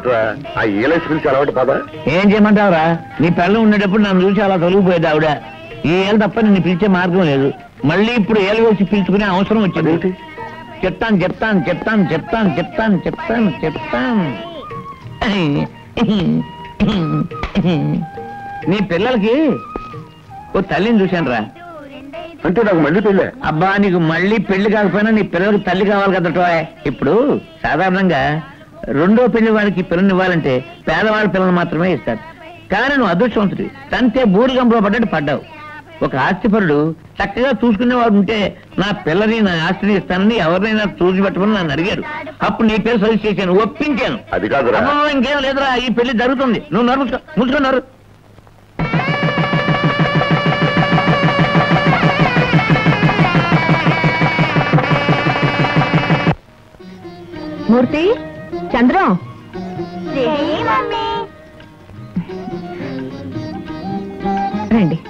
ఏమిట్రా ఆ ఈలైసి పిలిచి అలవాటు పదా ఏం చేయమంటావురా నీ పిల్లలు ఉండేటప్పుడు నన్ను చూసి అలా తొలగిపోయేది ఆవిడ ఈ ఏళ్ళు తప్ప నిన్ను పిలిచే మార్గం లేదు మళ్ళీ ఇప్పుడు ఏళ్ళు వేసి పిలుచుకునే అవసరం వచ్చింది అదేంటి? చెప్తాను చెప్తాను చెప్తాను చెప్తాను చెప్తాను చెప్తాను చెప్తాను నీ పిల్లలకి ఓ తల్లిని చూశాను రా అంటే నాకు మళ్ళీ పెళ్ళే అబ్బా నీకు మళ్ళీ పెళ్లి కాకపోయినా నీ పిల్లలకు తల్లి కావాలి కదటో ఇప్పుడు సాధారణంగా రెండో పెళ్లి వాడికి పిల్లని ఇవ్వాలంటే పేదవాళ్ళ పిల్లలు మాత్రమే ఇస్తారు కానీ నువ్వు అదృష్టవంతుడి తంతే బూడి గంపలో పడ్డట్టు పడ్డావు ఒక ఆస్తిపరుడు చక్కగా చూసుకునేవాడు ఉంటే నా పిల్లని నా ఆస్తిని ఇస్తానని ఎవరినైనా చూసి పెట్టమని నన్ను అడిగారు అప్పుడు నీ పేరు సజెస్ట్ చేశాను ఒప్పించాను అది కాదురా అమ్మో, ఇంకేం లేదురా ఈ పెళ్లి జరుగుతుంది నువ్వు నరుముసుకో ముసుకున్నారు మూర్తి చంద్రం రండి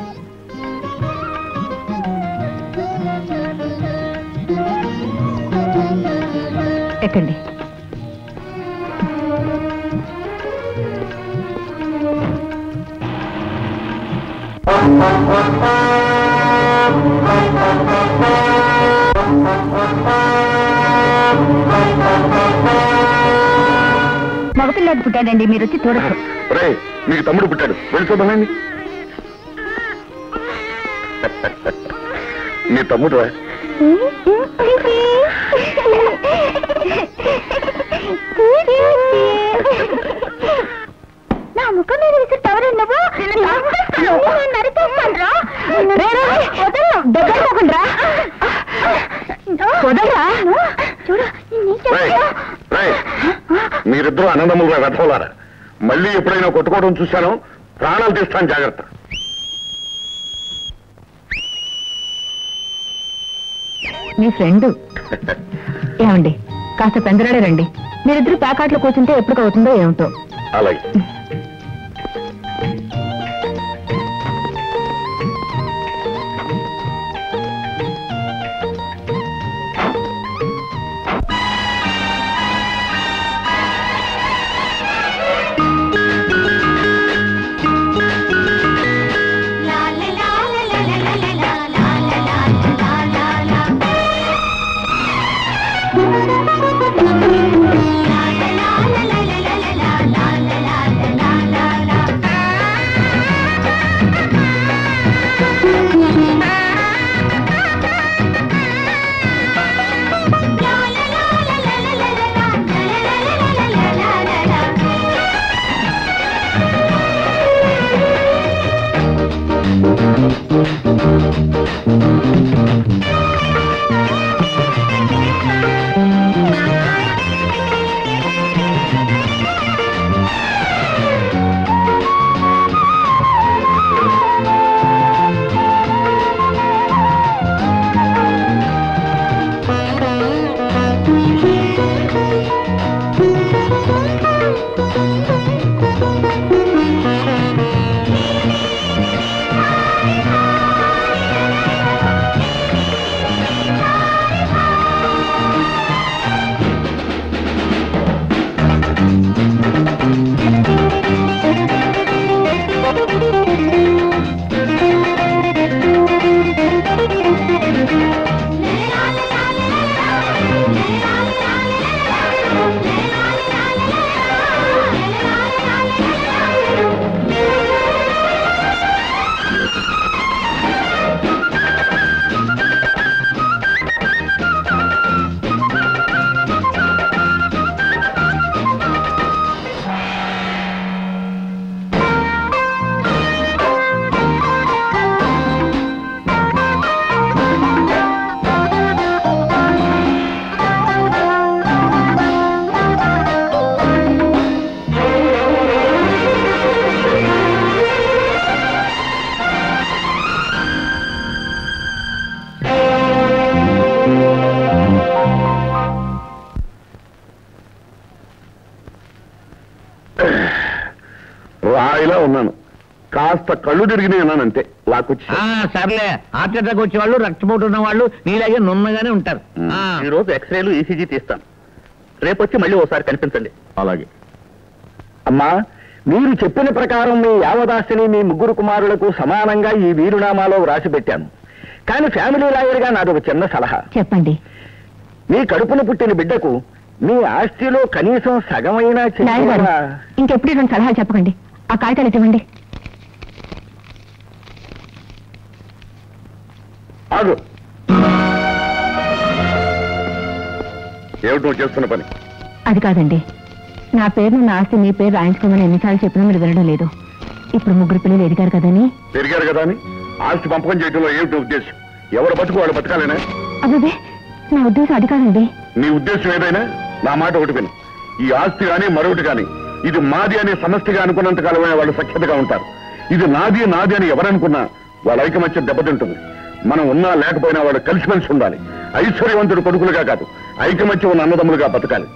ఎక్కండి మగపిల్లాడు పుట్టాడండి మీరు వచ్చి చూడచ్చు రే మీకు తమ్ముడు పుట్టాడు వెళ్ళి చూద్దామండి నీ తమ్ముడు రా నా ముఖం మీద వేసి టవర్ నువ్వు వదలరా వదలరా చూడు రేయ్, రేయ్, మీరిద్దరూ అన్నదమ్ములుగా వెతవలారా మళ్ళీ ఎప్పుడైనా కొట్టుకోవడం చూశాను ప్రాణాలు తీస్తాను జాగ్రత్త మీ ఫ్రెండ్ ఏమండి కాస్త పెందరాడే రండి మీరిద్దరు ప్యాకాట్లో కూర్చుంటే ఎప్పుడు అవుతుందో ఏమిటో అలాగే రాయిలా ఉన్నాను కాస్త కళ్ళు తిరిగినాయి అన్నాను అంతే లాక్కొచ్చి ఆ, సర్లే హార్ట్ అటాక్ వచ్చే వాళ్ళు రక్తపోటు ఉన్న వాళ్ళు నీలాగే నున్నగానే ఉంటారు ఆ, ఈ రోజు ఎక్స్రేలు ఈసీజీ తీస్తాను రేపు వచ్చి మళ్ళీ ఓసారి కనిపించండి అలాగే అమ్మా మీరు చెప్పిన ప్రకారం మీ యావదాస్తిని మీ ముగ్గురు కుమారులకు సమానంగా ఈ వీరునామాలో వ్రాసి పెట్టాను కానీ ఫ్యామిలీ లాయర్గా నాది ఒక చిన్న సలహా చెప్పండి మీ కడుపున పుట్టిన బిడ్డకు మీ ఆస్తిలో కనీసం సగమైనా లాయర్ గారు చెయ్యాలా? ఇంకెప్పుడు ఇటువంటి సలహాలు చెప్పకండి ఆ కాగితాలు ఇవ్వండి ఆగు ఏమిటి నువ్వు చేస్తున్న పని అది కాదండి నా పేరు నా ఆస్తి మీ పేరు రాయించుకోమని ఎన్నిసార్లు చెప్పినా మీరు వినడం లేదు ఇప్పుడు ముగ్గురు పిల్లలు ఎదిగారు కదని పెరిగారు కదా అని ఆస్తి పంపకం చేయడంలో ఏమిటి నీ ఉద్దేశం ఎవరు బతుకు వాళ్ళు బతకాలేనా అబ్బే నా ఉద్దేశం అది కాదండి నీ ఉద్దేశం ఏదైనా నా మాట ఒకటి విను ఈ ఆస్తి కానీ మరొకటి కానీ ఇది మాది అనే సమష్టిగా అనుకున్నంత కాలమే వాళ్ళు సఖ్యతగా ఉంటారు ఇది నాది నాది అని ఎవరనుకున్నా వాళ్ళ ఐకమత్యం దెబ్బతింటుంది మనం ఉన్నా లేకపోయినా వాళ్ళు కలిసిమెలిసి ఉండాలి ఐశ్వర్యవంతుడు కొడుకులుగా కాదు ఐకమత్యం ఉన్న అన్నదమ్ములుగా బతకాలి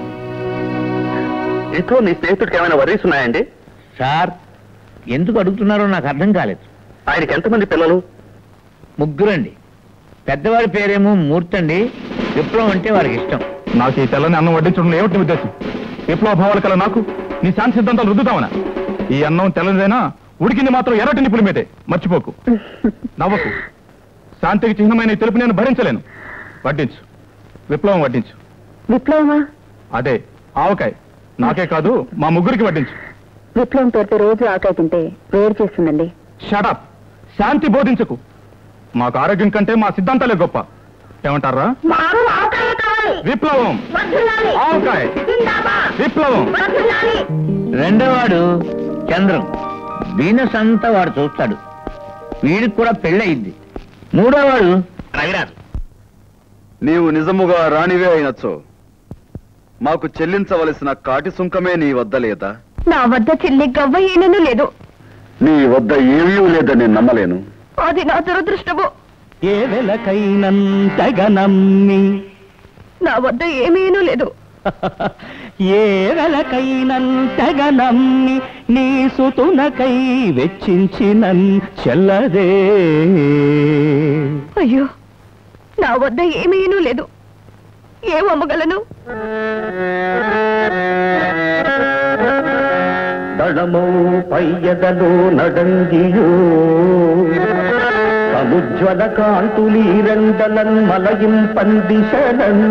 ఇంట్లో మీ స్నేహితుడికి ఏమైనా వరీస్ ఉన్నాయండి సార్ ఎందుకు అడుగుతున్నారో నాకు అర్థం కాలేదు ఆయనకి ఎంతమంది పిల్లలు ముగ్గురండి పెద్దవాడి పేరేమో మూర్తి అండి విప్లవం అంటే వారికి ఇష్టం నాకు ఈ తెల్లని అన్నం వడ్డించడం ఏమిటి నీ ఉద్దేశం విప్లవ భావాలు కల నాకు నీ శాంతి సిద్ధాంతాలు రుద్దుతావనా ఈ అన్నం తెల్లదైనా ఉడికింది మాత్రం ఎర్రటి నిప్పుల మీదే మర్చిపోకు నవ్వకు శాంతికి చిహ్నమైన ఈ తెలుపు నేను భరించలేను వడ్డించు విప్లవం వడ్డించు విప్లవమా అదే ఆవకాయ నాకే కాదు మా ముగ్గురికి వడ్డించు విప్లవం పేరుతో రోజు ఆకాయ తింటే వేరు చేస్తుందండి షటప్ శాంతి బోధించకు మాకు ఆరోగ్యం కంటే మా సిద్ధాంతాలే గొప్ప ఏమంటారా విప్లవం ఆవకాయ విప్లవం రెండోవాడు చంద్రం వీనస్ అంతా వాడు చూస్తాడు వీడికి కూడా పెళ్ళయింది మూడోవాడు రవిరాజు నీవు నిజముగా రాణివే అయినచో మాకు చెల్లించవలసిన కాటి సుంకమే నీ వద్ద లేదా నా వద్ద చిల్లి గవ్వ ఈనను లేదు నీ వద్ద ఏమీ లేదని నమ్మలేను అది నా దురదృష్టము ఏ వెలకైనంతగా నమ్మి నా వద్ద ఏమీనూ లేదు ఏ వెలకైనంతగా నమ్మి నీ సుతునకై వెచ్చించినన్ చెల్లదే అయ్యో నా వద్ద ఏమీనూ లేదు ఏం అమ్మగలను దళమో పయ్యదలో నడంగియో సముజ్వల కాంతులీరండలన్ మలయిం పందిశలన్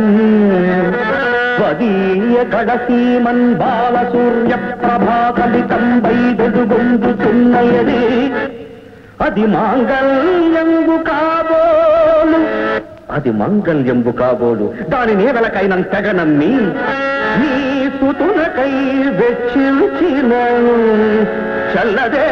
స్వదీయ కడసీమన్ బాల సూర్య ప్రభాకలితం వైదొడుగొందుతున్నయది అది మాంగళ్యంబు కాబోలు అది మంగళ్యంబు కాబోలు దాని నేవలకైన తెగనమ్మి నీ సుతునకై వెచ్చించిన చల్లదే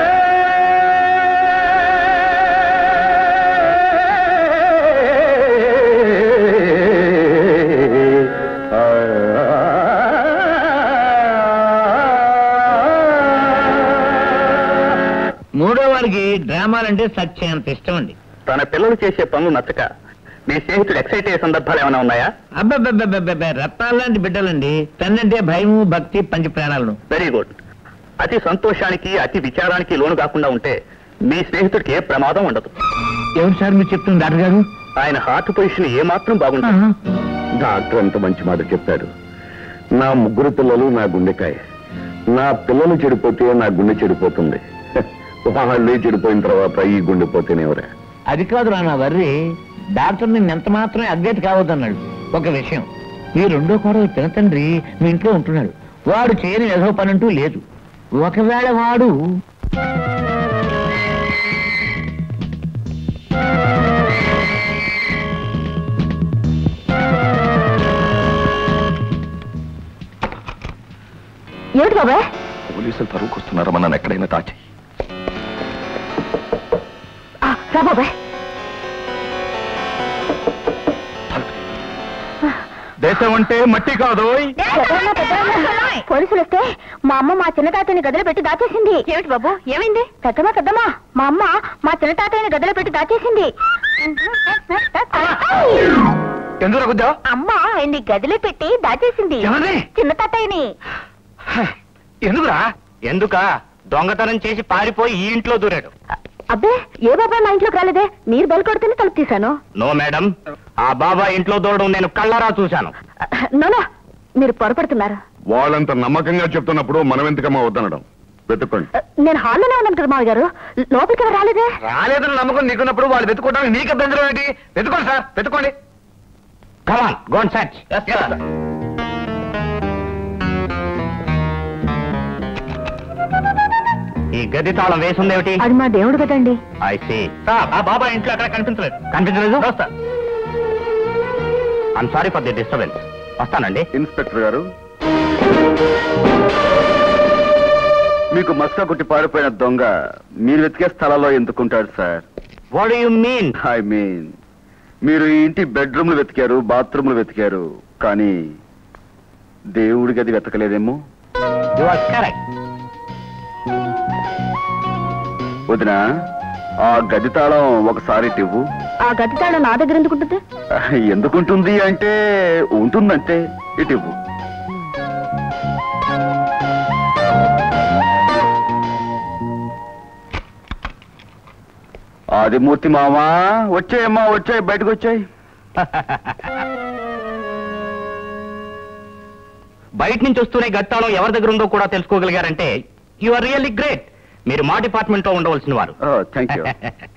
మూడో వాడికి డ్రామాలంటే సత్యంత ఇష్టం అండి తన పిల్లలు చేసే పనులు నచ్చక మీ స్నేహితుడు ఎక్సైట్ అయ్యే సందర్భాలు ఏమైనా ఉన్నాయా అబ్బబ్బబ్బబ్బబ్బ రత్నాలాంటి బిడ్డలండి తన్నంటే భయము భక్తి పంచ ప్రాణాలను వెరీ గుడ్ అతి సంతోషానికి అతి విచారానికి లోను కాకుండా ఉంటే మీ స్నేహితుడికి ఏ ప్రమాదం ఉండదు ఎవరు సార్ మీరు చెప్తుంది డాక్టర్ గారు ఆయన హార్ట్ పొజిషన్ ఏ మాత్రం బాగుంటుంది ఆహా. డాక్టర్ ఎంత మంచి మాట చెప్పాడు నా ముగ్గురు పిల్లలు నా గుండెకాయ నా పిల్లలు చెడిపోతే నా గుండె చెడిపోతుంది వాళ్ళే చెడిపోయిన తర్వాత ఈ గుండె పోతేనేవరా అది కాదు రా నా వర్రి డాక్టర్ నిన్ను ఎంత మాత్రమే అప్డేట్ కావద్దన్నాడు ఒక విషయం మీ రెండో కూడా తండ్రి మీ ఇంట్లో ఉంటున్నాడు వాడు చేయని ఏదో పని అంటూ లేదు ఒకవేళ వాడు ఏమిటి బాబాయ్ పోలీసులు తరువుకొస్తున్నారా నన్ను ఎక్కడైనా దాచి ఆ, రా బాబాయ్ దేశం అంటే మట్టి కాదోయ్ పోలీసులు వస్తే మా అమ్మ మా చిన్న తాతయ్యని గదిలో పెట్టి దాచేసింది ఏమిటి బాబు ఏమైంది పెద్దమ్మా పెద్దమ్మా మా అమ్మ మా చిన్న తాతయ్యని గదిలో పెట్టి దాచేసింది ఎందుకు రగుద్దా అమ్మ ఆయన్ని గదిలో పెట్టి దాచేసింది ఎవరిని? చిన్న తాతయ్యని ఎందుకురా ఎందుక దొంగతనం చేసి పారిపోయి ఈ ఇంట్లో దూరాడు అబ్బే ఏ బాబాయ్ మా ఇంట్లోకి రాలేదే మీరు బెల్ కొడితేనే తలుపు తీశాను నో మేడం ఆ బాబా ఇంట్లో దూరడం నేను కళ్ళారా చూశాను నోనా మీరు పొరపడుతున్నారు వాళ్ళంత నమ్మకంగా చెప్తున్నప్పుడు మనం ఎందుకమ్మా వద్దనడం వెతుక్కోండి నేను హాల్లోనే ఉన్నాను కదా మావయ్య గారు లోపలికి ఎవరు రాలేదే రాలేదని నమ్మకం నీకున్నప్పుడు వాళ్ళు వెతుక్కోవడానికి నీకు అభ్యంతరం ఏంటి వెతుకోండి సార్ వెతుక్కోండి కమాన్ గోన్ సర్చ్ ఈ గది తాళం వేసుందేమిటి అది మా దేవుడు కదండి ఐ సీ ఆ బాబా ఇంట్లో అక్కడ కనిపించలేదు కనిపించలేదు వస్తా I'm sorry for the disturbance వస్తానండి ఇన్స్పెక్టర్ గారు మీకు మస్కా కొట్టి పారిపోయిన దొంగ మీరు వెతికే స్థలాల్లో ఎందుకుంటాడు sir what you mean I mean మీరు ఈ ఇంటి బెడ్రూమ్లు వెతికారు బాత్రూమ్లు వెతికారు కానీ దేవుడి గది వెతకలేదేమో యు ఆర్ కరెక్ట్ వదిన ఆ గది తాళం ఒకసారి ఇవ్వు ఆ గది తాళం నా దగ్గర ఎందుకు ఉంటుంది ఎందుకుంటుంది అంటే ఉంటుందంటే ఇటు ఇవ్వు ఆదిమూర్తి మామా వచ్చాయమ్మా వచ్చాయి బయటకు వచ్చాయి బయట నుంచి వస్తూనే గత్తాళం ఎవరి దగ్గర ఉందో కూడా తెలుసుకోగలిగారంటే యు ఆర్ రియల్లీ గ్రేట్ మీరు మా డిపార్ట్మెంట్ లో ఉండవలసిన వారు థ్యాంక్ యూ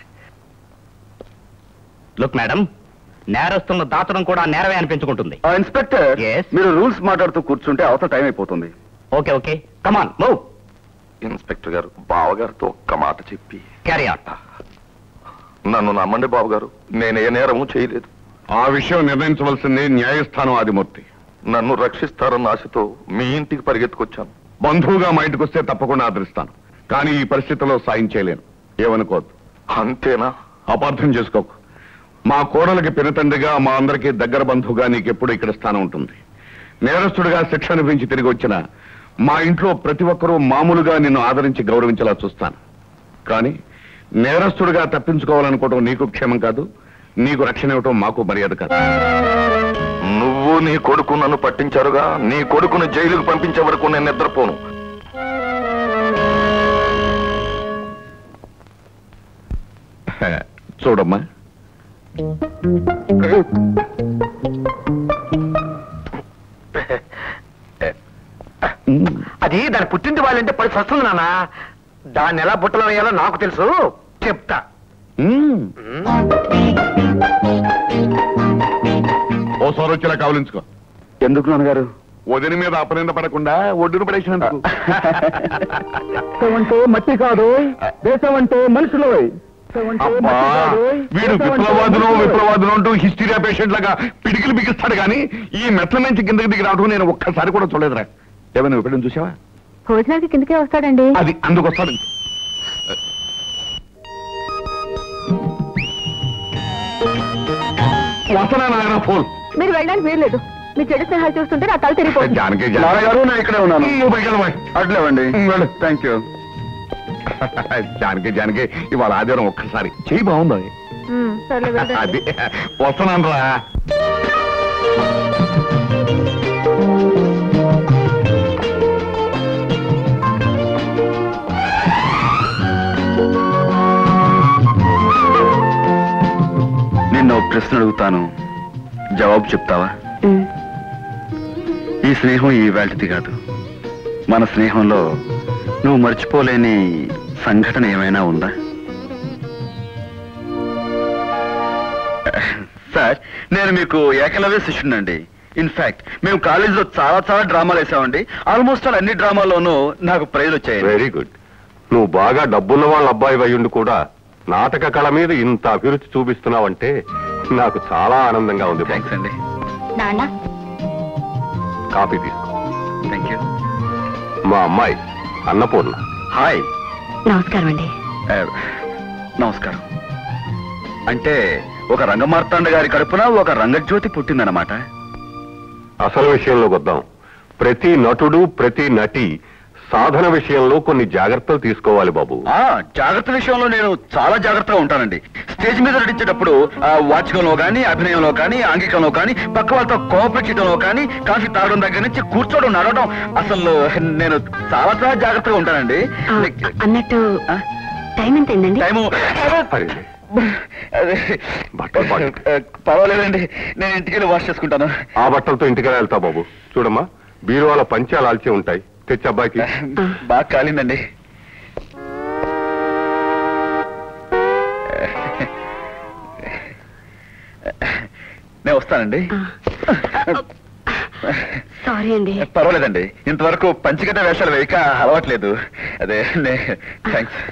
లుక్ మేడం నేరస్తులను దాచడం కూడా నేరమే అనిపించుకుంటుంది ఇన్స్పెక్టర్ Yes? మీరు రూల్స్ మాట్లాడుతూ కూర్చుంటే అవతల టైం అయిపోతుంది okay okay come on move inspector గారు బావగారితో ఒక్క మాట చెప్పి క్యారీ ఆన్ నన్ను నమ్మండి బావగారు నేను ఏ నేరము చేయలేదు ఆ విషయం నిర్ణయించవలసింది న్యాయస్థానం ఆదిమూర్తి నన్ను రక్షిస్తారన్న ఆశతో మీ ఇంటికి పరిగెత్తుకొచ్చాను బంధువుగా మా ఇంటికి వస్తే తప్పకుండా ఆదరిస్తాను కానీ ఈ పరిస్థితిలో సాయం చేయలేను ఏమనుకోవద్దు అంతేనా అపార్థం చేసుకోకు మా కోడలకి పినతండ్రిగా మా అందరికీ దగ్గర బంధువుగా నీకెప్పుడు ఇక్కడ స్థానం ఉంటుంది నేరస్తుడిగా శిక్ష అనిపించి తిరిగి వచ్చిన మా ఇంట్లో ప్రతి ఒక్కరూ మామూలుగా నిన్ను ఆదరించి గౌరవించేలా చూస్తాను కానీ నేరస్తుడిగా తప్పించుకోవాలనుకోవడం నీకు క్షేమం కాదు నీకు రక్షణ ఇవ్వటం మాకు మర్యాద కాదు నువ్వు నీ కొడుకు నన్ను పట్టించారుగా నీ కొడుకును జైలుకు పంపించే వరకు నేను నిద్రపోను చూడమ్మా అది దాని పుట్టింటి వాళ్ళంటే పడి వస్తుంది నాన్న దాన్ని ఎలా బుట్టలో వేయాలో నాకు తెలుసు చెప్తా మ్మ్. ఓసారి వచ్చేలా కావలించుకో ఎందుకు నాన్నగారు వదిన మీద అపనింద పడకుండా ఒడ్డును పడేసినందుకు దేశం అంటే మట్టి కాదు దేశం అంటే మనుషులు అబ్బా వీడు విప్లవాదులు విప్లవాదులు అంటూ హిస్టీరియా పేషెంట్ లాగా పిడికిలు బిగిస్తాడు కానీ ఈ మెట్ల నుంచి కిందకి దిగి రావడం నేను ఒక్కసారి కూడా చూడలేదురా ఏమైనా ఎప్పుడైనా చూసావా భోజనానికి కిందకే వస్తాడండి అది అందుకు వస్తాడు వస్తానా నాయన ఫోన్ మీరు వెళ్ళడానికి వీల్లేదు మీ చెడు స్నేహాలు చూస్తుంటే నా తల తిరిగిపోతుంది జానకి నాన్నగారు నేను ఇక్కడే ఉన్నాను నువ్వు పైకి వెళ్ళమా. అట్లేవండి ఉమ్, వెళ్ళు. థ్యాంక్ యూ జానకి జానకి ఇవాళ ఆదివారం ఒక్కసారి చెయ్యి బాగుంది ఉమ్, సర్లే వెళ్ళండి. అది వస్తున్నాను రా నిన్న ఒక ప్రశ్న అడుగుతాను జవాబు చెప్తావా ఉమ్. ఈ స్నేహం ఈ వేల్టిది కాదు మన స్నేహంలో నువ్వు మర్చిపోలేని సంఘటన ఏమైనా ఉందా సార్ నేను మీకు ఏకలవ్య శిష్యునండి ఇన్ఫాక్ట్ మేము కాలేజీలో చాలా చాలా డ్రామాలు వేసామండి ఆల్మోస్ట్ ఆల్ అన్ని డ్రామాల్లోనూ నాకు ప్రైజ్ వచ్చాయి వెరీ గుడ్ నువ్వు బాగా డబ్బున్న వాళ్ళ అబ్బాయి అయ్యుండి కూడా నాటక కళ మీద ఇంత అభిరుచి చూపిస్తున్నావంటే నాకు చాలా ఆనందంగా ఉంది థ్యాంక్స్ అండి నాన్న కాఫీ తీసుకో థ్యాంక్ యూ మా అమ్మాయి అన్నపూర్ణ హాయ్ నమస్కారం అండి ఆ, నమస్కారం అంటే ఒక రంగమార్తాండ గారి కడుపున ఒక రంగజ్యోతి పుట్టిందన్నమాట అసలు విషయంలోకి వద్దాం ప్రతి నటుడు ప్రతి నటి సాధన విషయంలో కొన్ని జాగ్రత్తలు తీసుకోవాలి బాబు ఆ జాగ్రత్త విషయంలో నేను చాలా జాగ్రత్తగా ఉంటానండి స్టేజ్ మీద నటించేటప్పుడు ఆ, వాచకంలో కానీ అభినయంలో కానీ ఆంగికంలో కానీ పక్క వాళ్ళతో కోఆపరేట్ చేయడంలో కానీ కాఫీ తాగడం దగ్గర నుంచి కూర్చోవడం నడవడం అసలు నేను చాలా చాలా జాగ్రత్తగా ఉంటానండి అన్నట్టు ఆ? టైం ఎంత అయిందండి టైము అరే, అదే, బట్టలు పాడు. పర్వాలేదండి నేను ఇంటికి వెళ్ళి వాష్ చేసుకుంటాను ఆ బట్టలతో ఇంటికి వెళ్తా బాబు చూడమ్మా బీరువాల పంచాలు ఆల్చి ఉంటాయి తెచ్చి అబ్బాయికి బాగా కాలిందండి నేను వస్తానండి సారీ అండి పర్వాలేదండి ఇంతవరకు పంచికట్ట వేషాలు వేయక అలవాట్లేదు అదే థ్యాంక్స్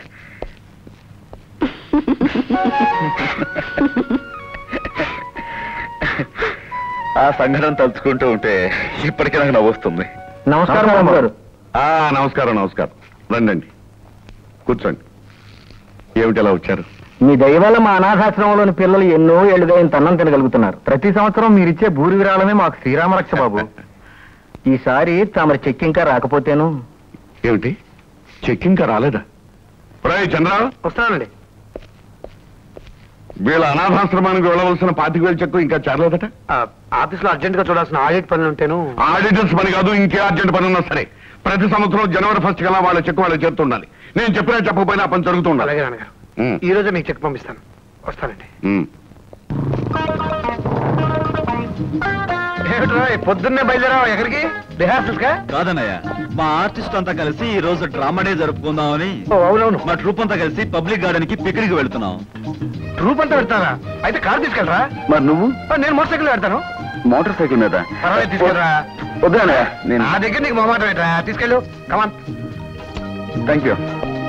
ఆ సంఘటన తలుచుకుంటూ ఉంటే ఇప్పటికీ నాకు నవ్వొస్తుంది నమస్కారం బాబు గారు ఆ నమస్కారం నమస్కారం రండి కూర్చోండి ఏమిటి ఎలా వచ్చారు మీ దయ వల్ల మా అనాథాశ్రమంలోని పిల్లలు ఎన్నో ఏళ్ళుగా ఇంత అన్నం తినగలుగుతున్నారు ప్రతి సంవత్సరం మీరిచ్చే భూరి విరాళమే మాకు శ్రీరామరక్ష బాబు ఈసారి తమరి చెక్ ఇంకా రాకపోతేను ఏమిటి చెక్ ఇంకా రాలేదా రాయ్ చంద్ర వస్తానండి వీళ్ళ అనాథాశ్రమానికి వెళ్ళవలసిన పాతిక వేల చెక్కు ఇంకా చేరలేదట ఆఫీస్ లో అర్జెంట్ గా చూడాల్సిన ఆడిట్ పనులు ఉంటేను ఆడిటర్స్ పని కాదు ఇంకే అర్జెంట్ పని ఉన్నా సరే ప్రతి సంవత్సరం జనవరి ఫస్ట్ కల్లా వాళ్ళ చెక్కు వాళ్ళకి చేరుతుండాలి నేను చెప్పినా చెప్పకపోయినా ఆ పని జరుగుతూ ఉండాలి అలాగే నాన్నగారు ఉమ్, ఈ రోజే మీకు చెక్ పంపిస్తాను వస్తానండి ఉమ్. ఏమిట్రా పొద్దున్నే బయలుదేరావా ఎక్కడికి రిహార్సల్స్ గా కాదన్నయ్య మా ఆర్టిస్ట్ అంతా కలిసి ఈ రోజు డ్రామా డే జరుపుకుందామని ఓ, అవునవును మా ట్రూప్ అంతా కలిసి పబ్లిక్ గార్డెన్ కి పిక్నిక్ వెళ్తున్నాం ట్రూప్ అంతా పెడతారా అయితే కార్ తీసుకెళ్ళరా మరి నువ్వు ఆ, నేను మోటార్ సైకిల్ పెడతాను మోటార్ సైకిల్ మీద పర్వాలేదు తీసుకెళ్ళరా వద్దానయ్య నేను నా దగ్గర నీకు మొహమాట పెట్టరా తీసుకెళ్ళు కమాన్ థ్యాంక్ యూ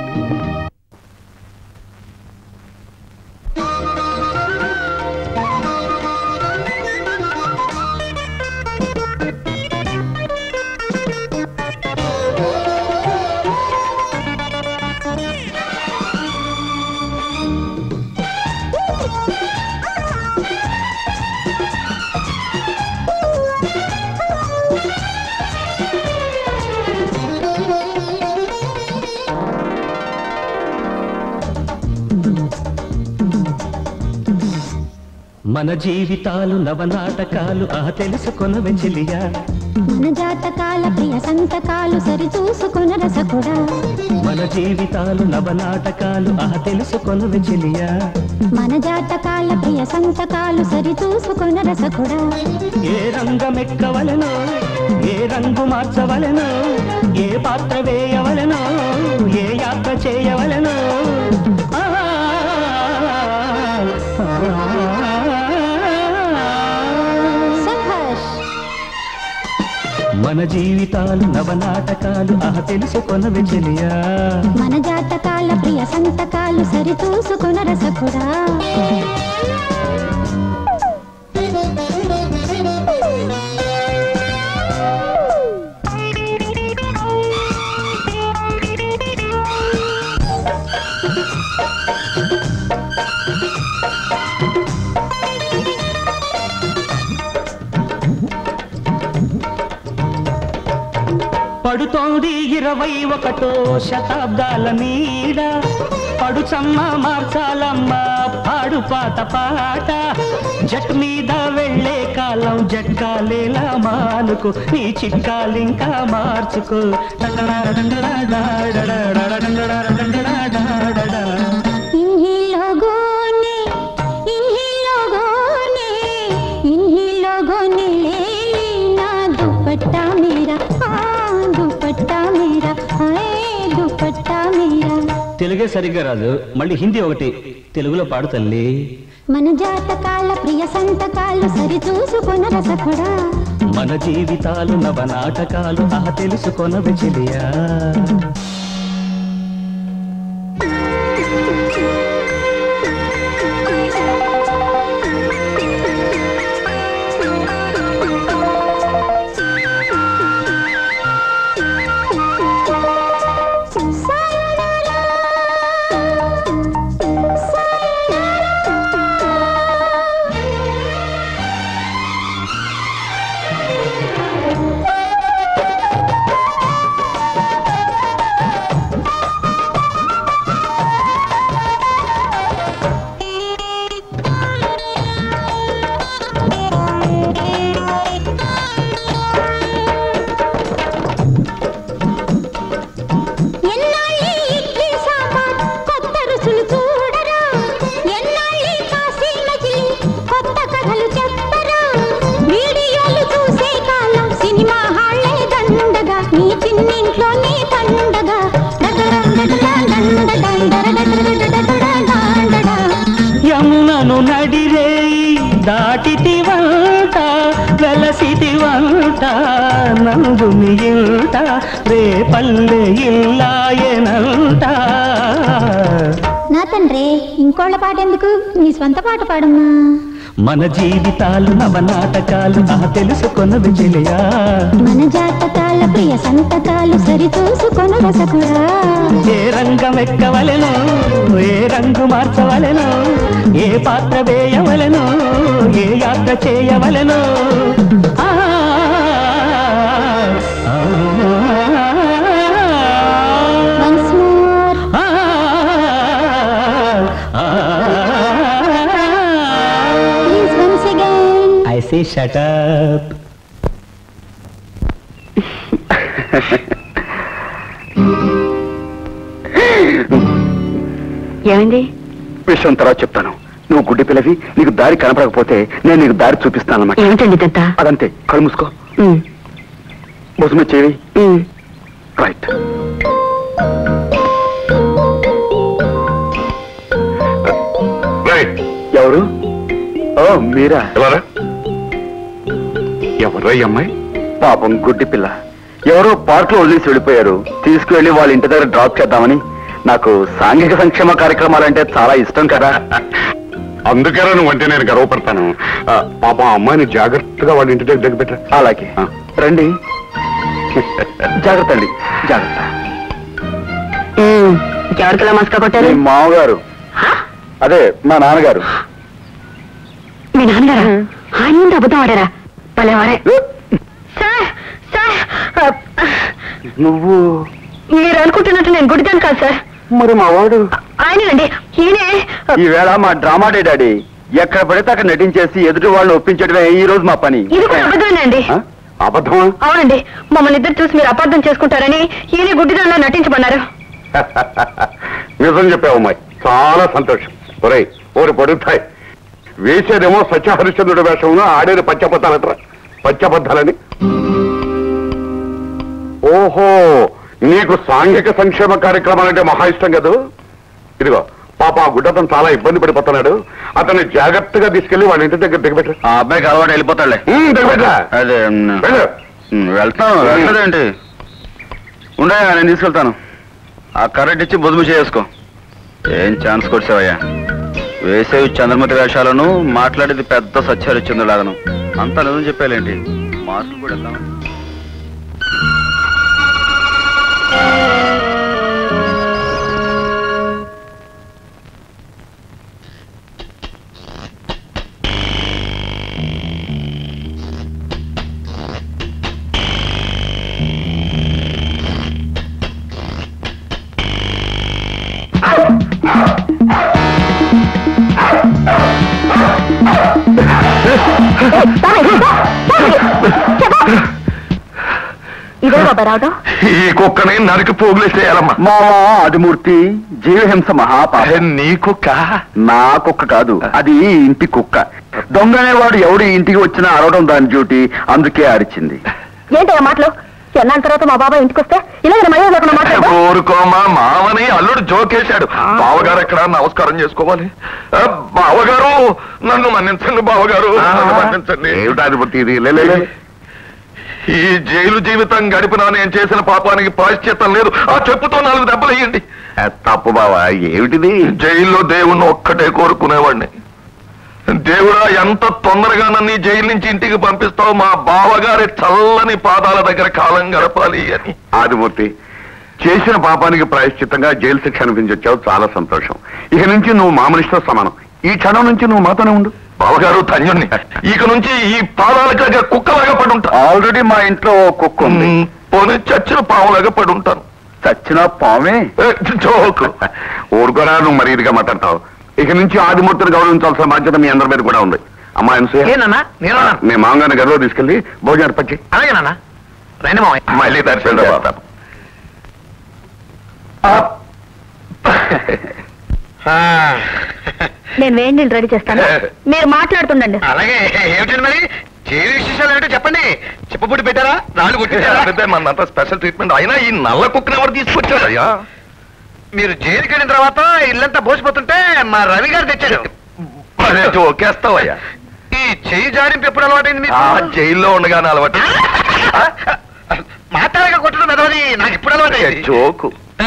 మన జీవితాలు నవనాటకాలు ఆ తెలుసుకొనవే చెలియా మన జాతకాల ప్రియ సంతకాలు సరి చూసుకున్న రసకుడా మన జీవితాలు నవనాటకాలు ఆ తెలుసుకొనవే చెలియా మన జాతకాల ప్రియ సంతకాలు సరి చూసుకున్న రసకుడా ఏ రంగమెక్కవలెనో ఏ రంగు మార్చవలెనో ఏ పాత్ర వేయవలెనో ఏ యాత్ర చేయవలెనో ఆ, సంఘర్ష్ మన జీవితాలు నవనాటకాలు ఆ తెలుసుకొనవే చెలియా మన జాతకాల ప్రియ సంతకాలు సరి చూసుకున్న రసకుడా పడుతోంది ఇరవై ఒకటో శతాబ్దాల నీడ పడుచమ్మ మార్చాలమ్మ పాడు పాత పాట జట్ మీద వెళ్ళే కాలం జట్కాలేలా మానుకో నీ చిట్కాలింకా మార్చుకో इन्हीं लोगों ने इन्हीं लोगों ने इन्हीं लोगों ने ले लेना दुपट्टा मेरा हाँ दुपट्टा मेरा हाय दुपट्टा मेरा తెలుగే సరిగ్గా రాదు మళ్ళీ హిందీ ఒకటి తెలుగులో పాడు తల్లి మన జాతకాల ప్రియ సంతకాలు సరి చూసుకున్న రసకుడా మన జీవితాలు నవనాటకాలు ఆ తెలుసుకొనవి చెలియా ఎన్నాళ్ళీ ఇడ్లీ సాంబార్ కొత్త రుచులు చూడరా ఎన్నాళ్ళీ కాశీ మజిలీ కొత్త కథలు చెప్పరా వీడియోలు చూసే కాలం సినిమా హాళ్ళే నాటిటి వంట వెలసిటి వంట నందుని ఇంట రేపల్లె ఇల్లాయనంట నా తండ్రి ఇంకోళ్ళ పాట ఎందుకు నీ సొంత పాట పాడమ్మా మన జీవితాలు నవనాటకాలు ఆ తెలుసుకొనదు చెలియా మన జాతకాల ప్రియ సంతకాలు సరి చూసుకొను రసకుడా ఏ రంగం ఎక్కవలెను ఏ రంగు మార్చవలెను ఏ పాత్ర వేయవలెను ఏ యాత్ర చేయవలెను ఆ, ఆ, వన్స్ మోర్ ఆ, ఆ, please once again I say shut up. ఏమైంది విషయం తర్వాత చెప్తాను నువ్వు గుడ్డి పిల్లవి నీకు దారి కనపడకపోతే నేను నీకు దారి చూపిస్తాను అన్నమాట ఏమిటండి ఇదంతా అదంతే కళ్ళు మూసుకో భుజమే చేయి రైట్ ఎవరు ఓ మీరా ఎవరా ఎవరా ఈ అమ్మాయి పాపం గుడ్డి పిల్ల ఎవరో పార్క్ లో వదిలేసి వెళ్ళిపోయారు తీసుకువెళ్లి వాళ్ళ ఇంటి దగ్గర డ్రాప్ చేద్దామని నాకు సాంఘిక సంక్షేమ కార్యక్రమాలంటే చాలా ఇష్టం కదా అందుకేరా నువ్వు అంటే నేను గర్వపడతాను ఆ, పాపం ఆ అమ్మాయిని జాగ్రత్తగా వాళ్ళ ఇంటి దగ్గర పెట్ట అలాగే రండి జాగ్రత్త అండి జాగ్రత్త ఎవరికిలా మస్క మీ కొట్టారు మామగారు అదే మా నాన్నగారు మీ నాన్నగారా ఆయన ముందు అబద్ధం ఆడారా పలేవారే సార్ సార్ నువ్వు మీరు అనుకుంటున్నట్టు నేను గుడిదాను కాదు సార్ మరి మా వాడు ఆయనండి ఈయనే ఈవేళ మా డ్రామా డే డాడీ ఎక్కడ పడితే అక్కడ నటించేసి ఎదుటి వాళ్ళని ఒప్పించడమే ఈ రోజు మా పని ఇది కూడా అబద్ధమేనండి ఆ? అబద్ధమా అవునండి మమ్మల్ని ఇద్దరు చూసి మీరు అపార్థం చేసుకుంటారని ఈయన గుడ్డిదానిలో నటించమన్నారు నిజం చెప్పావు అమ్మాయి చాలా సంతోషం ఒరేయ్ ఓరి పడుతాయి వేసేదేమో సత్యహరిశ్చంద్రుడి వేషమును ఆడేది పచ్చబద్దాలట్రా పచ్చబద్దాలని ఓహో నీకు సాంఘిక సంక్షేమ కార్యక్రమాలంటే మహా ఇష్టం కదా ఇదిగో పాప ఆ గుడ్డతను చాలా ఇబ్బంది పడిపోతున్నాడు అతన్ని జాగ్రత్తగా తీసుకెళ్లి వాళ్ళ ఇంటి దగ్గర దిగబెట్టు ఆ అబ్బాయికి అలవాటు వెళ్ళిపోతాడులే దిగబెట్టా అదే ఉమ్, వెళ్ళు ఉమ్, వెళ్తాను వెళ్ళలేదేంటి ఉండే నేను తీసుకెళ్తాను ఆ కరెంట్ ఇచ్చి బుధము చేసుకో ఏం ఛాన్స్ కొడిసావయ్యా వేసేవి చంద్రమతి వేషాలను మాట్లాడేది పెద్ద సత్యారిచ్చింది లాగను అంతా నిజం చెప్పాలేంటి మార్కులు కూడా వెళ్దాం ఇదే బాబా రావడం ఈ కుక్కని నరికి పోగులేసేయాలమ్మా మామా ఆదిమూర్తి జీవహింస మహాపాప నీ కుక్క నా కుక్క కాదు అది ఈ ఇంటి కుక్క దొంగ అనేవాడు ఎవడు ఈ ఇంటికి వచ్చినా అరవడం దాని డ్యూటీ అందుకే అరిచింది ఏంటయ్యా మాటలు ఎన్నాళ్ళ తర్వాత మా బాబాయ్ ఇంటికి వస్తే ఇలాగ మర్యాద లేకుండా మాట్లాడు ఊరుకోమా మామని అల్లుడు జోకేశాడు బావగారు ఎక్కడ నమస్కారం చేసుకోవాలి ఆ, బావగారు నన్ను మన్నించండి బావగారు నన్ను మన్నించండి ఏమిటాధిపతి ఇది లే, లే, లే. ఈ జైలు జీవితం గడిపినా నేను చేసిన పాపానికి ప్రాయశ్చిత్తం లేదు ఆ చెప్పుతో నాలుగు దెబ్బలు వేయండి ఆ, తప్పు బావా ఏమిటిది జైల్లో దేవుణ్ణి ఒక్కటే కోరుకునేవాడిని దేవుడా ఎంత తొందరగా నన్ను ఈ జైలు నుంచి ఇంటికి పంపిస్తావు మా బావగారి చల్లని పాదాల దగ్గర కాలం గడపాలి అని ఆదిమూర్తి చేసిన పాపానికి ప్రాయశ్చిత్తంగా జైలు శిక్ష అనిపించి వచ్చావు చాలా సంతోషం ఇక నుంచి నువ్వు మా మనిషితో సమానం ఈ క్షణం నుంచి నువ్వు మాతోనే ఉండు బావగారు ధన్యుణ్ణి ఇక నుంచి ఈ పాదాల దగ్గర కుక్కలాగా పడుంటా ఆల్రెడీ మా ఇంట్లో ఓ కుక్క ఉంది పోనీ చచ్చిన పావులాగా పడుంటాను చచ్చిన పామే ఏ, జోకు ఊరుకోరా నువ్వు మరి ఇదిగా మాట్లాడతావు ఇక నుంచి ఆదిమూర్తిని గౌరవించాల్సిన బాధ్యత మీ అందరి మీద కూడా ఉంది అమ్మా అనసూయ ఏనన్నా నేను మీ మామగారిని గదిలో తీసుకెళ్లి భోజనం ఏర్పచ్చి అలాగే నాన్న రండి మామయ్య మళ్ళీ దర్శనం చేస్తాను నేను వేడి నీళ్ళు రెడీ చేస్తాను మీరు మాట్లాడుతుండండి అలాగే ఏమిటండి మరి జైలు విశేషాలు ఏమిటో చెప్పండి చెప్పబుట్టి పెట్టారా రాళ్ళు కొట్టించారా పెద్ద మనంతా స్పెషల్ ట్రీట్మెంట్ అయినా ఈ నల్ల కుక్కని ఎవరు తీసుకొచ్చారు అయ్యా మీరు జైలుకి వెళ్ళిన తర్వాత ఇల్లంతా బోసిపోతుంటే మా రవి గారు తెచ్చారు అదే జోకేస్తావయ్యా ఈ చెయ్యి జాడింపు ఎప్పుడు అలవాటైంది మీకు ఆ జైల్లో ఉండగానే అలవాటు మాట్లాడక కొట్టడం మెదవది నాకు ఇప్పుడు అలవాటైంది జోకు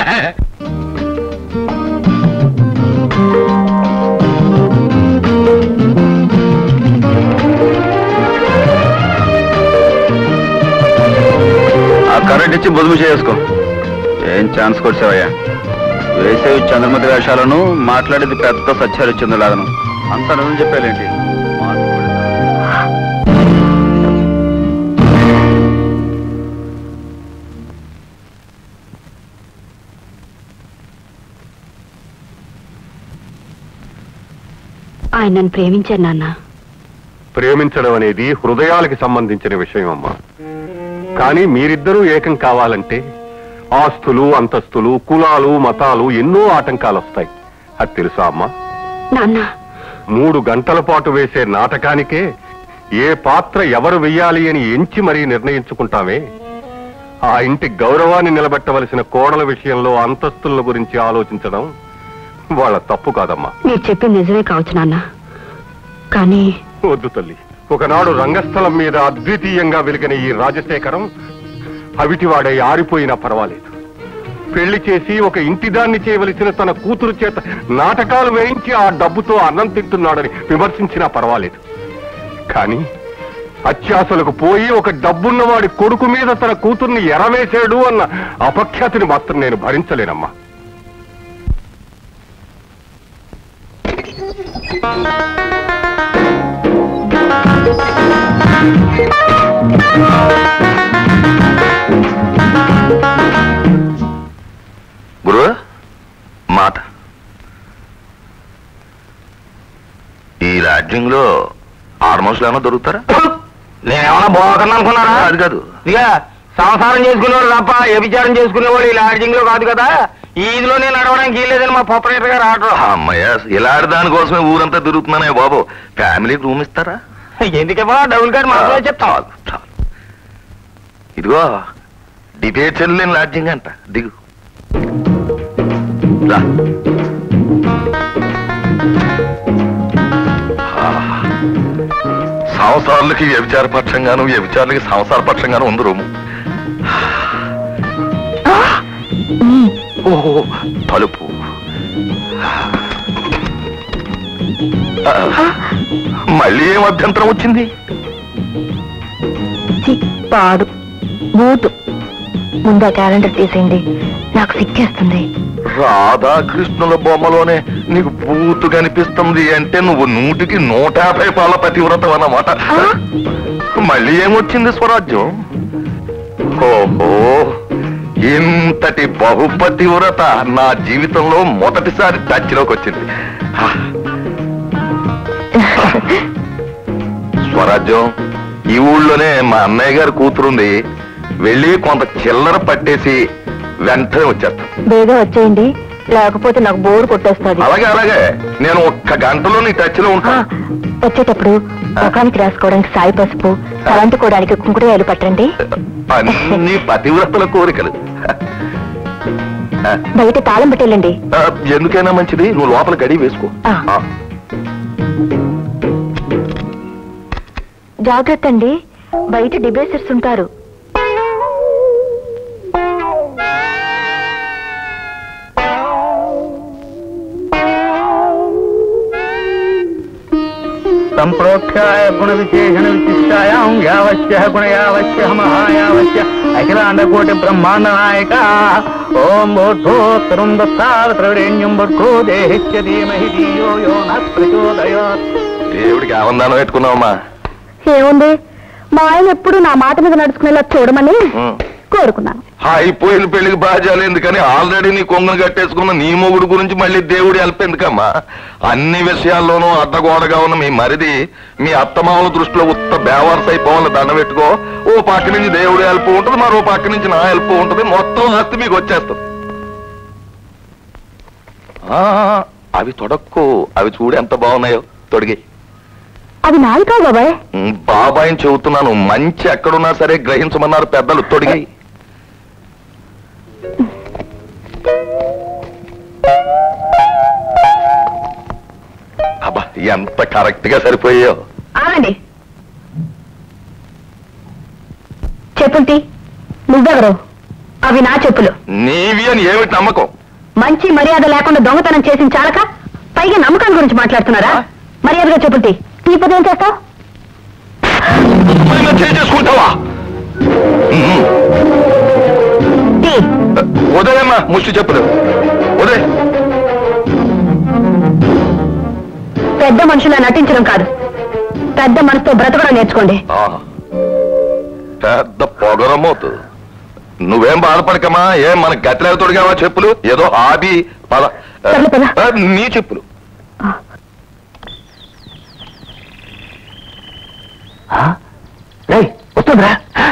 ఆ కరెంట్ ఇచ్చి బుదుము చేసుకో ఏం ఛాన్స్ కొట్టావయ్యా వేసేవి చంద్రమతి వేషాలను మాట్లాడేది పెద్ద సత్యారిచ్చిందులాగను అంత నిజం చెప్పాలేంటి ఆయన నన్ను ప్రేమించారు నాన్న ప్రేమించడం అనేది హృదయాలకి సంబంధించిన విషయం అమ్మా కానీ మీరిద్దరూ ఏకం కావాలంటే ఆస్తులు అంతస్తులు కులాలు మతాలు ఎన్నో ఆటంకాలు వస్తాయి అది తెలుసా అమ్మా నాన్న మూడు గంటల పాటు వేసే నాటకానికే ఏ పాత్ర ఎవరు వెయ్యాలి అని ఎంచి మరీ నిర్ణయించుకుంటామే ఆ ఇంటి గౌరవాన్ని నిలబెట్టవలసిన కోడల విషయంలో అంతస్తుల గురించి ఆలోచించడం వాళ్ళ తప్పు కాదమ్మా మీరు చెప్పింది నిజమే కావచ్చు నాన్న కానీ వద్దు తల్లి ఒకనాడు రంగస్థలం మీద అద్వితీయంగా వెలిగిన ఈ రాజశేఖరం అవిటివాడై ఆరిపోయినా పర్వాలేదు పెళ్లి చేసి ఒక ఇంటిదాన్ని చేయవలసిన తన కూతురు చేత నాటకాలు వేయించి ఆ డబ్బుతో అన్నం తింటున్నాడని విమర్శించినా పర్వాలేదు కానీ అత్యాసలకు పోయి ఒక డబ్బున్నవాడి కొడుకు మీద తన కూతుర్ని ఎరవేశాడు అన్న అపఖ్యాతిని మాత్రం నేను భరించలేనమ్మా గురు మాట ఈ రాజ్యంలో లో ఆల్మోస్ట్ ఏమైనా దొరుకుతారా నేనేమన్నా బాగున్నా అనుకున్నారా అది కాదు ఇక సంసారం చేసుకునేవాడు తప్ప వ్యభిచారం చేసుకునేవాడు ఈ లాడ్జింగ్ లో కాదు కదా ఈ ఇదిలో నేను నడవడానికి లేదని మా పొప్పరేటర్ గారు ఆర్డర్ అమ్మయ్య ఇలాంటి దానికోసమే ఊరంతా తిరుగుతున్నానే బాబు ఫ్యామిలీకి రూమ్ ఇస్తారా ఎందుకేమో డబుల్ కార్డ్ మాత్రమే చెప్తాం చాలు, చాలు. ఇదిగో డిబేట్ చెల్లేని లాడ్జింగ్ అంట దిగు రా ఆ, సంవత్సరాలకి వ్యభిచార పక్షంగాను వ్యభిచారులకి సంవత్సర పక్షంగాను ఉంది రూము ఓహో తలుపు ఆ, మళ్ళీ ఏం అభ్యంతరం వచ్చింది పాడు బూటు ముందు ఆ క్యాలెండర్ తీసేయండి నాకు సిక్కేస్తుంది రాధాకృష్ణుల బొమ్మలోనే నీకు బూతు కనిపిస్తుంది అంటే నువ్వు నూటికి నూట యాభై పాల పతివ్రతం అన్నమాట మళ్ళీ ఏమొచ్చింది స్వరాజ్యం ఓహో ఇంతటి బహుపతివ్రత నా జీవితంలో మొదటిసారి టచ్లోకి వచ్చింది హా. స్వరాజ్యం ఈ ఊళ్ళోనే మా అన్నయ్య గారి కూతురుంది వెళ్ళి కొంత చిల్లర పట్టేసి వెంటనే వచ్చేస్తాను బేగా వచ్చేయండి లేకపోతే నాకు బోర్ కొట్టేస్తుంది అలాగే అలాగే నేను ఒక్క గంటలో నీ టచ్ లో ఆ, ఉంటాను వచ్చేటప్పుడు ముఖానికి రాసుకోవడానికి సాయి పసుపు తలంటుకోవడానికి కుంకుడుకాయలు పట్టండి అన్ని పతివ్రతల కోరికలు బయట తాళం పెట్టేళ్ళండి ఆ, ఎందుకైనా మంచిది నువ్వు లోపల గడి వేసుకో ఆ. ఆ. జాగ్రత్త అండి బయట డిబేసర్స్ ఉంటారు సంప్రోక్షాయ గుణ విశేషణ విశిష్టాయాం యావశ్య గుణ యావశ్య మహాయావశ్య అఖిలాండకోటి బ్రహ్మాండ నాయక ఓం బోధోత్తరం దత్తావత్రవరేణ్యం భర్గో దేహిత్య ధీమహి ధియో యో న ప్రచోదయాత్ దేవుడికి ఆనందానం పెట్టుకున్నావమ్మా ఏముంది మా ఆయన ఎప్పుడు నా మాట మీద నడుచుకునేలా చూడమని ఉం. కోరుకున్నాను అయిపోయిన పెళ్లికి బాధ్యాలు ఎందుకని ఆల్రెడీ నీ కొంగను కట్టేసుకున్న నీ మొగుడు గురించి మళ్ళీ దేవుడి హెల్ప్ ఎందుకమ్మా అన్ని విషయాల్లోనూ అడ్డగోడగా ఉన్న మీ మరిది మీ అత్తమామల దృష్టిలో ఉత్త బేవర్స్ అయిపోవాలి దండ పెట్టుకో ఓ పక్క నుంచి దేవుడి హెల్ప్ ఉంటుంది మరో పక్క నుంచి నా హెల్ప్ ఉంటుంది మొత్తం ఆస్తి మీకు వచ్చేస్తుంది ఆ, అవి తొడక్కు అవి చూడు ఎంత బాగున్నాయో తొడిగి అది నాది కాదు బాబాయ్ బాబాయిని చెబుతున్నాను మంచి ఎక్కడున్నా సరే గ్రహించమన్నారు పెద్దలు తొడిగి అబ్బా ఎంత కరెక్ట్ గా సరిపోయాయో ఆ ఏమండి చెప్పుంటి నువ్వెవరు అవి నా చెప్పులు నీవి అని ఏమిటి నమ్మకం మంచి మర్యాద లేకుండా దొంగతనం చేసిన చాలక పైగా నమ్మకం గురించి మాట్లాడుతున్నారా మర్యాదగా చెప్పుంటి ఈ పది ఏం చేస్తావు అయినా చేసుకుంటావా ఉదయమ్మా ముష్టి చెప్పులు ఉదయ్ పెద్ద మనుషులా నటించడం కాదు పెద్ద మనసుతో బ్రతకడం నేర్చుకోండి ఆహా. పెద్ద పొగరమోతు నువ్వేం బాధపడకమ్మా ఏం మన గతిలేక తొడిగావా చెప్పులు ఏదో హాబీ పద సర్లే, పద. ఆ, నీ చెప్పులు వస్తుందిరా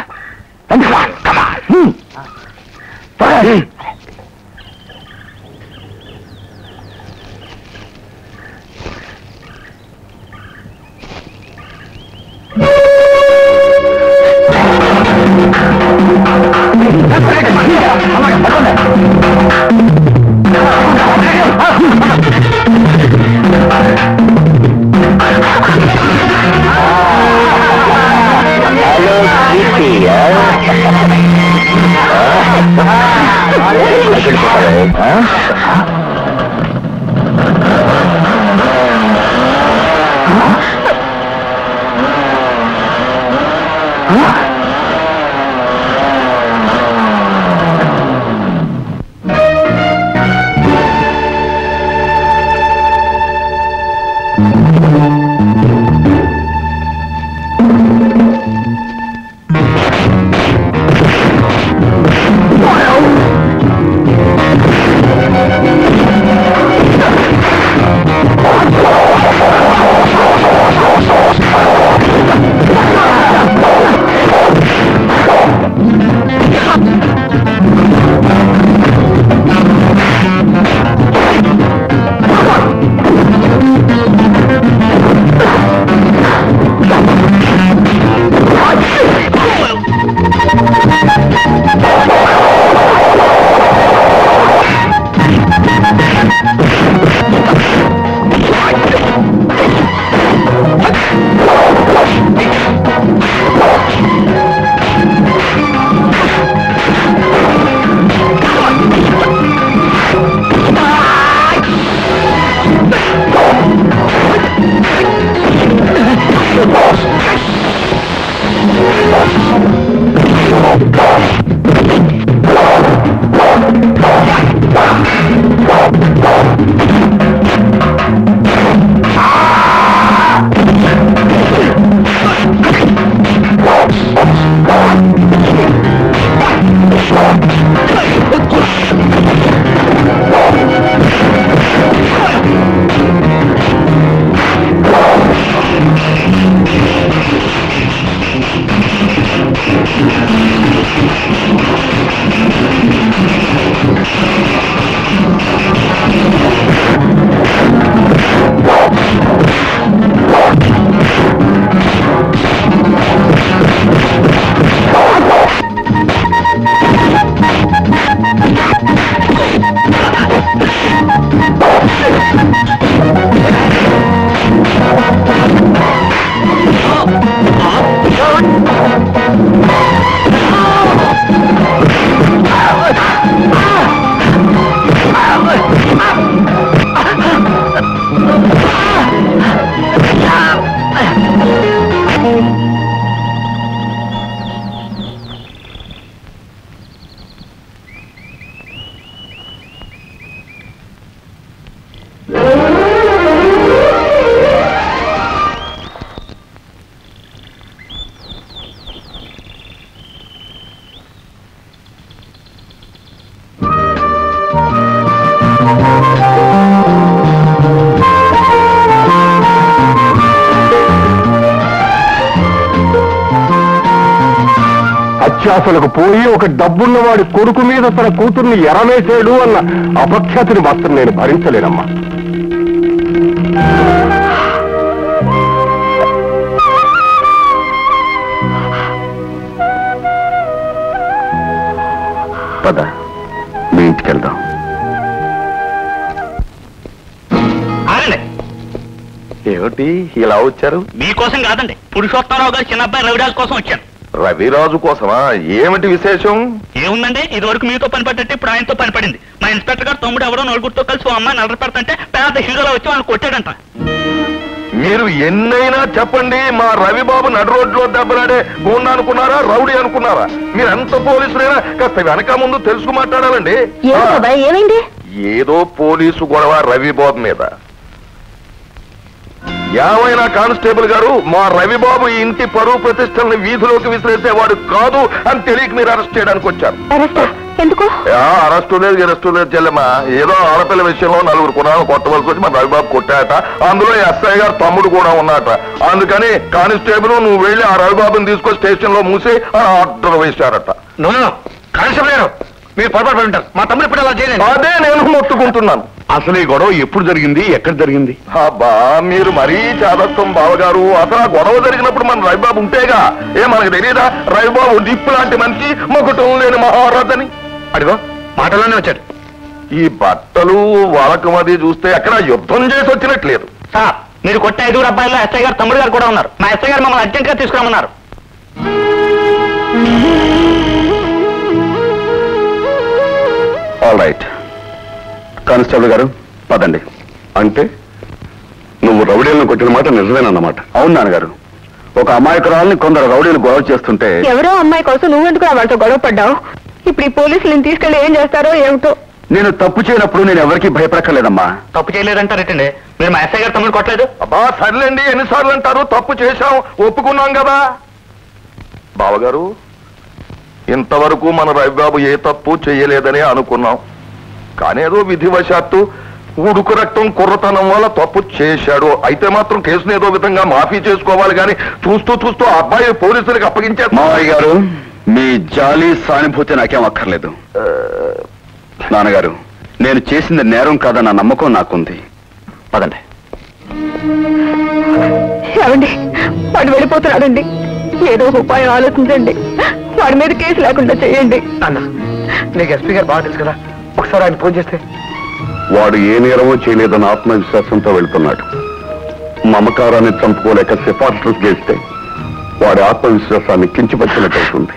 అత్యాసలకు పోయి ఒక డబ్బున్నవాడి కొడుకు మీద తన కూతుర్ని ఎరవేశాడు అన్న అపఖ్యాతిని మాత్రం నేను భరించలేనమ్మా పద మీ ఇంటికి వెళ్దాం ఏమిటి ఏమిటి ఇలా వచ్చారు మీకోసం కాదండి పురుషోత్తమరావు గారు చిన్న అబ్బాయి రవిరాజు కోసం వచ్చాను రవిరాజు కోసమా ఏమిటి విశేషం ఏముందండి ఇది వరకు మీతో పని పడ్డట్టు ఇప్పుడు ఆయనతో పని పడింది మా ఇన్స్పెక్టర్ గారు తమ్ముడు ఎవరో నలుగురితో కలిసి ఓ అమ్మాయి నలర పెడతంటే పెద్ద హీరోలో వచ్చి వాళ్ళు కొట్టాడంట మీరు ఎన్నైనా చెప్పండి మా రవిబాబు నడు రోడ్లో దెబ్బలాడే గూండా అనుకున్నారా రౌడీ అనుకున్నారా మీరు ఎంత పోలీసులైనా కాస్త వెనక ముందు తెలుసుకు మాట్లాడాలండి ఏం బాబాయ్ ఏమైంది ఏదో పోలీసు గొడవ రవిబాబు మీద ఏమైనా కానిస్టేబుల్ గారు మా రవిబాబు ఈ ఇంటి పరువు ప్రతిష్టల్ని వీధిలోకి విసిరేసేవాడు కాదు అని తెలియక మీరు అరెస్ట్ చేయడానికి వచ్చారు అరెస్టా ఎందుకు యా, అరెస్టు లేదు గిరెస్టు లేదు చెల్లెమ్మా ఏదో ఆడపిల్ల విషయంలో నలుగురు కుణాలు కొట్టవలసి వచ్చి మన రవిబాబు కొట్టాట అందులో ఎస్ఐ గారు తమ్ముడు కూడా ఉన్నాట అందుకని కానిస్టేబుల్ నువ్వు వెళ్ళి ఆ రవిబాబుని తీసుకొని స్టేషన్ లో మూసి ఆ ఆర్డర్ వేశారట కానిస్టేబుల్ గారు మీరు పొరపాటు పడి ఉంటారు మా తమ్ముడు ఇప్పుడు అలా చేయలేదు అదే నేను మొత్తుకుంటున్నాను అసలు ఈ గొడవ ఎప్పుడు జరిగింది ఎక్కడ జరిగింది అబ్బా మీరు మరీ చాదత్వం బావగారు అసలు ఆ గొడవ జరిగినప్పుడు మన రవిబాబు ఉంటేగా ఏ మనకు తెలియదా రవిబాబు దిప్పు లాంటి మనిషి మొకటం లేని మహారాజని అడిగో మాటల్లోనే వచ్చాడు ఈ బట్టలు వాళ్ళకు అది చూస్తే ఎక్కడ యుద్ధం చేసి వచ్చినట్లేదు సార్ మీరు కొట్టే ఐదుగురు అబ్బాయిలో ఎస్ఐ గారు తమ్ముడు గారు కూడా ఉన్నారు మా ఎస్ఐ గారు మమ్మల్ని అర్జెంట్ గా తీసుకురామన్నారు ఆల్ రైట్ కానిస్టేబుల్ గారు పదండి అంటే నువ్వు రౌడీలను కొట్టిన మాట నిజమేనన్నమాట అవును నాన్నగారు ఒక అమాయకురాల్ని కొందరు రౌడీలు గొడవ చేస్తుంటే ఎవరో అమ్మాయి కోసం నువ్వెందుకు వాళ్ళతో గొడవ పడ్డావు ఇప్పుడు ఈ పోలీసులను తీసుకెళ్లి ఏం చేస్తారో ఏమిటో నేను తప్పు చేయనప్పుడు నేను ఎవరికీ భయపడక్కర్లేదమ్మా తప్పు చేయలేదంటారేటండి మీరు మా ఎస్ఐ గారు తమ్ముడు కొట్టలేదు అబ్బా సర్లేండి ఎన్నిసార్లు అంటారు తప్పు చేశాం ఒప్పుకున్నాం కదా బావగారు ఇంతవరకు మన రవిబాబు ఏ తప్పు చేయలేదని అనుకున్నాం కానీ ఏదో విధివశాత్తు ఉడుకు రక్తం కుర్రతనం వల్ల తప్పు చేశాడు అయితే మాత్రం కేసును ఏదో విధంగా మాఫీ చేసుకోవాలి కానీ చూస్తూ చూస్తూ ఆ అబ్బాయి పోలీసులకు అప్పగించే మావయ్య గారు మీ జాలి సానుభూతి నాకేం అక్కర్లేదు నాన్నగారు నేను చేసింది నేరం కాదన్న నమ్మకం నాకుంది పదండి ఏమండి వాడు వెళ్ళిపోతున్నాడండి ఏదో ఒక ఉపాయం ఆలోచించండి వాడి మీద కేసు లేకుండా చేయండి అన్న నీకు ఎస్పీ గారు బాగా తెలుసు కదా ఒకసారి ఆయన ఫోన్ చేస్తే వాడు ఏ నేరమో చేయలేదన్న ఆత్మవిశ్వాసంతో వెళ్తున్నాడు మమకారాన్ని చంపుకోలేక సిఫార్సులు చేస్తే వాడి ఆత్మవిశ్వాసాన్ని కించపరిచినట్టు అవుతుంది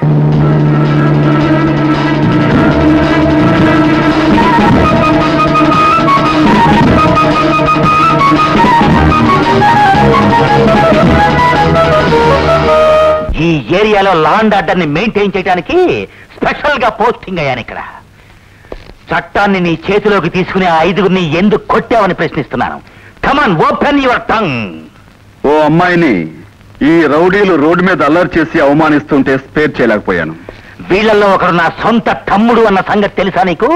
ఈ ఏరియాలో లా అండ్ ఆర్డర్ ని మెయింటైన్ చేయడానికి స్పెషల్ గా పోస్టింగ్ అయ్యాను ఇక్కడ చట్టాన్ని నీ చేతిలోకి తీసుకుని ఆ ఐదుగురిని ఎందుకు కొట్టావని ప్రశ్నిస్తున్నాను కమాన్ ఓపెన్ యువర్ టంగ్ ఓ అమ్మాయిని ఈ రౌడీలు రోడ్డు మీద అల్లరి చేసి అవమానిస్తుంటే స్పేర్ చేయలేకపోయాను వీళ్ళల్లో ఒకరు నా సొంత తమ్ముడు అన్న సంగతి తెలుసా నీకు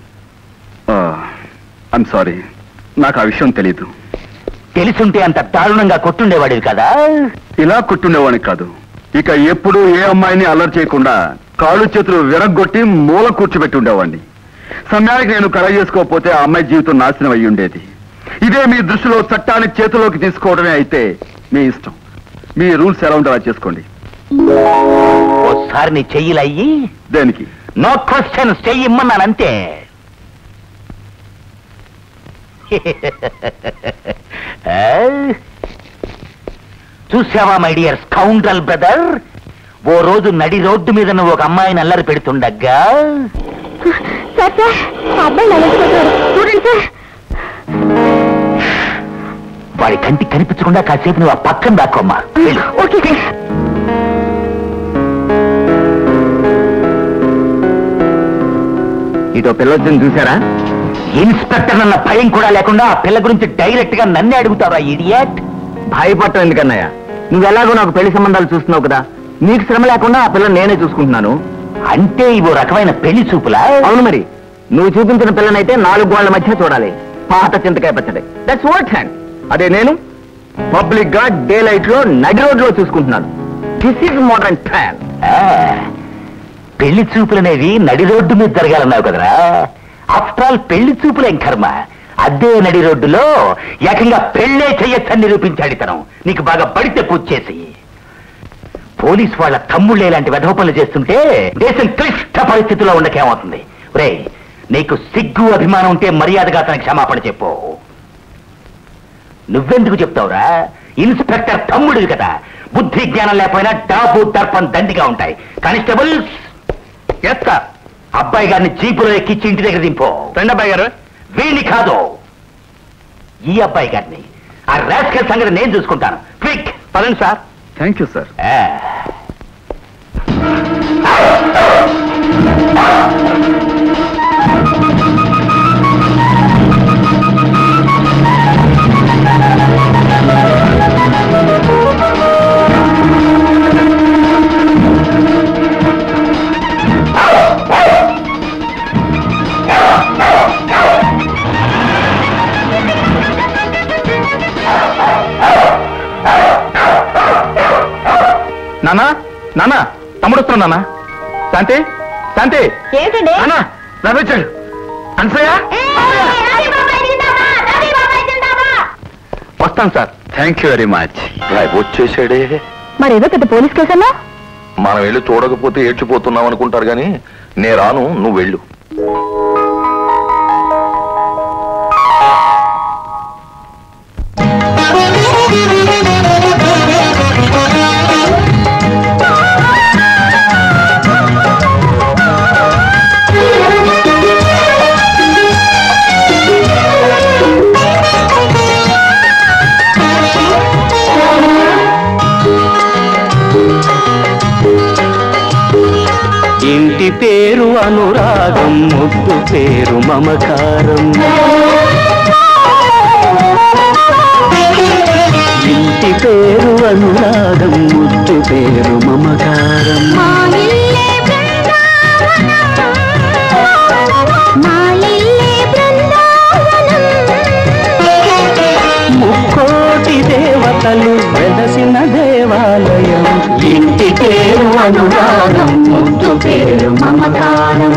ఐమ్ సారీ నాకు ఆ విషయం తెలీదు తెలుసుంటే అంత దారుణంగా కొట్టుండేవాడివి కదా ఇలా కొట్టుండేవాడిని కాదు ఇక ఎప్పుడు ఏ అమ్మాయిని అల్లరి చేయకుండా కాళ్ళు చేతులు విరగ్గొట్టి మూల కూర్చోబెట్టి ఉండేవాడిని సమయానికి నేను కర చేసుకోకపోతే ఆ అమ్మాయి జీవితం నాశనం అయ్యి ఉండేది ఇదే మీ దృష్టిలో చట్టాన్ని చేతిలోకి తీసుకోవడమే అయితే మీ ఇష్టం మీ రూల్స్ ఎలా ఉంటే అలా చేసుకోండి ఓసారి నీ చెయ్యిలయ్యి దేనికి నో క్వశ్చన్స్ చెయ్యిమ్మన్నానంతే ఆ? చూసావా మై డియర్ స్కౌండ్రల్ బ్రదర్ ఓ రోజు నడి రోడ్డు మీద నువ్వు ఒక అమ్మాయిని అల్లరి పెడుతుండగా సార్ సార్ ఆ అబ్బాయి నల్లకపోతున్నాడు చూడండి సార్ వాడి కంటికి కనిపించకుండా కాసేపు నువ్వు ఆ పక్కన దాక్కోమ్మా వెళ్ళు. ఓకే సార్ ఇటో పిల్లొచ్చింది చూసారా ఇన్స్పెక్టర్ అన్న భయం కూడా లేకుండా ఆ పిల్ల గురించి డైరెక్ట్ గా నన్నే అడుగుతావా ఇడియట్ భయపడటం ఎందుకన్నయ్య నువ్వెలాగో నాకు పెళ్లి సంబంధాలు చూస్తున్నావు కదా నీకు శ్రమ లేకుండా ఆ పిల్లని నేనే చూసుకుంటున్నాను అంటే ఇవో రకమైన పెళ్లి చూపులా అవును మరి నువ్వు చూపించిన పిల్లనైతే నాలుగు గోళ్ల మధ్య చూడాలి పాత చింతకాయ పచ్చడి దట్స్ వాట్ హ్యాండ్ అదే నేను పబ్లిక్ గా డే లైట్ లో నడి రోడ్ లో చూసుకుంటున్నాను దిస్ ఇస్ మోడర్న్ ప్లాన్ ఆ, పెళ్లి చూపులనేవి నడి రోడ్డు మీద జరగాలన్నావు కదరా ఆఫ్టర్ ఆల్ పెళ్లి చూపులేం కర్మ అదే నడి రోడ్డులో ఏకంగా పెళ్ళే చెయ్యొచ్చని నిరూపించాడు ఇతను నీకు బాగా పడితే పూజ చేసి పోలీస్ వాళ్ళ తమ్ముళ్ళు ఇలాంటి వెధవ పనులు చేస్తుంటే దేశం క్లిష్ట పరిస్థితిలో ఉండకేమవుతుంది రే నీకు సిగ్గు అభిమానం ఉంటే మర్యాదగా అతనికి క్షమాపణ చెప్పు నువ్వెందుకు చెప్తావురా ఇన్స్పెక్టర్ తమ్ముడివి కదా బుద్ధి జ్ఞానం లేకపోయినా డాబు దర్పం దండిగా ఉంటాయి కానిస్టేబుల్ ఎస్ సార్ అబ్బాయి గారిని జీపులో ఎక్కించి ఇంటి దగ్గర దింపో రండి అబ్బాయి గారు వీణ్ణి కాదు ఈ అబ్బాయి గారిని ఆ రాజకీయ సంగతి నేను చూసుకుంటాను క్విక్ పదండి సార్ థ్యాంక్ యూ సార్ నానా నానా తమ్ముడు వస్తున్నాడు నాన్న శాంతి శాంతి ఏమిటండి నానా రవిచాడు అనసయ్య వస్తాను sir thank you very much వచ్చేసాడే మరేదో పెద్ద పోలీస్ కేసన్నా మనం వెళ్ళి చూడకపోతే ఏడ్చిపోతున్నాం అనుకుంటారు కానీ నే రాను నువ్వు వెళ్ళు ఇంటి పేరు అనురాగం ముద్దు పేరు మమకారం ఇంటి పేరు అనురాగం ముద్దు పేరు మమకారం ముక్కోటి దేవతలు వెలసిన దేవాలయం ఇంటి పేరు అనురాగం ముద్దు పేరు మమకారం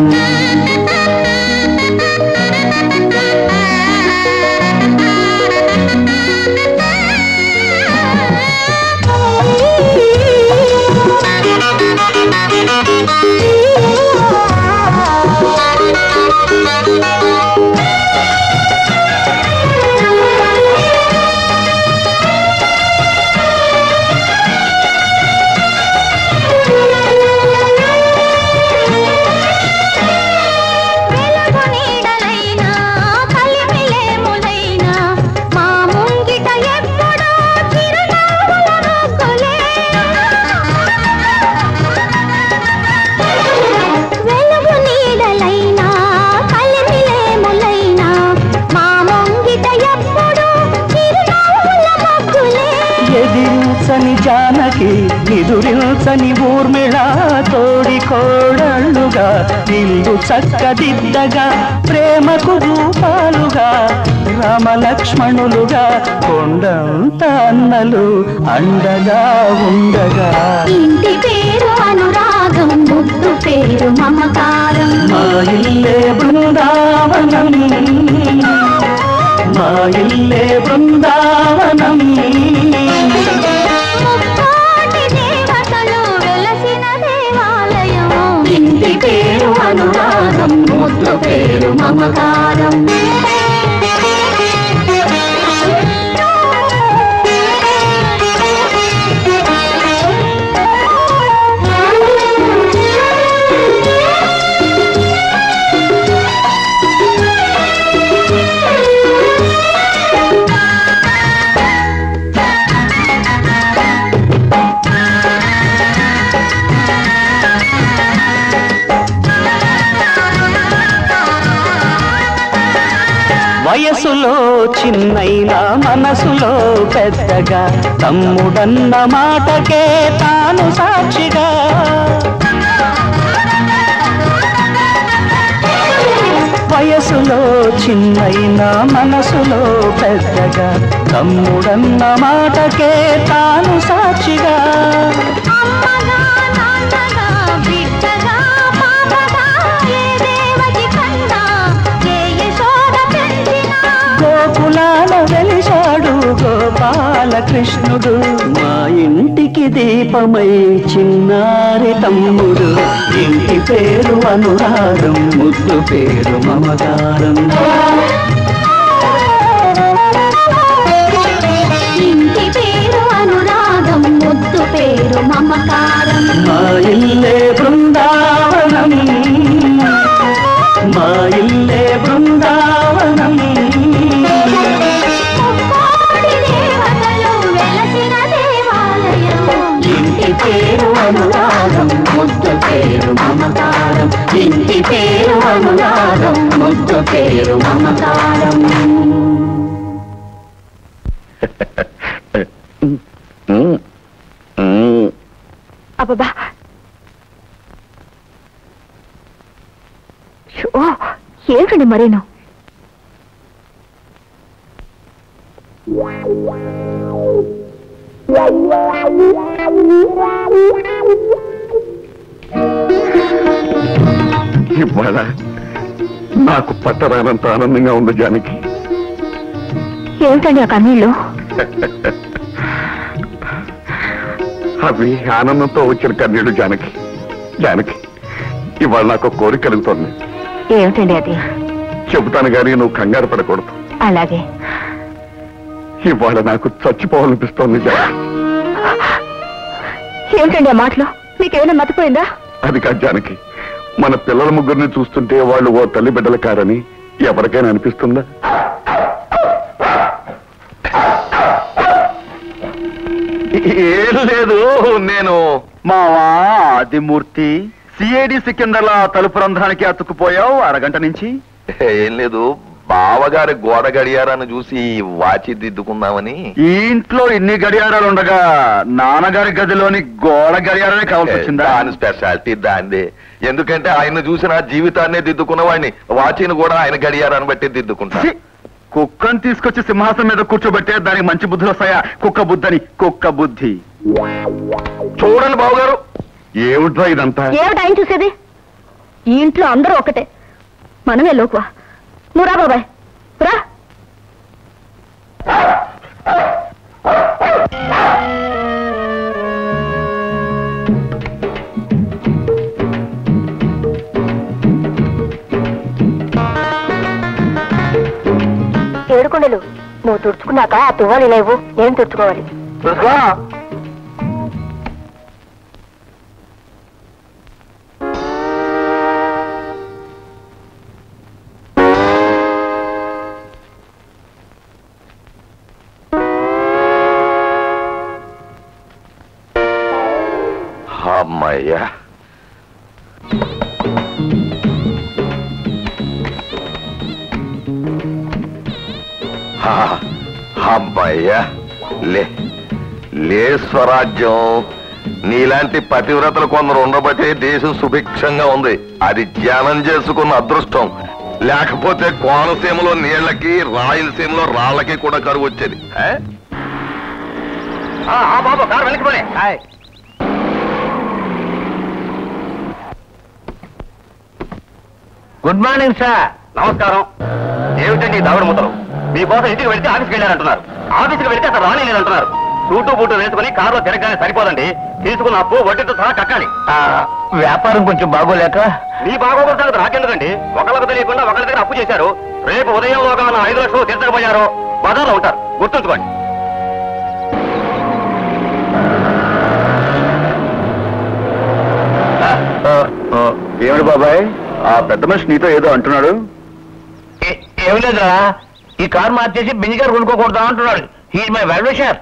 వెలుగు నీడలైనా కలిమిలేములైనా మా ముంగిట ఎప్పుడు చిరునవ్వుల మబ్బులే ఎదిరించని జానకి నిదురించని ఊర్మిళ తోడి కోడళ్ళుగా ఇల్లు చక్కదిద్దగా ప్రేమకు రూపాలుగా రామలక్ష్మణులుగా కొండంత అన్నలు అండగా ఉండగా ఇంటి పేరు అనురాగం ముద్దు పేరు మమకారం మా ఇల్లే బృందావనం మా ఇల్లే బృందావనం ముక్కోటి దేవతలు వెలసిన దేవాలయం ఇంటి పేరు అనురాగం ముద్దు పేరు మమకారం వయసులో చిన్నైనా మనసులో పెద్దగా తమ్ముడన్న మాటకే తాను సాక్షిగా వయసులో చిన్నైనా మనసులో పెద్దగా తమ్ముడన్న మాటకే తాను సాక్షిగా అమ్మగా నాన్నగా బిడ్డగా పాపగా ఏ దేవకి కన్నా ఏ యశోద పెంచినా గోకులాల వెలిశాడు గోపాలకృష్ణుడు మా ఇంటికి దీపమై చిన్నారి తమ్ముడు ఇంటి పేరు అనురాగం ముద్దు పేరు మమకారం పేరు మమకారం మా ఇల్లే బృందావనం మా ఇల్లే బృందావనం ఇంటి పేరు అనురాగం ముద్దు పేరు మమకారం ఇంటి పేరు అనురాగం ముద్దు పేరు మమకారం అబ్బబ్బా ఓ ఏంటండి మరేను ఇవాళ నాకు పట్టరానంత ఆనందంగా ఉంది జానకి ఏమిటండి ఆ కన్నీళ్ళు అవి ఆనందంతో వచ్చిన కన్నీళ్లు జానకి జానకి ఇవాళ నాకు ఒక కోరిక కలుగుతోంది ఏమిటండి అది చెబుతాను గానీ నువ్వు కంగారు పడకూడదు అలాగే ఇవాళ నాకు చచ్చిపోవాలనిపిస్తోంది జానకి ఏమిటండి ఆ మాటలు మీకేమైనా మతిపోయిందా అది కాదు జానకి మన పిల్లల ముగ్గురిని చూస్తుంటే వాళ్ళు ఓ తల్లి బిడ్డలు కారని ఎవరికైనా అనిపిస్తుందా ఏం లేదు నేను మావా ఆదిమూర్తి సిఐడి సికిందర్ల తలుపు రంధ్రానికి అతుక్కుపోయావు అరగంట నుంచి ఏం లేదు బావగారి గోడ గడియారాన్ని చూసి వాచి దిద్దుకుందామని ఈ ఇంట్లో ఇన్ని గడియారాలు ఉండగా నాన్నగారి గదిలోని గోడ గడియారమే కావాల్సి వచ్చిందా దాని స్పెషాలిటీ దాందే ఎందుకంటే ఆయన చూసిన జీవితాన్నే దిద్దుకున్న వాడిని వాచిని కూడా ఆయన గడియారాన్ని బట్టి దిద్దుకుంటా ఛీ! కుక్కను తీసుకొచ్చి సింహాసనం మీద కూర్చోబెట్టే దానికి మంచి బుద్ధులు వస్తాయా కుక్క బుద్ధని కుక్క బుద్ధి చూడండి బావగారు ఏమిట్రా ఇదంతా ఏమిటి ఆయన చూసేది ఈ ఇంట్లో అందరూ ఒకటే మనమే లోకువా నువ్వు రా బాబాయ్ రా ఏడుకొండలు నువ్వు తుడుచుకున్నాక ఆ తువ్వాలి లేవు నేను తుడుచుకోవాలి అమ్మయ్యా హా, అమ్మయ్యా లే లే స్వరాజ్యం నీలాంటి పతివ్రతలు కొందరు ఉండబట్టే దేశం సుభిక్షంగా ఉంది అది ధ్యానం చేసుకున్న అదృష్టం లేకపోతే కోనసీమలో నీళ్లకి రాయలసీమలో రాళ్ళకి కూడా కరువు వచ్చేది ఏ? బాబు కారు వెనక్కి గుడ్ మార్నింగ్ సార్ నమస్కారం ఏమిటండి ఈ దావుడు ముద్దలు మీకోసం ఇంటికి వెళ్తే ఆఫీస్కి వెళ్ళారంటున్నారు ఆఫీస్కి వెళ్తే అసలు రాని లేదంటున్నారు సూటు బూటు వేసుకుని కారులో తిరగగానే సరిపోదండి తీసుకున్న అప్పు వడ్డీతో సహా కట్టాలి వ్యాపారం కొంచెం బాగోలేక మీ బాగోగుల సంగతి నాకెందుకండి ఒకళ్ళకు తెలియకుండా ఒకరి దగ్గర అప్పు చేశారు రేపు ఉదయంలోగా నా ఐదు లక్షలు తీర్చకపోయారు బజార్లో ఉంటారు గుర్తుంచుకోండి ఏమిటి బాబాయ్ ఆ పెద్ద మనిషి నీతో ఏదో అంటున్నాడు ఏ- ఏం లేదురా ఈ కార్ మార్చేసి బెంజ్ గారు కొనుక్కోకూడదా అంటున్నాడు హీ మై వెల్ విషర్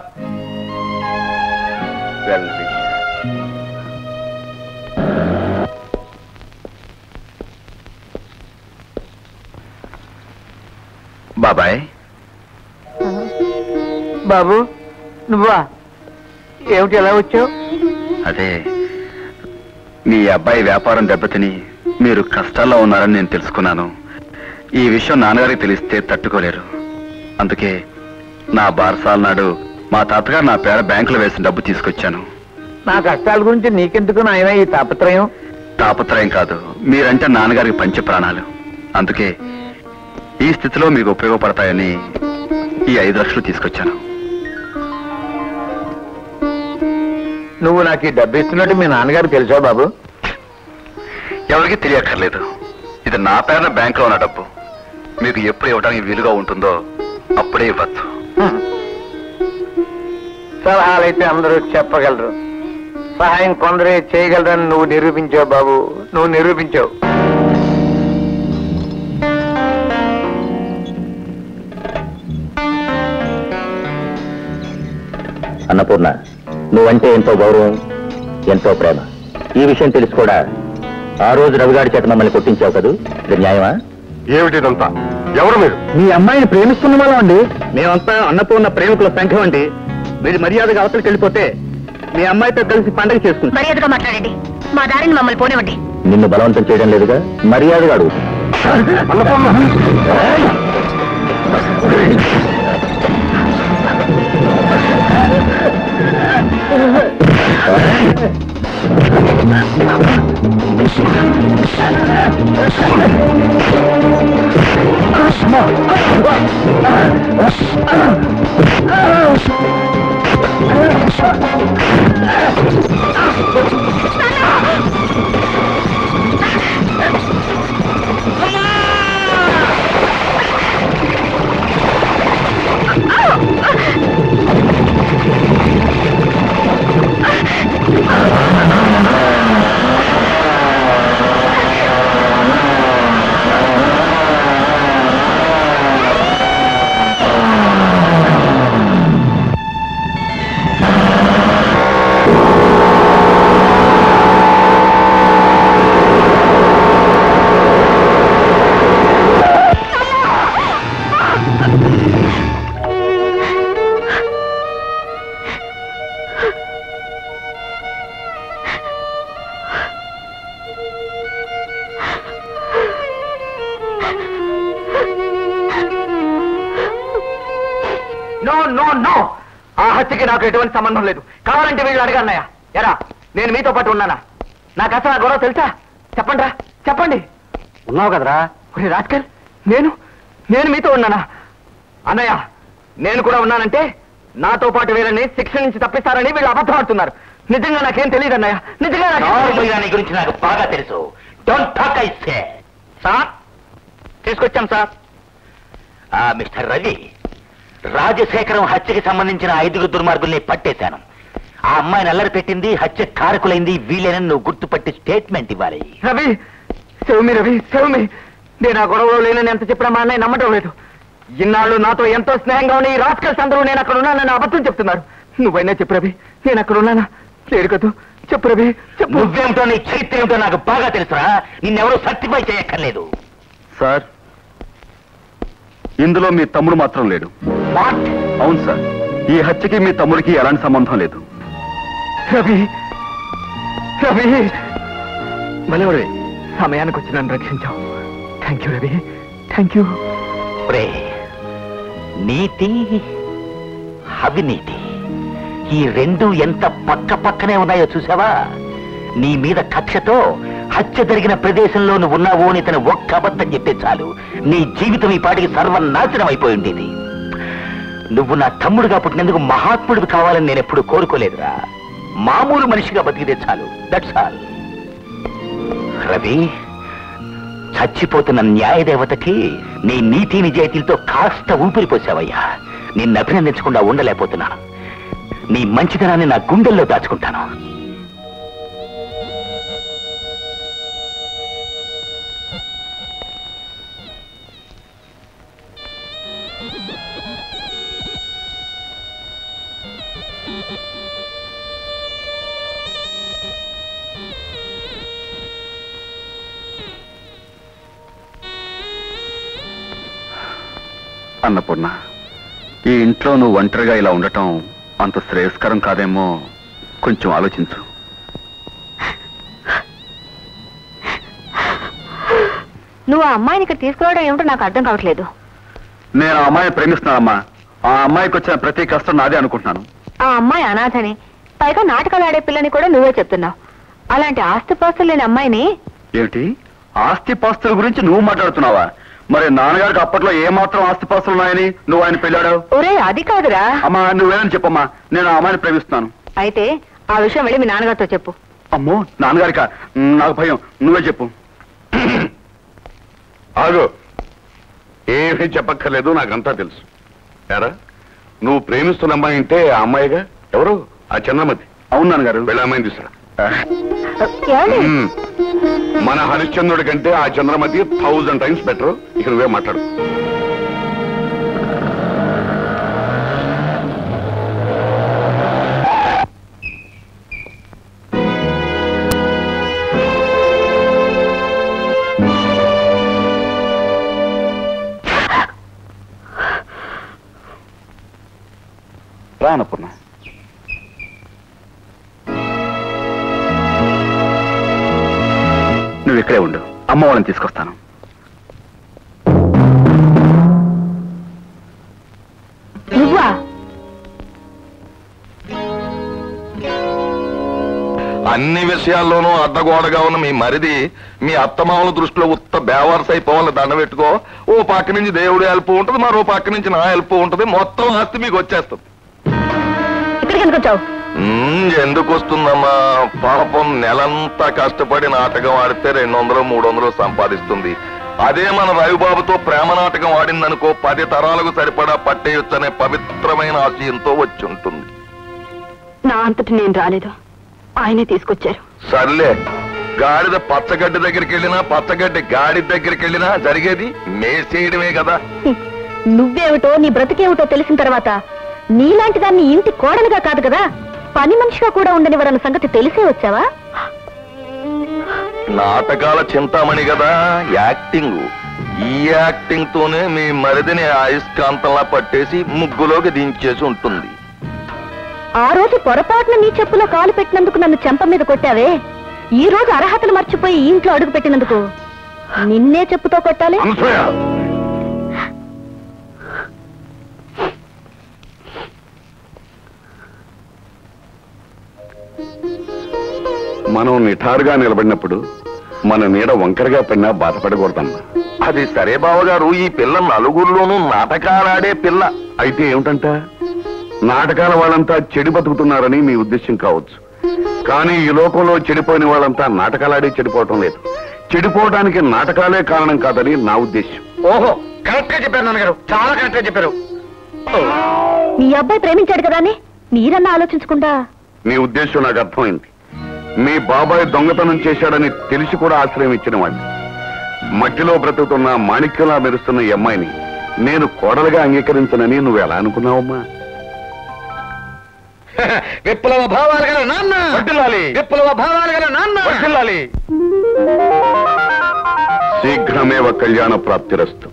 బాబాయ్ బాబు నువ్వా ఏమిటి ఎలా వచ్చావు అదే మీ అబ్బాయి వ్యాపారం దెబ్బతిని మీరు కష్టాల్లో ఉన్నారని నేను తెలుసుకున్నాను ఈ విషయం నాన్నగారికి తెలిస్తే తట్టుకోలేరు అందుకే నా బారసాల నాడు మా తాతగారు నా పేర బ్యాంకులో వేసిన డబ్బు తీసుకొచ్చాను నా కష్టాల గురించి నీకెందుకు నాయన ఈ తాపత్రయం తాపత్రయం కాదు మీరంటే నాన్నగారికి పంచ ప్రాణాలు అందుకే ఈ స్థితిలో మీకు ఉపయోగపడతాయని ఈ ఐదు లక్షలు తీసుకొచ్చాను నువ్వు నాకు ఈ డబ్బు ఇస్తున్నట్టు మీ నాన్నగారు తెలుసా బాబు ఎవరికి తెలియక్కర్లేదు ఇది నా పేరున బ్యాంకులో ఉన్న డబ్బు మీకు ఎప్పుడు ఇవ్వడానికి వీలుగా ఉంటుందో అప్పుడే ఇవ్వచ్చు సలహాలైతే అందరూ చెప్పగలరు సహాయం కొందరే చేయగలరని నువ్వు నిరూపించావు బాబు నువ్వు నిరూపించావు అన్నపూర్ణ నువ్వంటే ఎంతో గౌరవం ఎంతో ప్రేమ ఈ విషయం తెలిసి కూడా ఆ రోజు రవిగాడి చేత మమ్మల్ని కొట్టించావు కదూ ఇది న్యాయమా ఏమిటిదంతా ఎవరు మీరు మీ అమ్మాయిని ప్రేమిస్తున్న వాళ్ళం అండి మేమంతా అన్నపూర్ణ ప్రేమికుల సంఘం అండి మీరు మర్యాదగా అవతలికి వెళ్ళిపోతే మీ అమ్మాయితో కలిసి పండగ చేసుకుంటాం మర్యాదగా మాట్లాడండి మా దారిని మమ్మల్ని పోనివ్వండి నిన్ను బలవంతం చేయడం లేదుగా మర్యాదగా అడుగు నో నో నో ఆ హత్యకి నాకు ఎటువంటి సంబంధం లేదు కావాలంటే వీళ్ళు అడగన్నయ్య ఎరా నేను మీతో పాటు ఉన్నానా నాకు అసలు ఆ గొడవ తెలుసా చెప్పండి రా చెప్పండి ఉన్నావు కదరా ఒరే రాస్కల్ నేను నేను మీతో ఉన్నానా అన్నయ్య నేను కూడా ఉన్నానంటే నాతో పాటు వీళ్ళని శిక్ష నుంచి తప్పిస్తారని వీళ్ళు అబద్ధం ఆడుతున్నారు నిజంగా నాకేం తెలియదు అన్నయ్య నిజంగా నాకేం నీ గురించి నాకు బాగా తెలుసు don't talk I say sir తీసుకొచ్చాం సార్ మిస్టర్ రవి రాజశేఖరం హత్యకి సంబంధించిన ఐదుగురు దుర్మార్గుల్ని పట్టేశాను ఆ అమ్మాయిని అల్లరి పెట్టింది హత్య కారకులైంది వీళ్ళేనని నువ్వు గుర్తుపట్టి స్టేట్మెంట్ ఇవ్వాలి రవి శివమి రవి శివమి నేను ఆ గొడవలో లేనని ఎంత చెప్పినా మా అన్నయ్య నమ్మటం లేదు ఇన్నాళ్ళు నాతో ఎంతో స్నేహంగా ఉన్న ఈ రాస్కల్స్ అందరూ నేను అక్కడ ఉన్నానని అబద్ధం చెప్తున్నారు నువ్వైనా చెప్పు రవి నేను అక్కడ ఉన్నానా లేరు కదూ చెప్పు రవి చెప్పు నువ్వేమిటో నీ చరిత్ర ఏమిటో నాకు బాగా తెలుసురా నిన్నెవరూ సర్టిఫై చేయక్కర్లేదు సార్ ఇందులో మీ తమ్ముడు మాత్రం లేడు వాట్ అవును సార్ ఈ హత్యకి మీ తమ్ముడికి ఎలాంటి సంబంధం లేదు రవి రవి మలవరే సమయానికి వచ్చి నన్ను రక్షించావు thank you Ravi thank you ఒరే నీతి అవినీతి ఈ రెండు ఎంత పక్క పక్కనే ఉన్నాయో చూసావా నీ మీద కక్షతో హత్య జరిగిన ప్రదేశంలో నువ్వు ఉన్నావు అని తను ఒక్క అబద్ధం చెప్తే చాలు నీ జీవితం ఈ పాటికి సర్వనాశనం అయిపోయి ఉండేది నువ్వు నా తమ్ముడుగా పుట్టినందుకు మహాత్ముడివి కావాలని నేను ఎప్పుడు కోరుకోలేదురా మామూలు మనిషిగా బతికితే చాలు దట్స్ ఆల్ రవి చచ్చిపోతున్న న్యాయదేవతకి నీ నీతి నిజాయితీలతో కాస్త ఊపిరి పోసావయ్యా నిన్ను అభినందించకుండా ఉండలేకపోతున్నాను నీ మంచితనాన్ని నా గుండెల్లో దాచుకుంటాను అన్నపూర్ణ ఈ ఇంట్లో నువ్వు ఒంటరిగా ఇలా ఉండటం అంత శ్రేయస్కరం కాదేమో కొంచెం ఆలోచించు నువ్వు ఆ అమ్మాయిని ఇక్కడ తీసుకురావడం ఏమిటో నాకు అర్థం కావట్లేదు నేను ఆ అమ్మాయిని ప్రేమిస్తున్నానమ్మా ఆ అమ్మాయికి వచ్చిన ప్రతి కష్టం నాదే అనుకుంటున్నాను ఆ అమ్మాయి అనాథని పైగా నాటకాలు ఆడే పిల్లని కూడా నువ్వే చెప్తున్నావు అలాంటి ఆస్తిపాస్తులు లేని అమ్మాయిని ఏమిటి ఆస్తి పాస్తుల గురించి నువ్వు మాట్లాడుతున్నావా మరి నాన్నగారికి అప్పట్లో ఏ మాత్రం ఆస్తి పాస్తులు ఉన్నాయని నువ్వు ఆయన పెళ్ళాడు ఒరే అది కాదురా అమ్మా నువ్వేనని చెప్పమ్మా నేను ఆ అమ్మాయిని ప్రేమిస్తున్నాను అయితే ఆ విషయం వెళ్ళి మీ నాన్నగారితో చెప్పు అమ్మో నాన్నగారికా మ్, నాకు భయం నువ్వే చెప్పు ఆగు ఏమీ చెప్పక్కర్లేదు నాకంతా తెలుసు ఎరా నువ్వు ప్రేమిస్తున్న అమ్మాయి అంటే ఆ అమ్మాయిగా ఎవరు ఆ చంద్రమతి అవును నాన్నగారు వెళ్ళామని తీసుకురా ఏమండి మ్మ్. మన హరిశ్చంద్రుడి కంటే ఆ చంద్రమతి థౌజండ్ టైమ్స్ బెటర్ ఇక నువ్వే మాట్లాడు రా అన్నపూర్ణ నువ్వు ఇక్కడే ఉండు అమ్మ వాళ్ళని తీసుకొస్తాను నువ్వా అన్ని విషయాల్లోనూ అడ్డగోడగా ఉన్న మీ మరిది మీ అత్తమామల దృష్టిలో ఉత్త బేవర్స్ అయిపోవాలి దండ పెట్టుకో ఓ పక్క నుంచి దేవుడి హెల్ప్ ఉంటుంది మరో పక్క నుంచి నా హెల్ప్ ఉంటుంది మొత్తం ఆస్తి మీకు వచ్చేస్తుంది ఇక్కడికి ఎందుకు వచ్చావు మ్మ్, ఎందుకు వస్తుందమ్మా పాపం నెలంతా కష్టపడి నాటకం ఆడితే రెండు వందలు మూడు వందలు సంపాదిస్తుంది అదే మన రవిబాబుతో ప్రేమ నాటకం ఆడిందనుకో పది తరాలకు సరిపడా పట్టేయొచ్చనే పవిత్రమైన ఆశయంతో వచ్చి ఉంటుంది నా అంతటి నేను రాలేదు ఆయనే తీసుకొచ్చారు సర్లే గాడిద పచ్చగడ్డి దగ్గరికి వెళ్ళినా పచ్చగడ్డి గాడి దగ్గరికి వెళ్ళినా జరిగేది మేసేయడమే కదా నువ్వేమిటో నీ బ్రతికేమిటో తెలిసిన తర్వాత నీలాంటి దాన్ని ఇంటి కోడలుగా కాదు కదా పని మనిషిగా కూడా ఉండనివరన్న సంగతి తెలిసే వచ్చావా నాటకాల చింతామణి కదా యాక్టింగ్ ఈ యాక్టింగ్ తోనే మీ మరిదిని అయస్కాంతంలా పట్టేసి ముగ్గులోకి దించేసి ఉంటుంది ఆ రోజు పొరపాటున నీ చెప్పులో కాలు పెట్టినందుకు నన్ను చెంప మీద కొట్టావే ఈ రోజు అర్హతలు మర్చిపోయి ఈ ఇంట్లో అడుగు పెట్టినందుకు నిన్నే చెప్పుతో కొట్టాలి అనసూయ మనం నిఠారుగా నిలబడినప్పుడు మన నీడ వంకరగా పడినా బాధపడకూడదమ్మా అది సరే బావగారు ఈ పిల్ల నలుగురిలోనూ నాటకాలాడే పిల్ల అయితే ఏమిటంట నాటకాల వాళ్ళంతా చెడి బతుకుతున్నారని మీ ఉద్దేశం కావచ్చు కానీ ఈ లోకంలో చెడిపోయిన వాళ్ళంతా నాటకాలాడే చెడిపోవటం లేదు చెడిపోవడానికి నాటకాలే కారణం కాదని నా ఉద్దేశం ఓహో కరెక్ట్ గా చెప్పారు నాన్నగారు చాలా కరెక్ట్ గా చెప్పారు మీ అబ్బాయి ప్రేమించాడు కదా అని మీరన్నా ఆలోచించకుండా నీ ఉద్దేశం నాకు అర్థమైంది మీ బాబాయ్ దొంగతనం చేశాడని తెలిసి కూడా ఆశ్రయం ఇచ్చిన వాడిని మట్టిలో బ్రతుకుతున్న మాణిక్యంలా మెరుస్తున్న ఈ అమ్మాయిని నేను కోడలుగా అంగీకరించనని నువ్వు ఎలా అనుకున్నావమ్మా విప్లవ భావాలు గల నాన్న విప్లవ భావాలు గల నాన్న శీఘ్రమేవ కళ్యాణ ప్రాప్తిరస్తు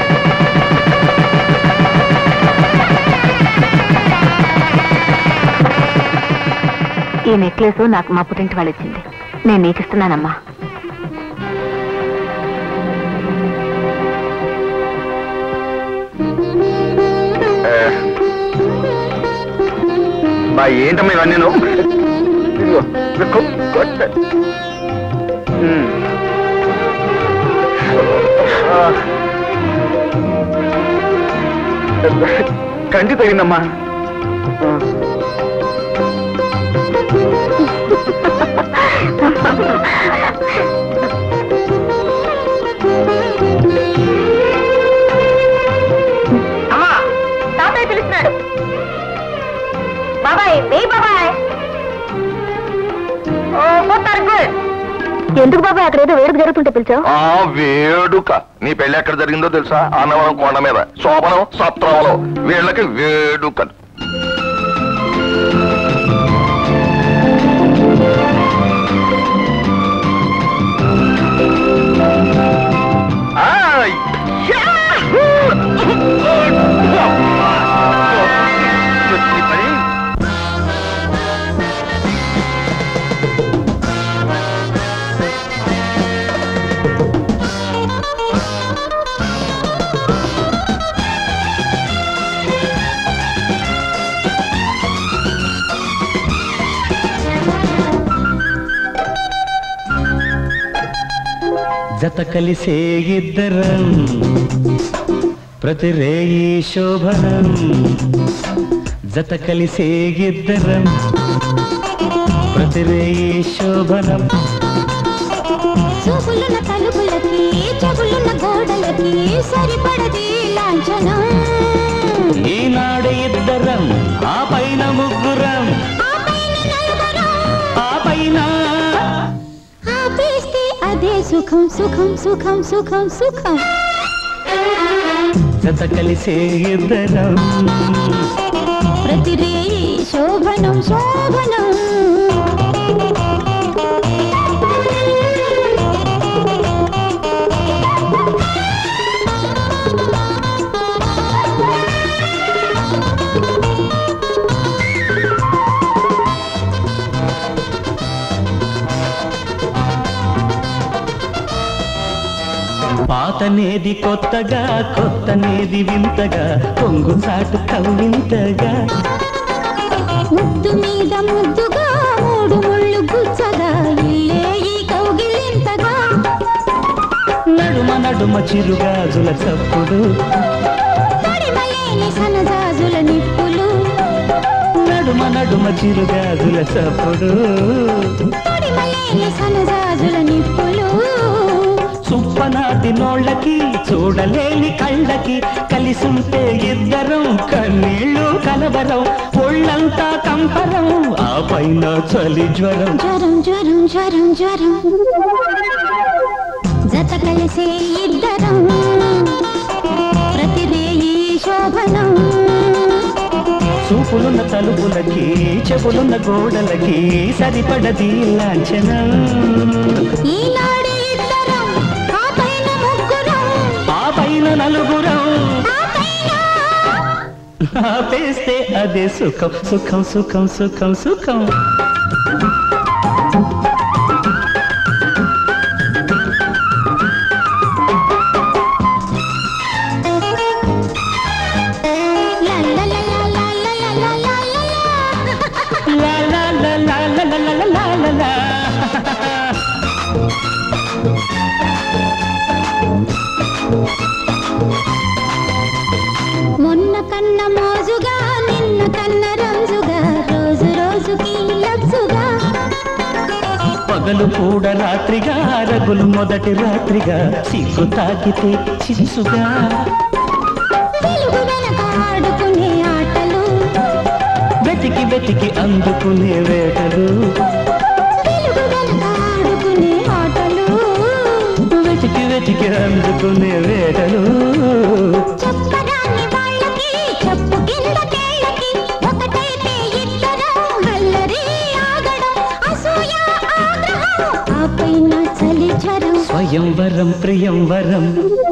ఈ నెక్లెస్ నాకు మా పుట్టింటి వాళ్ళు ఇచ్చింది నేను నీకు ఇస్తున్నానమ్మా బా ఏంటమ్మా ఇవన్నీ నువ్వు ఇదిగో, ఇదిగో, కొట్ట. ఉమ్. ఆ. కంటి తగిందమ్మా ఆ. అమ్మా తాతయ్య పిలుస్తున్నాడు బాబాయ్ ఏ బాబాయ్ ఓ పోతారు గుడ్ ఎందుకు బాబాయ్ అక్కడ ఏదో వేడుక జరుగుతుంటే పిలిచావు ఆ వేడుక నీ పెళ్లి ఎక్కడ జరిగిందో తెలుసా అన్నవరం కొండ మీద శోభనం సత్రంలో వీళ్ళకి వేడుక ఆ, యాహూ! వచ్చింది పని జత కలిసే ఇద్దరం ప్రతి రేయి శోభనం జత కలిసే ఇద్దరం ప్రతి రేయి శోభనం చూపులున్న తలుపులకి చెవులున్న గోడలకి సరిపడది లాంఛనం ఈనాడు ఇద్దరం ఆ పైన ముగ్గురం ఆ పైన నలుగురం సుఖం సుఖం సుఖం సుఖం సుఖం జత కలిసే ఇద్దరం ప్రతి రేయి శోభనం శోభనం పాతనేది కొత్తగా కొత్తనేది వింతగా కొంగు చాటు కవ్వింతగా ముద్దు మీద ముద్దుగా మూడు ముళ్ళు గుచ్చగా ఇల్లే ఈ కౌగిలింతగా నడుమ నడుమ చిరుగాజుల చప్పుడు తడిమలేని సనజాజుల నిప్పులు నడుమ నడుమ చిరుగాజుల చప్పుడు తడిమలేని సనజాజుల నిప్పులు సుప్పనాటి నోళ్ళకి చూడలేని కళ్ళకి కలిసుంటే ఇద్దరం కన్నీళ్ళు కలవరం ఒళ్ళంతా కంపరం ఆ పైన చలి జ్వరం జ్వరం జ్వరం జ్వరం జ్వరం జత కలిసే ఇద్దరం ప్రతి రేయి శోభనం చూపులున్న తలుపులకి చెవులున్న గోడలకి సరిపడది లాంఛనం ఈనాడు ఇద్దరం ఆ పైన ముగ్గురం ఆ పైన నలుగురం ఆ పైన ఆపేస్తే అదే సుఖం సుఖం సుఖం సుఖం సుఖం లా లా లా లా లా లా లా లా లా లా. లా లా లా లా లా లా లా లా లా లా. మొన్న కన్న మోజుగా నిన్న కన్న రంజుగా రోజు రోజుకి లబ్జుగా పగలు కూడా రాత్రిగా రగులు మొదటి రాత్రిగా సిగ్గు తాకితే చిచ్చుగా వెలుగు వెనక ఆడుకునే ఆటలు వెతికి వెతికి అందుకునే వేటలు వెలుగు వెనక ఆడుకునే ఆటలు వెతికి వెతికి అందుకునే వేటలు చెప్పరాని వాళ్ళకి చెప్పు కింద కేళ్ళకి ఒకటైతే ఇద్దరం అల్లరి ఆగడం అసూయ ఆగ్రహం ఆ పైన చలి జ్వరం స్వయంవరం ప్రియంవరం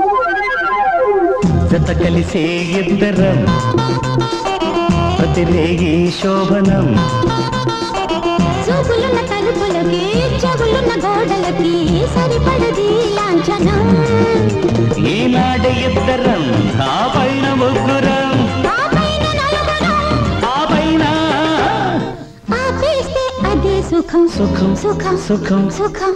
జత కలిసే ఇద్దరం ప్రతి రేగి శోభనం చూపులున్న తలుపులకి చెవులున్న గోడలకి సరిపడది లాంఛనం ఈనాడు ఇద్దరం ఆ పైన ముగ్గురం ఆ పైన నలుగురం ఆ పైన ఆపేస్తే అదే సుఖం సుఖం సుఖం సుఖం సుఖం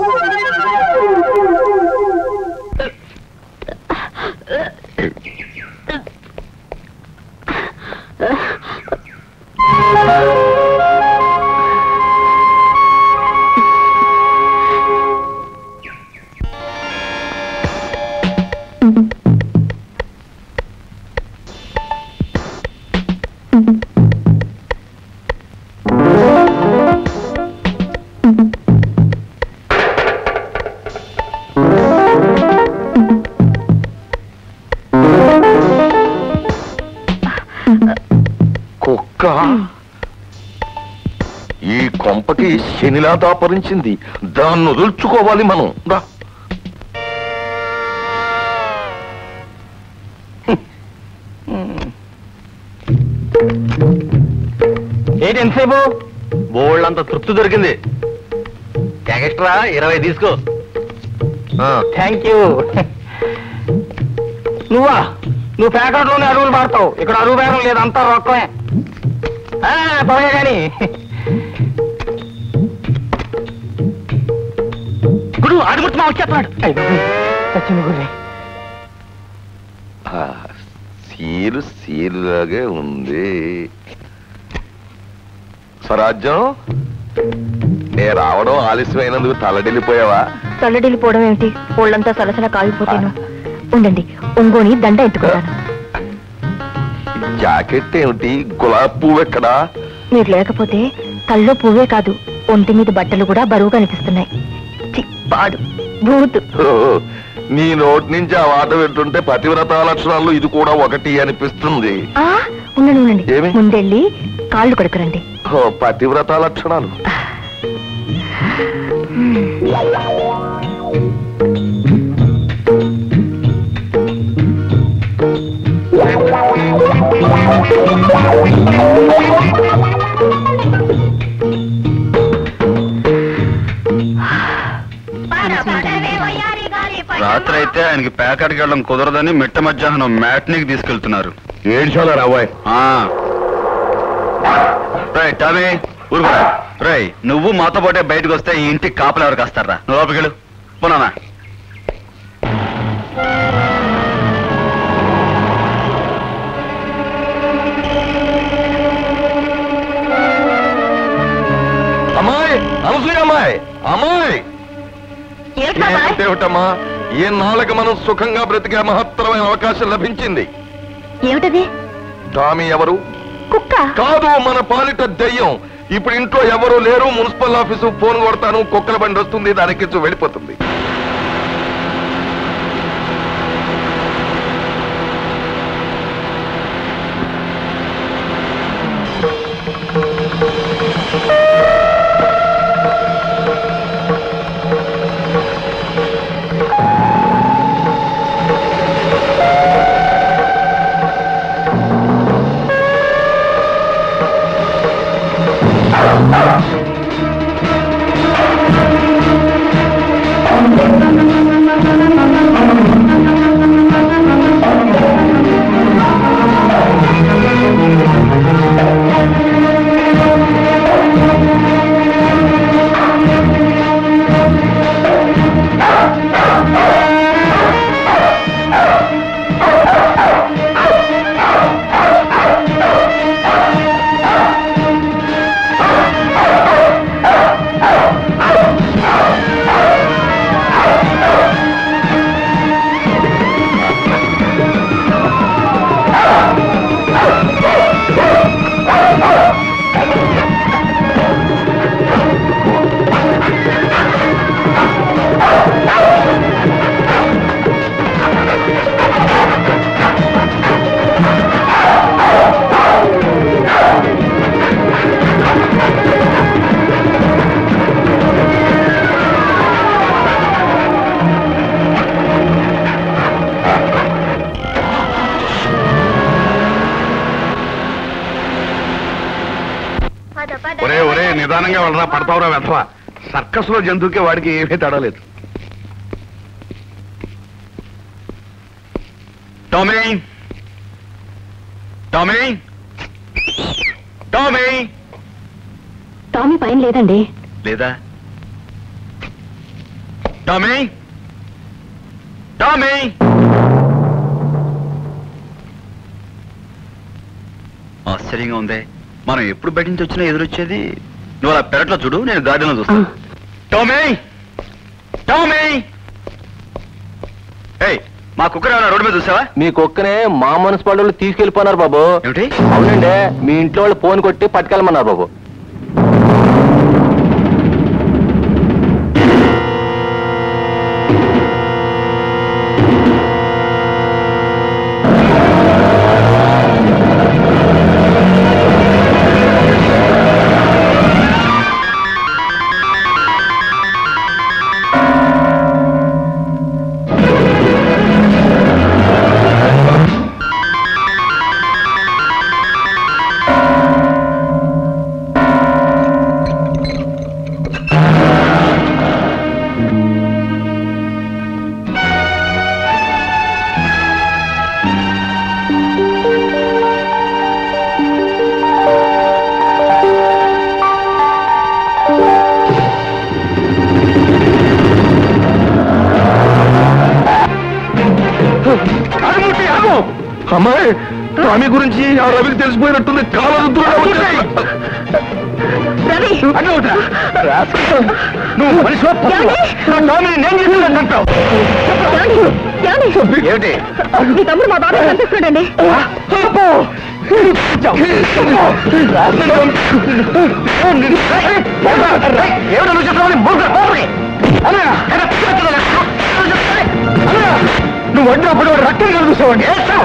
కుక్క ఈ కొంపకి శనిలా దాపరించింది దాన్ని వదుల్చుకోవాలి మనం రా ఏంటి ఎంతసేపు బోళ్ళంత తృప్తి దొరికింది ఎక్స్ట్రా ఇరవై తీసుకో ఆ, థ్యాంక్ యూ నువ్వా నువ్వు ప్యాకెట్లోనే అరువులు పాడతావు ఇక్కడ అరువు బేరం లేదు అంతా రొక్కమే ఆ, పోయే గాని గుడు అడుగుతున్నా వచ్చేస్తున్నాడు సచిన గుడి ఆ, సీలు సీలులాగే ఉంది స్వరాజ్యం నే రావడం ఆలస్యమైనందుకు తలడిల్లిపోయావా తల్లడిల్లిపోవడం ఏమిటి ఒళ్ళంతా సలసల కాగిపోతాను ఉండండి ఒంగోని దండ ఎత్తుకున్నాను జాకెట్ ఏమిటి గులాబీ పువ్వు ఎక్కడా మీరు లేకపోతే తల్లో పువ్వే కాదు ఒంటి మీద బట్టలు కూడా బరువుగా అనిపిస్తున్నాయి చి, పాడు భూత్ ఓ, నీ నోటి నుంచి ఆ మాట వింటుంటే పతివ్రత లక్షణాల్లో ఇది కూడా ఒకటి అనిపిస్తుంది ఆ, ఉండండి ఉండండి ఏమి? ముందెళ్ళి కాళ్ళు కొడుకురండి ఓ, పతివ్రత లక్షణాలు రాత్రి అయితే ఆయనకి ప్యాకెట్కి వెళ్ళడం కుదరదని మిట్ట మధ్యాహ్నం మ్యాట్నీకి తీసుకెళ్తున్నారు ఏడ్చాలా రాబోయ్ ఆ. రేయ్ టామీ ఊరుకోరా రేయ్ నువ్వు మాతో పాటే బయటకు వస్తే ఈ ఇంటికి కాపలు ఎవరికి వస్తారా నువ్వు లోపలికి వెళ్ళు పోనా అమ్మాయి అనసూయ అమ్మాయి అమ్మాయి ఏమిటి బాబాయ్ ఏమిటమ్మా ఏ నాళ్ళకి మనం సుఖంగా బ్రతికే మహత్తరమైన అవకాశం లభించింది ఏమిటది టామీ ఎవరు కుక్క కాదు మన పాలిట దెయ్యం ఇప్పుడు ఇంట్లో ఎవరు లేరు మున్సిపల్ ఆఫీసు ఫోన్ కొడతాను కుక్కల బండి వస్తుంది దానికి వెళ్ళిపోతుంది ఒరే ఒరే నిదానంగా వెళ్ళరా పడతావురా వెధవా సర్కస్ లో జంతువుకి వాడికి ఏమీ తేడా లేదు టామీ టామీ టామీ టామీ పైన లేదండి లేదా టామీ టామీ ఆశ్చర్యంగా ఉందే మనం ఎప్పుడు బయట నుంచి వచ్చినా ఎదురొచ్చేది నువ్వు అలా పెరట్లో చూడు నేను గార్డెన్లో చూస్తాను టామీ టామీ ఏయ్ మా కుక్కర్ ఏమైనా రోడ్డు మీద చూసావా మీ కుక్కనే మా మున్సిపాలిటీ వాళ్ళు తీసుకెళ్లిపోయినారు బాబు ఏమిటి అవునండి మీ ఇంట్లో వాళ్ళు ఫోన్ కొట్టి పట్టుకెళ్ళమన్నారు బాబు అమ్మాయి టామీ గురించి ఆ రవికి తెలిసిపోయినట్టుంది కాలదు నువ్వు మనిషివా పశువా? నా టామీని నేను చేసిందని అంటావు ఏమిటి మీ తమ్ముడు మా బాబాయ్ కనిపిస్తున్నాడండి ఏమిటో నువ్వు చెప్తావని బుర్ర, బుర్రకి. అన్నయ్య, ఎక్కడ పిచ్చి పిచ్చిగా చేసేవాడిని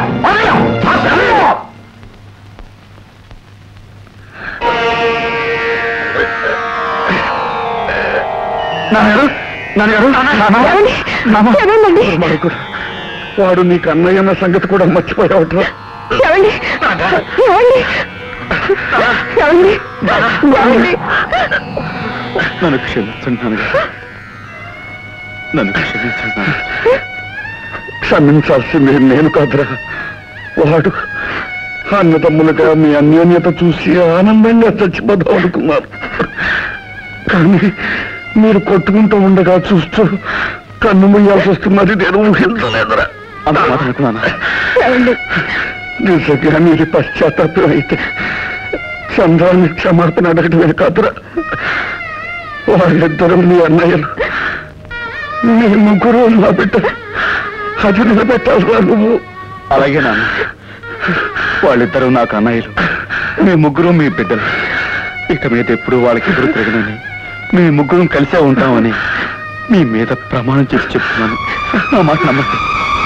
నాన్నగారు నాన్నగారు నాన్న ఏమైందండి మరొక వాడు నీకు అన్నయ్య అన్న సంగతి కూడా మర్చిపోయావట ఏమండి ఏమండి ఏమండి ఏమండి నన్ను క్షమించండి నాన్నగారు నన్ను క్షమించండి నాన్న. క్షమించాల్సింది నేను కాదురా వాడు అన్నదమ్ములుగా మీ అన్యోన్యత చూసి ఆనందంగా చచ్చిపోదాం అనుకున్నారు కానీ మీరు కొట్టుకుంటూ ఉండగా చూస్తూ కన్ను ముయ్యాల్సి వస్తున్నది నేను ఊహించలేదురా అంత మాట అనుకున్నాను నిజంగా మీరు పశ్చాత్తాపం అయితే చంద్రాన్ని క్షమాపణ అడగటమే కాదురా వాళ్ళిద్దరూ మీ అన్నయ్యలు మీ ముగ్గురు నా బిడ్డ అది నిలబెట్టాలిరా నువ్వు అలాగే నాన్న వాళ్ళిద్దరూ నాకు అన్నయ్యలు మీ ముగ్గురు మీ బిడ్డలు ఇక మీద ఎప్పుడు వాళ్ళకి ఎదురు తిరగనని మీ ముగ్గురం కలిసే ఉంటామని మీ మీద ప్రమాణం చేసి చెప్తున్నాను నా మాట నమ్మండి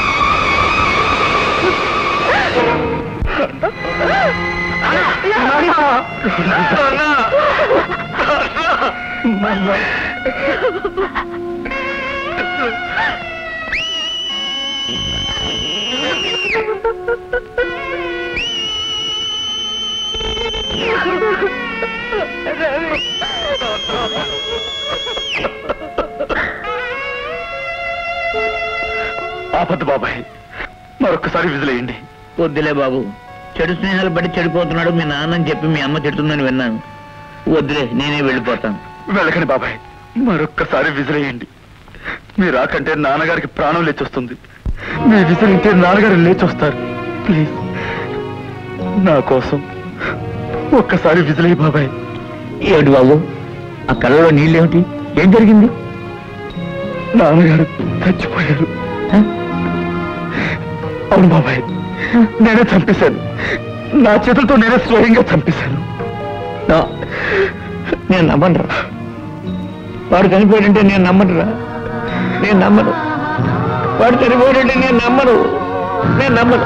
ఆపద్దు బాబాయ్ మరొకసారి విజిలేయండి వద్దులే బాబు చెడు స్నేహాలు బట్టి చెడిపోతున్నాడు మీ నాన్నని చెప్పి మీ అమ్మ తిడుతుందని విన్నాను వద్దులే నేనే వెళ్ళిపోతాను వెళ్ళకండి బాబాయ్ మరొక్కసారి విసిరేయండి మీరు రాకంటే నాన్నగారికి ప్రాణం లేచొస్తుంది మీ విసిరింటే నాన్నగారు లేచొస్తారు ప్లీజ్ నా కోసం ఒక్కసారి విసిరేయి బాబాయ్ ఏమిటి బాబు ఆ కళ్ళలో నీళ్ళేమిటి ఏం జరిగింది నాన్నగారు చచ్చిపోయారు అవును బాబాయ్ నేనే చంపేశాను నా చేతులతో నేనే స్వయంగా చంపేశాను నా- నేను నమ్మనురా వాడు చనిపోయాడంటే నేను నమ్మనురా నేను నమ్మను వాడు చనిపోయాడంటే నేను నమ్మను నేను నమ్మను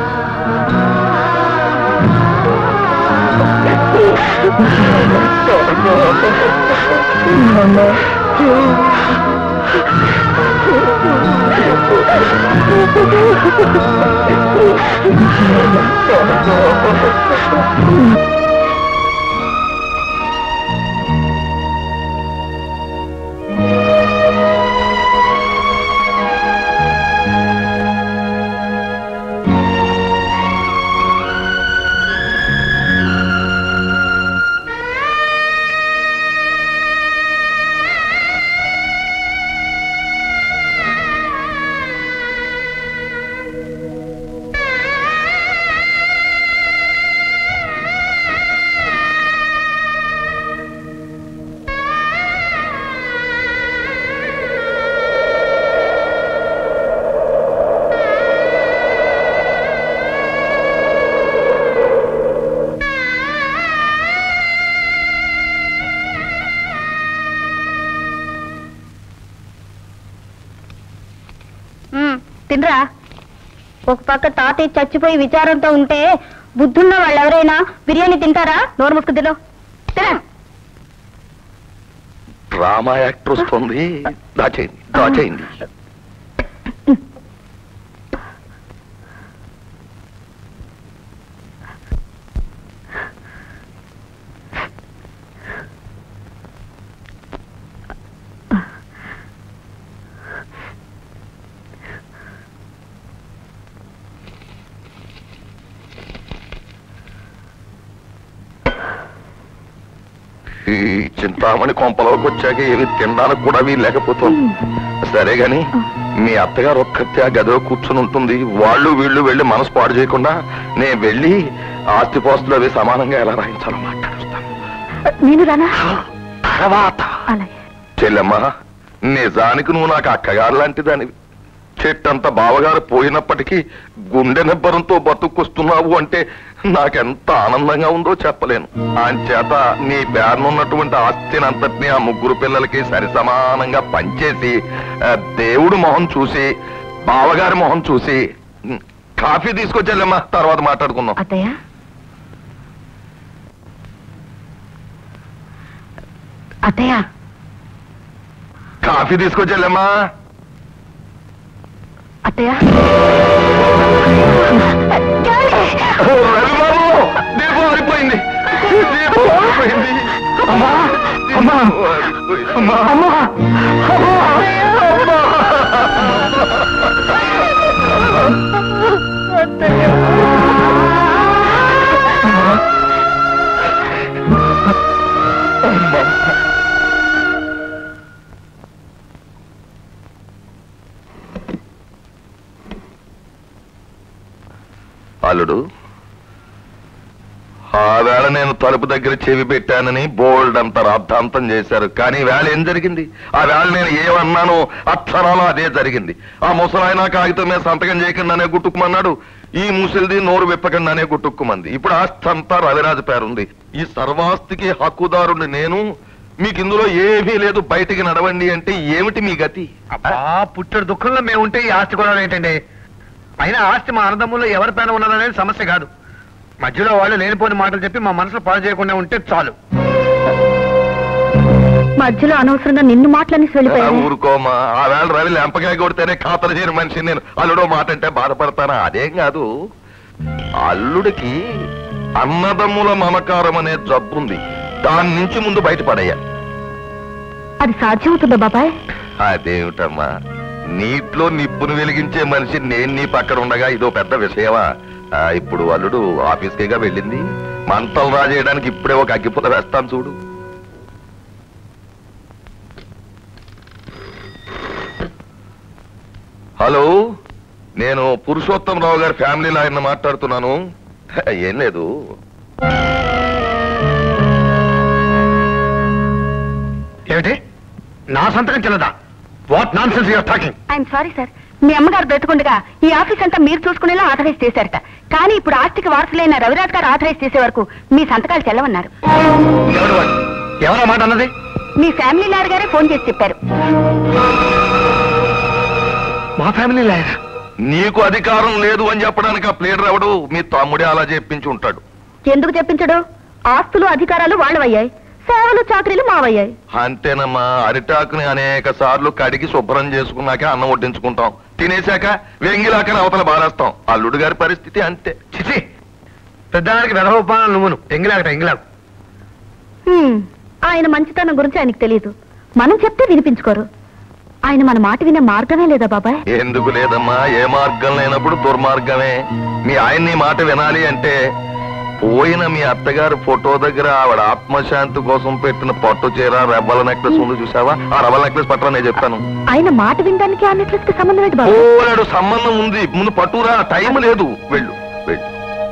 ఉమ్, తినరా ఒక పక్క తాతయ్య చచ్చిపోయి విచారంతో ఉంటే బుద్ధున్న వాళ్ళు ఎవరైనా బిర్యానీ తింటారా నోరు ముసుకు తిను తిన డ్రామా యాక్టర్ వస్తుంది దాచేయండి దాచేయండి ఈ చింతామణి కొంపలోకి వచ్చాక ఏమి తినడానికి కూడా వీలు లేకపోతుంది సరే గాని మీ అత్తగారు ఒక్కతే ఆ గదిలో కూర్చుని ఉంటుంది వాళ్ళు వీళ్ళు వెళ్ళి మనసు పాడు చేయకుండా నేను వెళ్ళి ఆస్తిపాస్తులు అవి సమానంగా ఎలా రాయించాలో మాట్లాడుస్తాను నేను రానా తర్వాత అలాగే చెల్లెమ్మా నిజానికి నువ్వు నాకు అక్కగారు లాంటిదానివి చెట్టంత బావగారు పోయినప్పటికీ గుండె నిబ్బరంతో బతుకొస్తున్నావు అంటే నాకెంత ఆనందంగా ఉందో చెప్పలేను చేత నీ పేరునున్నటువంటి ఆస్తిని అంతటినీ ఆ ముగ్గురు పిల్లలకి సరి సమానంగా పంచేసి ఆ, దేవుడు మొహం చూసి బావగారి మొహం చూసి ఉమ్, కాఫీ తీసుకొచ్చాలమ్మా తర్వాత మాట్లాడుకుందాం అత్తయ్య అత్తయ్య కాఫీ తీసుకొచ్చాలమ్మా అత్తయ్య రవిబాబు దీపం ఆరిపోయింది దీపం ఆరిపోయింది అమ్మా అమ్మా అమ్మా అమ్మా అల్లుడు ఆ వేళ నేను తలుపు దగ్గర చెవి పెట్టానని బోల్డ్ అంత రాద్ధాంతం చేశారు కానీ వేళ ఏం జరిగింది ఆ వేళ నేను ఏమన్నానో అక్షరాలు అదే జరిగింది ఆ ముసలాయన కాగితం మీద సంతకం చేయకుండానే గుట్టుకుమన్నాడు ఈ ముసిల్ది నోరు విప్పకుండానే గుట్టుక్కుమంది ఇప్పుడు ఆస్తి అంతా రవిరాజు పేరుంది ఈ సర్వాస్తికి హక్కుదారుని నేను మీకు ఇందులో ఏమీ లేదు బయటికి నడవండి అంటే ఏమిటి మీ గతి అబ్బా పుట్టడు దుఃఖంలో మేము ఉంటే ఈ ఆస్తి కూడా ఏంటండి అయినా ఆస్తి మా అన్నదమ్ముల్లో ఎవరి పైన ఉన్నదనేది సమస్య కాదు మధ్యలో వాళ్ళు లేనిపోని మాటలు చెప్పి మా మనసులో పాడు చేయకుండా ఉంటే చాలు మధ్యలో అనవసరంగా నిన్ను మాటలని ఆ, వెళ్ళిపోయాను ఊరుకోమా ఆ వేళ రవి లెంపకాయ కొడితేనే ఖాతరు చేయని మనిషి నేను అల్లుడో మాట అంటే బాధపడతానా అదేం కాదు అల్లుడికి అన్నదమ్ముల మమకారం అనే జబ్బుంది దాని నుంచి ముందు బయటపడయ్యా అది సాధ్యమవుతుందా బాబాయ్ అదేమిటమ్మా నీటిలో నిప్పును వెలిగించే మనిషి నేను నీ పక్కన ఉండగా ఇదో పెద్ద విషయమా ఆ, ఇప్పుడు అల్లుడు ఆఫీస్కేగా వెళ్ళింది మంటలు రాజేయడానికి ఇప్పుడే ఒక అగ్గిపుల్ల వేస్తాను చూడు హలో నేను పురుషోత్తం రావు గారి ఫ్యామిలీ లాయర్ని మాట్లాడుతున్నాను ఏం లేదు ఏమిటి నా సంతకం చెల్లదా what nonsense you're talking I'm sorry sir మీ అమ్మగారు బ్రతుకుండగా ఈ ఆఫీస్ అంతా మీరు చూసుకునేలా ఆథరైజ్ చేశారట కానీ ఇప్పుడు ఆస్తికి వారసులైన రవిరాజ్ గారు ఆథరైజ్ చేసే వరకు మీ సంతకాలు చెల్లవన్నారు ఎవరు వాడు ఎవరో మాట అన్నది మీ ఫ్యామిలీ లాయర్ గారే ఫోన్ చేసి చెప్పారు మా ఫ్యామిలీ లాయరా నీకు అధికారం లేదు అని చెప్పడానికి ఆ ప్లేడర్ ఎవడు మీ తమ్ముడే అలా చెప్పించి ఉంటాడు ఎందుకు చెప్పించడు ఆస్తులు అధికారాలు వాళ్ళవయ్యాయి సేవలు చాకరీలు మావయ్యాయి అంతేనమ్మా అరిటాకుని అనేక సార్లు కడిగి శుభ్రం చేసుకున్నాక అన్నం వడ్డించుకుంటాం తినేశాక వెంగిలాకని అవతల బారేస్తాం అల్లుడు గారి పరిస్థితి అంతే చిచి పెద్దానికి వెధవపానం నువ్వును ఎంగిలాగట ఎంగిలాగు హ్మ్, ఆయన మంచితనం గురించి ఆయనకు తెలియదు మనం చెప్తే వినిపించుకోరు ఆయన మన మాట వినే మార్గమే లేదా బాబాయ్ ఎందుకు లేదమ్మా ఏ మార్గం లేనప్పుడు దుర్మార్గమే మీ ఆయన నీ మాట వినాలి అంటే పోయిన మీ అత్తగారి ఫోటో దగ్గర ఆవిడ ఆత్మశాంతి కోసం పెట్టిన పట్టు చీర రెబ్బల నెక్లెస్ ఉంది చూసావా ఆ రబ్బల నెక్లెస్ పట్టరా నేను చెప్తాను ఆయన మాట వినడానికి ఆ నెక్లెస్ కి సంబంధం ఏంటి బాబాయ్ ఓనాడు సంబంధం ఉంది ముందు పట్టురా టైం లేదు వెళ్ళు వెళ్ళు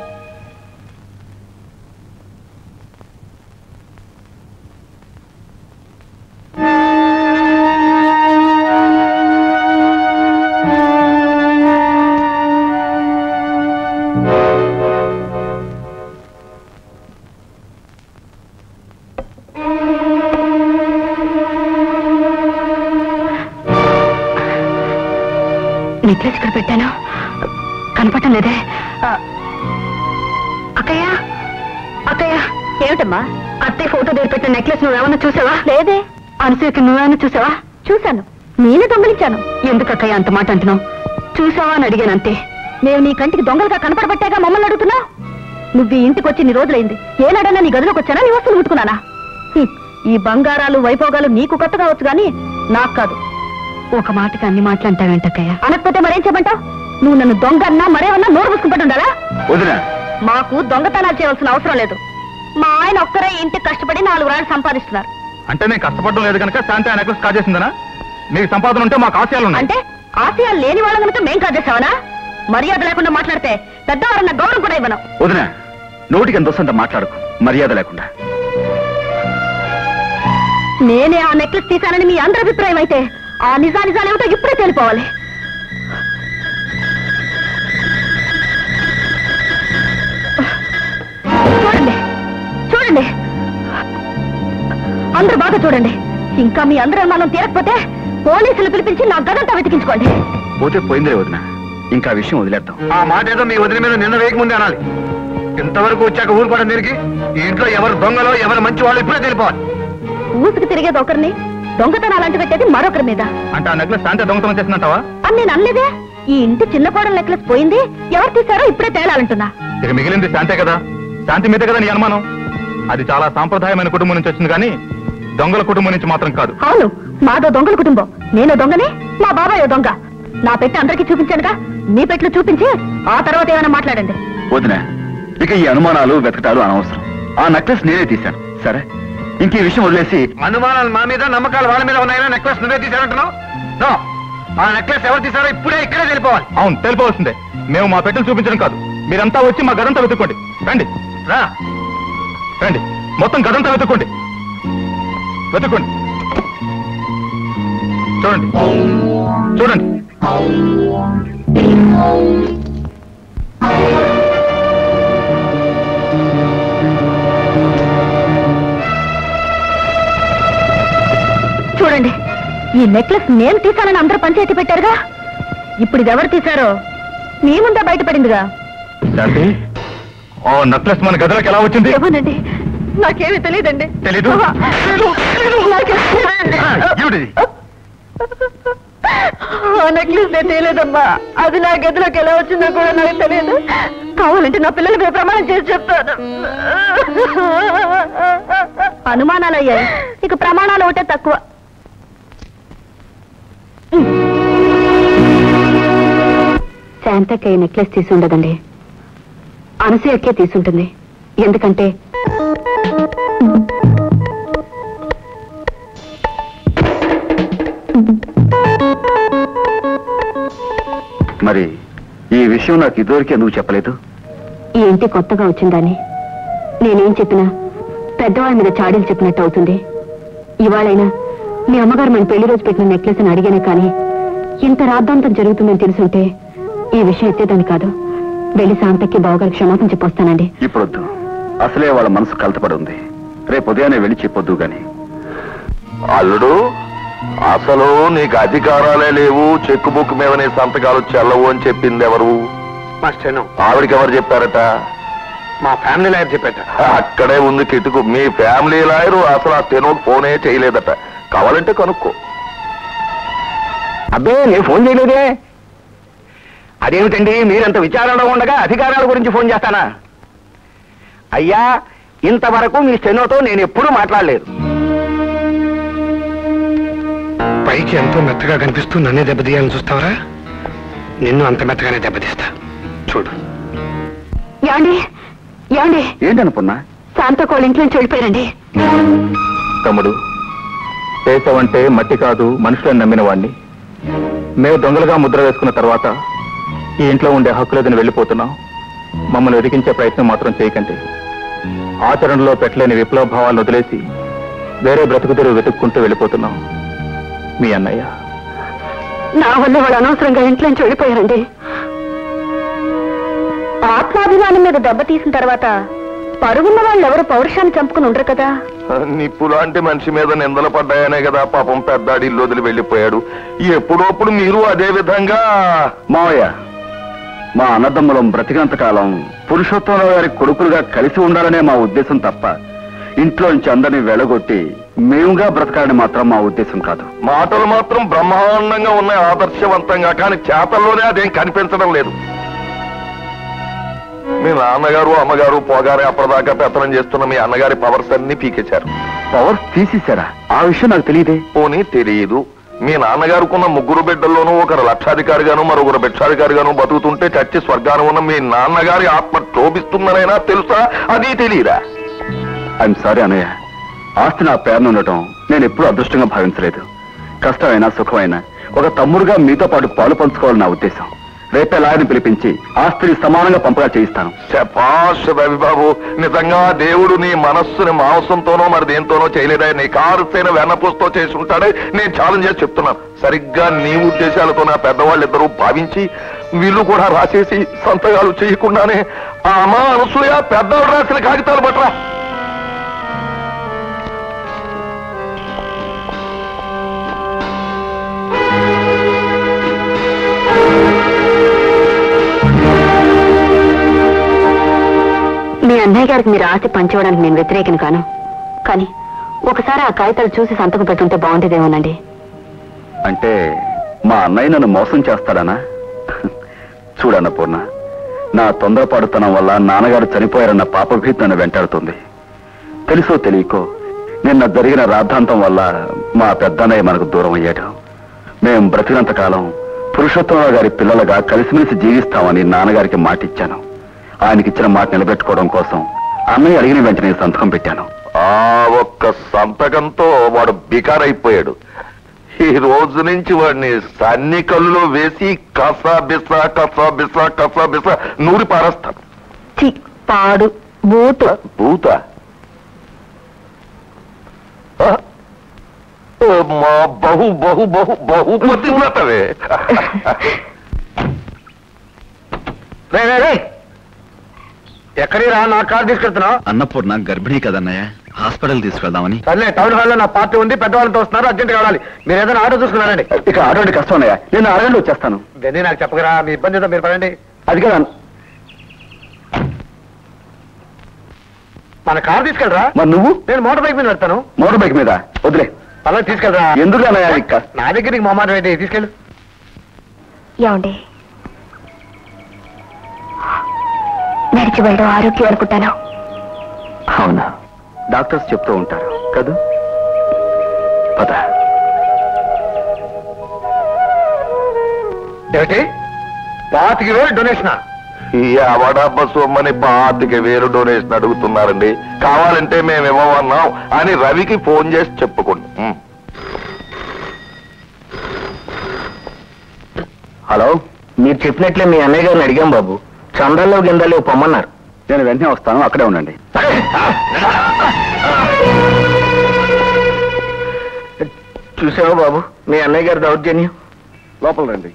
నెక్లెస్ ఇక్కడ పెట్టాను కనపడటం లేదే ఆ, అక్కయ్య అక్కయ్య ఏమిటమ్మా అత్తయ్య ఫోటో దగ్గర పెట్టిన నెక్లెస్ నువ్వేమన్నా చూసావా లేదే అనసూయకి నువ్వేమన్నా చూసావా చూశాను నేనే దొంగలించాను ఎందుకు అక్కయ్య అంత మాట అంటున్నావు చూసావా అని అడిగాను అంతే మేము నీ కంటికి దొంగలుగా కనపడబట్టాగా మమ్మల్ని అడుగుతున్నావు నువ్వు ఈ ఇంటికి వచ్చి నీ రోజులైంది ఏనాడన్నా నీ గదిలోకి వచ్చానా నీ వస్తువులు ముట్టుకున్నానా హ్మ్, ఈ బంగారాలు వైభోగాలు నీకు కొత్త కావచ్చు కానీ నాకు కాదు ఒక మాటకి అన్ని మాటలు అంటావేంటక్కయ్య అనకపోతే మరేం చెప్పంటావు నువ్వు నన్ను దొంగ అన్నా మరేమన్నా నోరు మూసుకుంటూ ఉండాలా వదినా మాకు దొంగతనాలు చేయవలసిన అవసరం లేదు మా ఆయన ఒక్కరే ఇంటికి కష్టపడి నాలుగు రాళ్ళు సంపాదిస్తున్నారు అంటే నేను కష్టపడడం లేదు కనుక శాంతి ఆ నెక్లెస్ కాజేసిందనా మీకు సంపాదన ఉంటే మాకు ఆశయాలు ఉన్నాయి అంటే ఆశయాలు లేని వాళ్ళ కనుక మేం కాదేశావనా మర్యాద లేకుండా మాట్లాడితే పెద్దవారన్న గౌరవం కూడా ఇవ్వను వదిన నోటికి ఎంత వస్తుందో మాట్లాడకు మర్యాద లేకుండా నేనే ఆ నెక్లెస్ తీశానని మీ అందరి అభిప్రాయం అయితే ఆ నిజా నిజాలేమిటో ఇప్పుడే తెలిపోవాలి చూడండి చూడండి అందరూ బాగా చూడండి ఇంకా మీ అందరి అనుమానం తీరకపోతే పోలీసులు పిలిపించి నా గదంతా వెతికించుకోండి పోతే పోయిందిరే వదిన ఇంకా ఆ విషయం వదిలేద్దాం ఆ మాట ఏదో మీ వదిన మీద నిన్న వేయక ముందే అనాలి ఇంతవరకు వచ్చాక ఊరుకోవడం దీనికి ఈ ఇంట్లో ఎవరు దొంగలో ఎవరు మంచి వాళ్ళు ఇప్పుడే తెలిపోవాలి ఊసుకు తిరిగేది ఒకరిని దొంగతనం అలాంటి పెట్టేది మరొకరి మీద అంటే ఆ నెక్లెస్ శాంతి దొంగతనం చేసినట్టావా అని నేను అనలేదే ఈ ఇంటి చిన్న కోడల నెక్లెస్ పోయింది ఎవరు తీశారో ఇప్పుడే తేలాలంటున్నా ఇక మిగిలింది శాంతే కదా శాంతి మీద కదా నీ అనుమానం అది చాలా సాంప్రదాయమైన కుటుంబం నుంచి వచ్చింది కానీ దొంగల కుటుంబం నుంచి మాత్రం కాదు అవును మాదో దొంగల కుటుంబం నేను దొంగనే మా బాబాయ్ దొంగ నా పెట్టి అందరికీ చూపించానుగా మీ పెట్లు చూపించి ఆ తర్వాత ఏమైనా మాట్లాడండి వదిన ఇక ఈ అనుమానాలు వెతకటాలు అనవసరం ఆ నెక్లెస్ నేనే తీశాను సరే ఇంక ఈ విషయం వదిలేసి అనుమానాలు మా మీద నమ్మకాలు వాళ్ళ మీద ఉన్నాయా నెక్లెస్ నువ్వే తీశారంటున్నావు నో ఆ నెక్లెస్ ఎవరు తీశారో ఇప్పుడే ఇక్కడే తెలిపోవాలి అవును తెలిపవలసిందే మేము మా పెట్టెలు చూపించడం కాదు మీరంతా వచ్చి మా గదంతా వెతుక్కోండి రండి రా రండి మొత్తం గదంతా వెతుక్కోండి వెతుక్కోండి చూడండి చూడండి చూడండి ఈ నెక్లెస్ నేను తీశానని అందరూ పంచాయతీ పెట్టారుగా ఇప్పుడు ఇది ఎవరు తీశారో మీ ముందే బయటపడిందిగా శాంతి ఆ నెక్లెస్ మన గదిలోకి ఎలా వచ్చింది ఏమోనండి నాకేమీ తెలియదండి తెలీదు? ఏమిటిది ఆ నెక్లెస్ నేను తెలియదమ్మా అది నా గదిలోకి ఎలా వచ్చిందో కూడా నాకు తెలియదు కావాలంటే నా పిల్లల మీద ప్రమాణం చేసి చెప్తాను అనుమానాలు అయ్యాయి ఇక ప్రమాణాలు ఒకటే తక్కువ శాంతకి నెక్లెస్ తీసి ఉండదండి అనసూయకే తీసుంటుంది ఎందుకంటే మరి ఈ విషయం నాకు ఇదివరకే నువ్వు చెప్పలేదు ఈ ఇంటి కొత్తగా వచ్చిందని నేనేం చెప్పినా పెద్దవాళ్ళ మీద చాడీలు చెప్పినట్టు అవుతుంది ఇవాళైనా మీ అమ్మగారు మన పెళ్లి రోజు పెట్టిన నెక్లెస్ అని అడిగానే కానీ ఇంత రాద్ధాంతం జరుగుతుందని తెలుసుంటే ఈ విషయం ఎత్తేదని కాదు వెళ్ళి శాంతకి బావగారికి క్షమాపణ చెప్పొస్తానండి ఇప్పుడొద్దు అసలే వాళ్ళ మనసు కలతపడి ఉంది రేపు ఉదయాన్నే వెళ్ళి చెప్పొద్దు గాని అల్లుడు అసలు నీకు అధికారాలే లేవు చెక్కు బుక్ మీద నీ సంతకాలు చెల్లవు అని చెప్పింది ఎవరు మా స్టెనో ఆవిడకి ఎవరు చెప్పారట మా ఫ్యామిలీ లాయర్ చెప్పేట అక్కడే ఉంది కిటుకు మీ ఫ్యామిలీ లాయరు అసలు ఆ స్టెనోకి ఫోనే చేయలేదట కావాలంటే కనుక్కో అబ్బే నేను ఫోన్ చేయలేదే అదేమిటండి మీరంత విచారంలో ఉండగా అధికారాల గురించి ఫోన్ చేస్తానా అయ్యా ఇంతవరకు మీ స్టెనోతో నేను ఎప్పుడూ మాట్లాడలేదు పైకి ఎంతో మెత్తగా కనిపిస్తూ నన్నే దెబ్బతీయాలని చూస్తావరా నిన్ను అంత మెత్తగానే దెబ్బతీస్తా చూడు యాండి యాండి ఏంటనుకున్నా శాంత కోళ్ళ ఇంట్లో నుంచి వెళ్ళిపోయారండి తమ్ముడు దేశమంటే మట్టి కాదు మనుషులను నమ్మిన వాణ్ణి మేము దొంగలుగా ముద్ర వేసుకున్న తర్వాత ఈ ఇంట్లో ఉండే హక్కు లేదని వెళ్ళిపోతున్నాం మమ్మల్ని వెతికించే ప్రయత్నం మాత్రం చేయకండి ఆచరణలో పెట్టలేని విప్లవ భావాలను వదిలేసి వేరే బ్రతుకుదెరువు వెతుక్కుంటూ వెళ్ళిపోతున్నాం మీ అన్నయ్య నా వల్ల వాళ్ళు అనవసరంగా ఇంట్లో నుంచి వెళ్ళిపోయారండి ఆత్మాభిమానం మీద దెబ్బ తీసిన తర్వాత పరుగున్న వాళ్ళు ఎవరు పౌరుషాన్ని చంపుకుని ఉండరు కదా నిప్పు లాంటి మనిషి మీద నిందలు పడ్డాయనే కదా పాపం పెద్దాడి ఇల్లు వదిలి వెళ్ళిపోయాడు ఎప్పుడప్పుడు మీరు అదే విధంగా మావయ్య మా అన్నదమ్ములం బ్రతికంత కాలం పురుషోత్తమరావు గారి కొడుకులుగా కలిసి ఉండాలనే మా ఉద్దేశం తప్ప ఇంట్లోంచి అందరినీ వెళ్ళగొట్టి మేముగా బ్రతకాలని మాత్రం మా ఉద్దేశం కాదు మాటలు మాత్రం బ్రహ్మాండంగా ఉన్నాయి ఆదర్శవంతంగా కానీ చేతల్లోనే అదేం కనిపించడం లేదు మీ నాన్నగారు అమ్మగారు పోగారే అప్పటిదాకా పెత్తనం చేస్తున్న మీ అన్నగారి పవర్స్ అన్ని పీకేశారు పవర్ తీసేశారా ఆ విషయం నాకు తెలియదే పోనీ తెలియదు మీ నాన్నగారుకున్న ముగ్గురు బిడ్డల్లోనూ ఒకరు లక్షాధికారిగాను మరొకరు భిక్షాధికారిగాను బతుకుతుంటే చచ్చి స్వర్గాను ఉన్న మీ నాన్నగారి ఆత్మ క్షోభిస్తుందనైనా తెలుసా అది తెలియదా ఐఎమ్ సారీ అన్నయ్య ఆస్తి నా పేరున ఉండటం నేను ఎప్పుడూ అదృష్టంగా భావించలేదు కష్టమైనా సుఖమైనా ఒక తమ్ముడుగా మీతో పాటు పాలు పంచుకోవాలని నా ఉద్దేశం రేపే లాయర్ని పిలిపించి ఆస్తిని సమానంగా పంపగా చేయిస్తాను శపాష్ రవిబాబు నిజంగా దేవుడు నీ మనస్సుని మాంసంతోనో మరి దేంతోనో చేయలేదా నీ కారుసైన వెన్నపూసతో చేసి ఉంటాడే నేను ఛాలెంజ్ చేసి చెప్తున్నాను సరిగ్గా నీ ఉద్దేశాలతో నా పెద్దవాళ్ళు ఇద్దరు భావించి వీళ్ళు కూడా రాసేసి సంతకాలు చేయకుండానే ఆ అమ్మా అనసూయ పెద్దవాడు రాసిన కాగితాలు పట్టరా గారికి మీరు ఆస్తి పంచివ్వడానికి నేను వ్యతిరేకం కాను కానీ ఒకసారి ఆ కాగితాలు చూసి సంతకం పెట్టుంటే బాగుండేదేమోనండి అంటే మా అన్నయ్య నన్ను మోసం చేస్తాడనా చూడన్న పూర్ణ నా తొందరపాటుతనం వల్ల నాన్నగారు చనిపోయారన్న పాపభీతి నన్ను వెంటాడుతుంది తెలుసో తెలియకో నిన్న జరిగిన రాద్ధాంతం వల్ల మా పెద్దన్నయ్య మనకు దూరం అయ్యాడు మేం బ్రతికినంత కాలం పురుషోత్తమరావు గారి పిల్లలుగా కలిసిమెలిసి జీవిస్తామని నాన్నగారికి మాట ఇచ్చాను ఆయనకి ఇచ్చిన మాట నిలబెట్టుకోవడం కోసం అన్నయ్య అడిగిన వెంటనే సంతకం పెట్టాను ఆ ఒక్క సంతకంతో వాడు బికారైపోయాడు ఈ రోజు నుంచి వాడిని సన్ని కళ్ళులో వేసి కసా బిసా కసా బిసా కసా బిసా నూరి పారేస్తాను చి పాడు బూతు భూత ఆ? ఓ మా బహు బహు బహు బహుపతి ఉన్నతవే రే రే రే ఎక్కడి రా నా కార్ తీసుకెళ్తున్నావు అన్నపూర్ణ గర్భిణీ కదన్నయ్య హాస్పిటల్ తీసుకెళ్దామని సర్లే టౌన్ హాల్లో నా పార్టీ ఉంది పెద్దవాళ్ళతో వస్తున్నారు అర్జెంట్ కావాలి మీరు ఏదైనా ఆటో చూసుకున్నారండి ఇక అటువంటి కష్టం అన్నయ్య నేను అరగండి వచ్చేస్తాను ఇవన్నీ నాకు చెప్పగరా మీ ఇబ్బంది ఏదో మీరు పడండి అది కదా మన కార్ తీసుకెళ్ళరా మరి నువ్వు నేను మోటార్ బైక్ మీద వెళ్తాను మోటార్ బైక్ మీద వదిలే అలా తీసుకెళ్ళరా ఎందుకు అన్నయ్య ఇక్క నా దగ్గర నీకు మొహమాట ఏంటి తీసుకెళ్ళు ఏమండి నడిచి వెళ్ళడం ఆరోగ్యం అనుకుంటాను అవునా డాక్టర్స్ చెప్తూ ఉంటారు కదూ పద ఏమిటి పాతికి వేలు డొనేషనా ఈ అవడబ్బ సొమ్మని పాతిక వేరు డొనేషన్ అడుగుతున్నారండి కావాలంటే మేము ఇవ్వమన్నాం అని రవికి ఫోన్ చేసి చెప్పుకోండి ఉం. హలో మీరు చెప్పినట్లే మీ అన్నయ్య గారిని అడిగాం బాబు చందాల్లో గిందాలు పొమ్మన్నారు నేను వెంటనే వస్తాను అక్కడే ఉండండి చూసావా బాబు మీ అన్నయ్య గారి దౌర్జన్యం లోపల రండి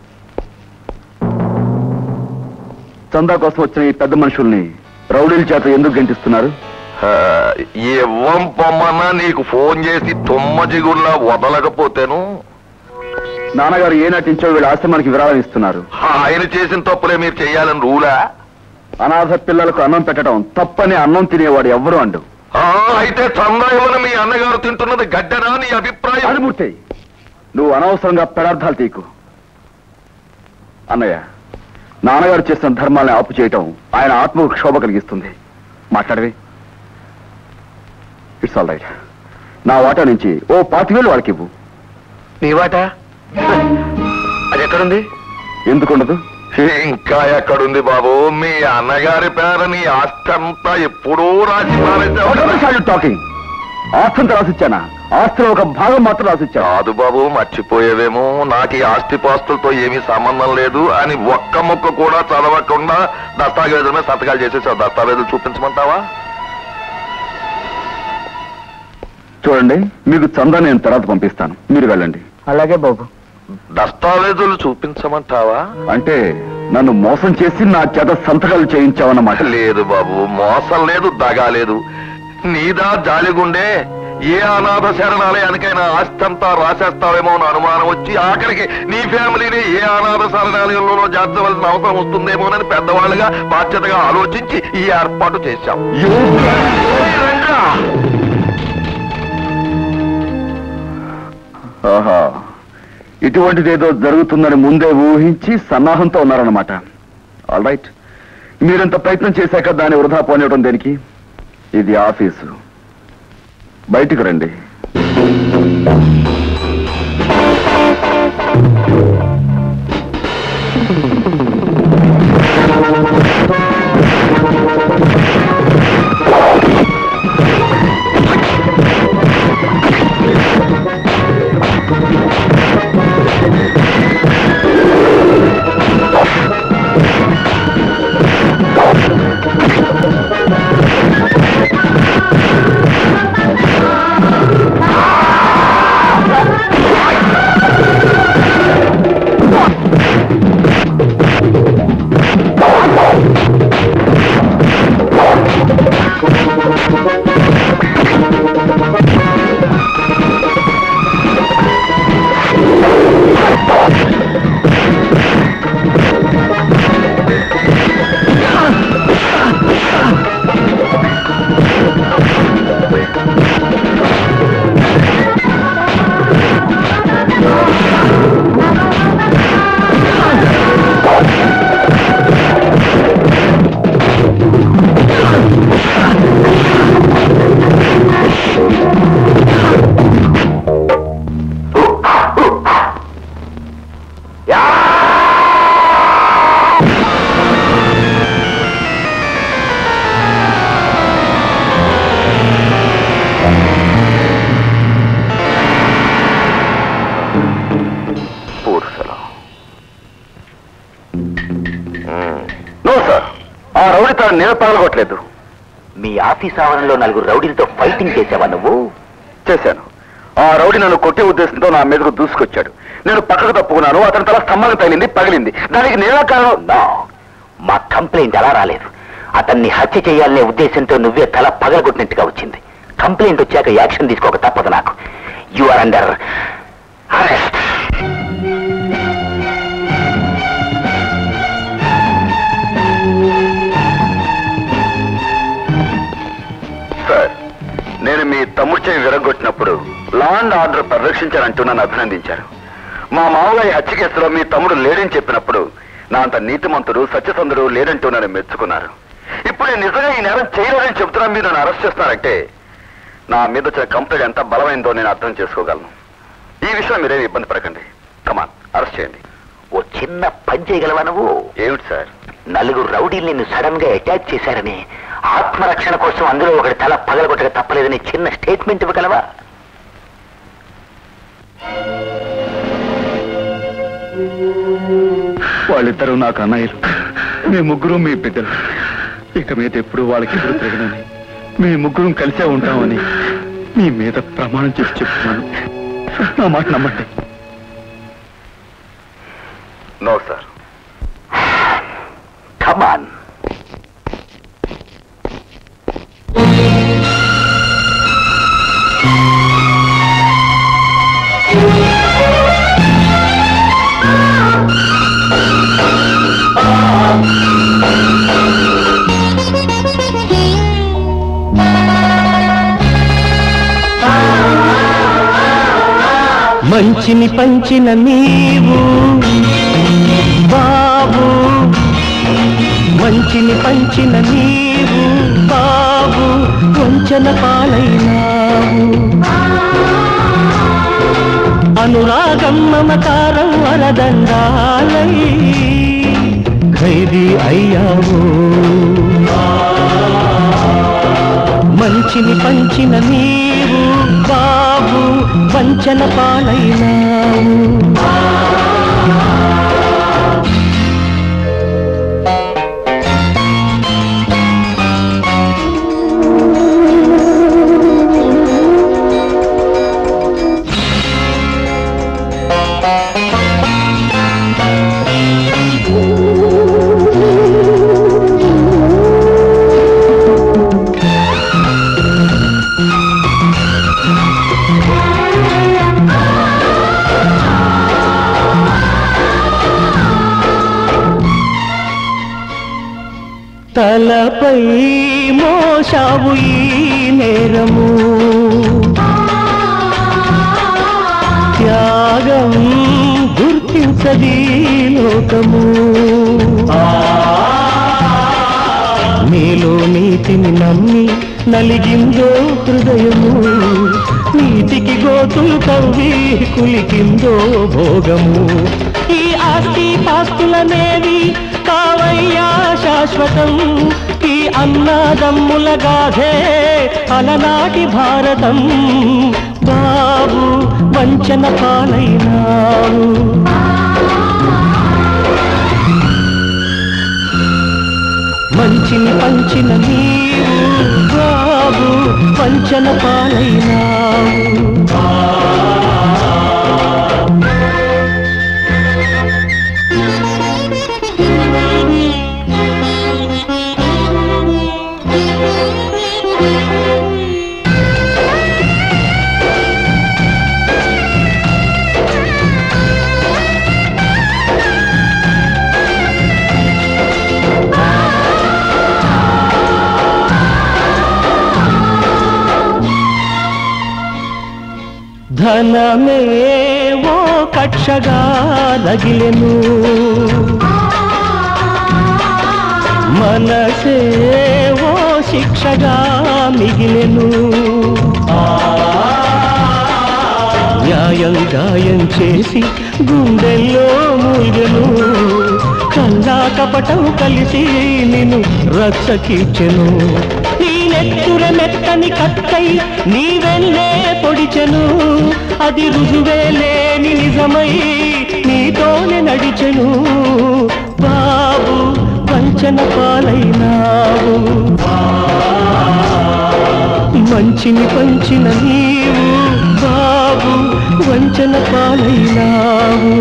చందా కోసం వచ్చిన ఈ పెద్ద మనుషుల్ని రౌడీల చేత ఎందుకు గంటిస్తున్నారు ఆ, ఇవ్వం పొమ్మన్నా నీకు ఫోన్ చేసి తుమ్మ జిగుల్లా వదలకపోతేను నాన్నగారు ఏ నటించో వీళ్ళ ఆశ్రమానికి విరాళం ఇస్తున్నారు ఆయన చేసిన తప్పులే మీరు చెయ్యాలని రూలా అనాథ పిల్లలకు అన్నం పెట్టడం తప్పని అన్నం తినేవాడు ఎవ్వరు అండు ఆ, అయితే చందాయమని మీ అన్నగారు తింటున్నది గడ్డనా నీ అభిప్రాయం అనుమూర్తి నువ్వు అనవసరంగా పెడార్థాలు తీకు అన్నయ్య నాన్నగారు చేసిన ధర్మాల్ని ఆపు చేయటం ఆయన ఆత్మకు క్షోభ కలిగిస్తుంది మాట్లాడవి ఇట్స్ ఆల్ రైట్ నా వాటా నుంచి ఓ పాతివేలు వాళ్ళకి ఇవ్వు నీ వాట అది ఎక్కడుంది ఎందుకుండదు ఇంకా ఎక్కడుంది బాబు మీ అన్నగారి పేరని ఆస్తి అంతా ఎప్పుడూ రాసి పారేసావు టాకింగ్ ఆస్తంతా రాసిచ్చానా ఆస్తిలో ఒక భాగం మాత్రం రాసిచ్చా కాదు బాబు మర్చిపోయేవేమో నాకు ఈ ఆస్తి పాస్తులతో ఏమీ సంబంధం లేదు అని ఒక్క ముక్క కూడా చదవకుండా దస్తావేజుల మీద సంతకాలు చేసేసావు దస్తావేజులు చూపించమంటావా చూడండి మీకు చందా నేను తర్వాత పంపిస్తాను మీరు వెళ్ళండి అలాగే బాబు దస్తావేజులు చూపించమంటావా అంటే నన్ను మోసం చేసి నా చేత సంతకాలు చేయించావన్నమాట లేదు బాబు మోసం లేదు దగా లేదు నీదా జాలిగుండే ఏ అనాథ శరణాలయానికైనా ఆస్తి అంతా రాసేస్తావేమో అని అనుమానం వచ్చి ఆఖరికి నీ ఫ్యామిలీని ఏ అనాథ శరణాలయంలోనో చేర్చవలసిన అవసరం వస్తుందేమోనని పెద్దవాళ్ళుగా బాధ్యతగా ఆలోచించి ఈ ఏర్పాటు చేశాం ఆహా ఇటువంటిదేదో జరుగుతుందని ముందే ఊహించి సన్నాహంతో ఉన్నారన్నమాట ఆల్ రైట్ మీరింత ప్రయత్నం చేశాక దాన్ని వృధా పోనివ్వడం దేనికి ఇది ఆఫీసు బయటికి రండి పగలగొడతాడు నేను పగలగొట్టలేదు మీ ఆఫీస్ ఆవరణలో నలుగురు రౌడీలతో ఫైటింగ్ చేసావా నువ్వు చేశాను ఆ రౌడీ నన్ను కొట్టే ఉద్దేశంతో నా మీదకు దూసుకొచ్చాడు నేను పక్కకు తప్పుకున్నాను అతని తల స్తంభానికి తగిలింది పగిలింది దానికి నేనే కారణం నో మా కంప్లైంట్ అలా రాలేదు అతన్ని హత్య చేయాలనే ఉద్దేశంతో నువ్వే తల పగలగొట్టినట్టుగా వచ్చింది కంప్లైంట్ వచ్చాక యాక్షన్ తీసుకోక తప్పదు నాకు you are under arrest sir నేను మీ తమ్ముడు చేయి విరగొట్టినప్పుడు లా అండ్ ఆర్డర్ పరిరక్షించారంటూ నన్ను అభినందించారు మా మామగారి హత్య కేసులో మీ తమ్ముడు లేడని చెప్పినప్పుడు నా అంత నీతిమంతుడు సత్యసంధుడు లేడంటూ నన్ను మెచ్చుకున్నారు ఇప్పుడు నేను నిజంగా ఈ నేరం చేయలేదని చెప్తున్నా మీరు నన్ను అరెస్ట్ చేస్తున్నారంటే నా మీద వచ్చిన కంప్లైంట్ ఎంత బలమైందో నేను అర్థం చేసుకోగలను ఈ విషయం మీరేమి ఇబ్బంది పడకండి కమాన్ అరెస్ట్ చేయండి ఓ చిన్న పని చేయగలవా నువ్వు ఏమిటి సార్ నలుగురు రౌడీలు నిన్ను సడన్ గా అటాక్ చేశారని ఆత్మరక్షణ కోసం అందులో ఒకటి తల పగలగొట్టక తప్పలేదని చిన్న స్టేట్మెంట్ ఇవ్వగలవా వాళ్ళిద్దరూ నాకు అన్నయ్యలు మీ ముగ్గురు మీ బిడ్డలు ఇక మీద ఎప్పుడు వాళ్ళకి ఎదురు తిరగనని మీ ముగ్గురం కలిసే ఉంటామని మీ మీద ప్రమాణం చేసి చెప్తున్నాను నా మాట నమ్మండి నో సార్ కమాన్ మంచిని పంచిన నీవు బాబు మంచిని పంచిన నీవు బాబు వంచన పాలైనావు అనురాగం మమకారం వరదండాలై ఖైదీ అయ్యావు మంచిని పంచిన నీవు బాబు వంచన పాలైనావు తలపై మోసావు ఈ నేరము త్యాగం గుర్తించది లోకము నీలో నీతిని నమ్మి నలిగిందో హృదయము నీతికి గోతులు తవ్వి కులికిందో భోగము ఈ ఆస్తి పాస్తులనేవి కావయ్యా శాశ్వతం ఈ అన్నదమ్ముల గాథే అలనాటి భారతం బాబు వంచన పాలైనావు మంచిని పంచిన నీవు బాబు వంచన పాలైనావు ధనమే ఓ కక్షగా రగిలెను మనసే ఓ శిక్షగా మిగిలెను న్యాయం గాయం చేసి గుండెల్లో మూగెను కల్లా కపటం కలిసి నిన్ను రక్షకిచ్చెను నీ నెత్తుర మెత్తని కక్కై నీ వెళ్ళే పొడిచెను అది రుజువే లేని నిజమై నీతోనే నడిచెను బాబు పంచ వంచన పాలైనావు మంచిని పంచిన నీవు బాబు వంచన పాలైనావు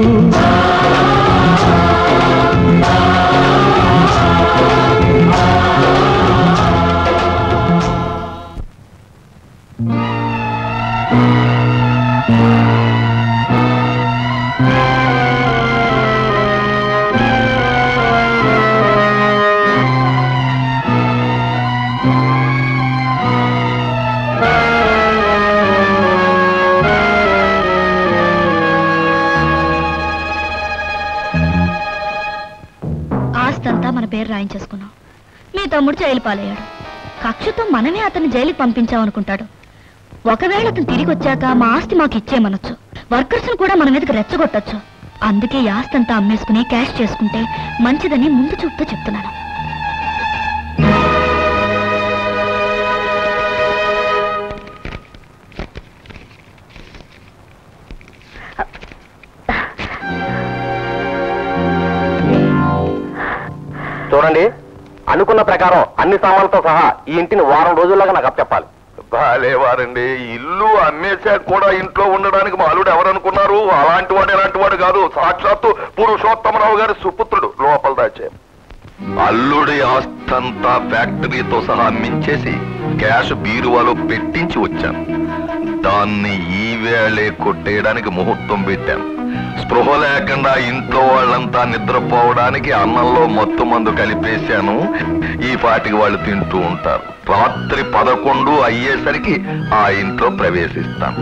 ఆస్తంతా మన పేరు రాయించేసుకున్నాం మీ తమ్ముడు జైలు పాలయ్యాడు కక్షతో మనమే అతన్ని జైలుకి పంపించామనుకుంటాడు ఒకవేళ అతను తిరిగి వచ్చాక మా ఆస్తి మాకు ఇచ్చేయమనొచ్చు వర్కర్స్ కూడా మన మీదకి రెచ్చగొట్టచ్చు అందుకే ఈ ఆస్తంతా అమ్మేసుకుని క్యాష్ చేసుకుంటే మంచిదని ముందు చూపుతూ చెప్తున్నాను చూడండి అనుకున్న ప్రకారం అన్ని సామాన్లతో సహా ఈ ఇంటిని వారం రోజుల్లోగా నాకు అప్పచెప్పాలి బాలేవారండి ఇల్లు అమ్మేశాక కూడా ఇంట్లో ఉండడానికి మా అల్లుడు ఎవరనుకున్నారు అలాంటి వాడు ఎలాంటి వాడు కాదు సాక్షాత్తు పురుషోత్తమరావు గారి సుపుత్రుడు లోపల దాచే అల్లుడి ఆస్తంతా ఫ్యాక్టరీతో సహా అమ్మించేసి క్యాష్ బీరువాలో పెట్టించి వచ్చాను దాన్ని ఈ వేళే కొట్టేయడానికి ముహూర్తం పెట్టాను స్పృహ లేకుండా ఇంట్లో వాళ్ళంతా నిద్రపోవడానికి అన్నంలో మత్తు మందు కలిపేశాను ఈ పాటికి వాళ్ళు తింటూ ఉంటారు రాత్రి పదకొండు అయ్యేసరికి ఆ ఇంట్లో ప్రవేశిస్తాను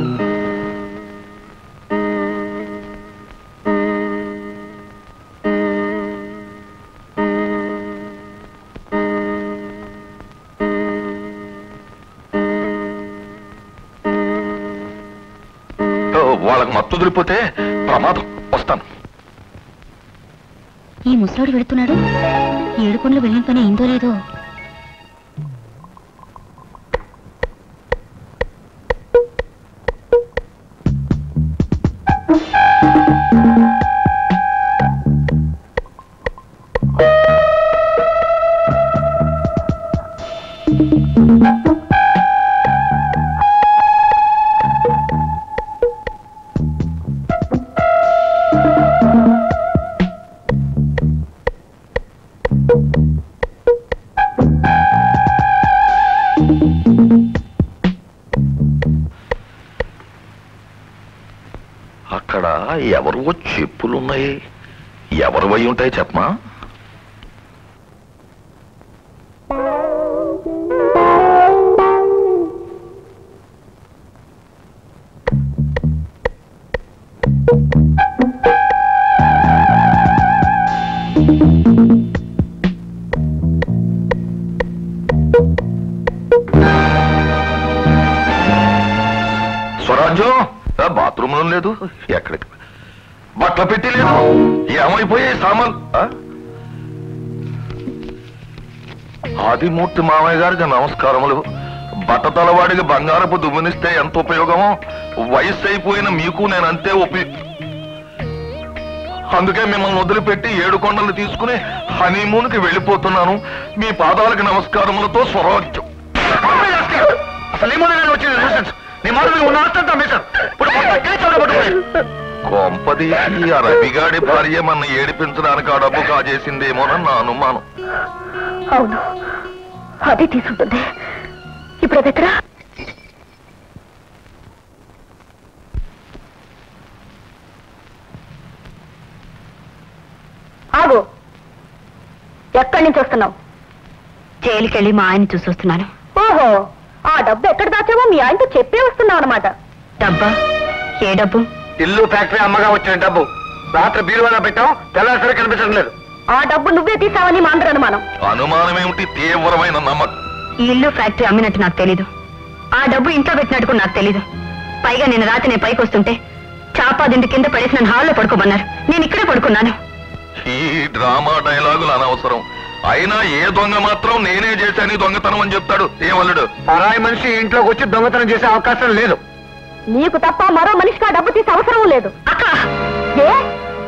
ఓ, వాళ్ళకి మత్తు వదిలిపోతే ప్రమాదం వస్తాను ఈ ముసలోడు వెళుతున్నాడు ఏడుకొండలు వెళ్ళిన పని అయిందో లేదో అక్కడ ఎవరివో చెప్పులున్నాయి ఎవరివై ఉంటాయి చెప్పమా స్వరాజ్యం ఆ, బాత్రూమ్ లో లేదు ఎక్కడికి బట్టలు పెట్టి లేదు ఏమైపోయాయి సామాన్ ఆ? ఆదిమూర్తి మామయ్య గారికి నమస్కారములు బట్టతలవాడికి బంగారపు దుమ్మునిస్తే ఎంత ఉపయోగమో వయస్సు అయిపోయిన మీకు నేను అంతే ఉపయోగ అందుకే మిమ్మల్ని వదిలిపెట్టి ఏడు కొండలు తీసుకుని హనీమూన్కి వెళ్ళిపోతున్నాను మీ పాదాలకు నమస్కారములతో స్వరాజ్యం అసలు ఏమో నేను వచ్చింది nuisance. నీ మాట మీద ఉన్న ఆస్తంతా అమ్మేశాను ఇప్పుడు మొత్తం కేసు ఎవరో పట్టుకుపోయారు. కొంపదీసి ఆ రవిగాడి భార్య మన ఏడిపించడానికి ఆ డబ్బు కాజేసిందేమోనని నా అనుమానం అవును అదే తీసుంటుంది ఇప్పుడు అది ఎక్కడా ఆగు ఎక్కడి నుంచి వస్తున్నావు జైలుకెళ్ళి మా ఆయన చూసి వస్తున్నాను ఓహో ఆ డబ్బు ఎక్కడ దాచావో మీ ఆయనతో చెప్పే వస్తున్నావు అనమాట డబ్బా ఏ డబ్బు ఇల్లు ఫ్యాక్టరీ అమ్మగా వచ్చిన డబ్బు రాత్రి బీరువాలో పెట్టాం తెల్లారి కనిపించడం లేదు ఆ డబ్బు నువ్వే తీసావని మా అందరి అనుమానం అనుమానం ఏమిటి తీవ్రమైన నమ్మకం ఈ ఇల్లు ఫ్యాక్టరీ అమ్మినట్టు నాకు తెలీదు ఆ డబ్బు ఇంట్లో పెట్టినట్టు కూడా నాకు తెలీదు పైగా నేను రాత్రి నేను పైకి వస్తుంటే చాపాదింటి కింద పడేసి నన్ను హాల్లో పడుకోమన్నారు నేను ఇక్కడే పడుకున్నాను ఈ డ్రామా డైలాగులు అనవసరం అయినా ఏ దొంగ మాత్రం నేనే చేశాను ఈ దొంగతనం అని చెప్తాడు ఏమల్లుడు పరాయి మనిషి ఇంట్లోకి వచ్చి దొంగతనం చేసే అవకాశం లేదు నీకు తప్ప మరో మనిషికి ఆ డబ్బు తీసే అవసరం లేదు అక్క ఏ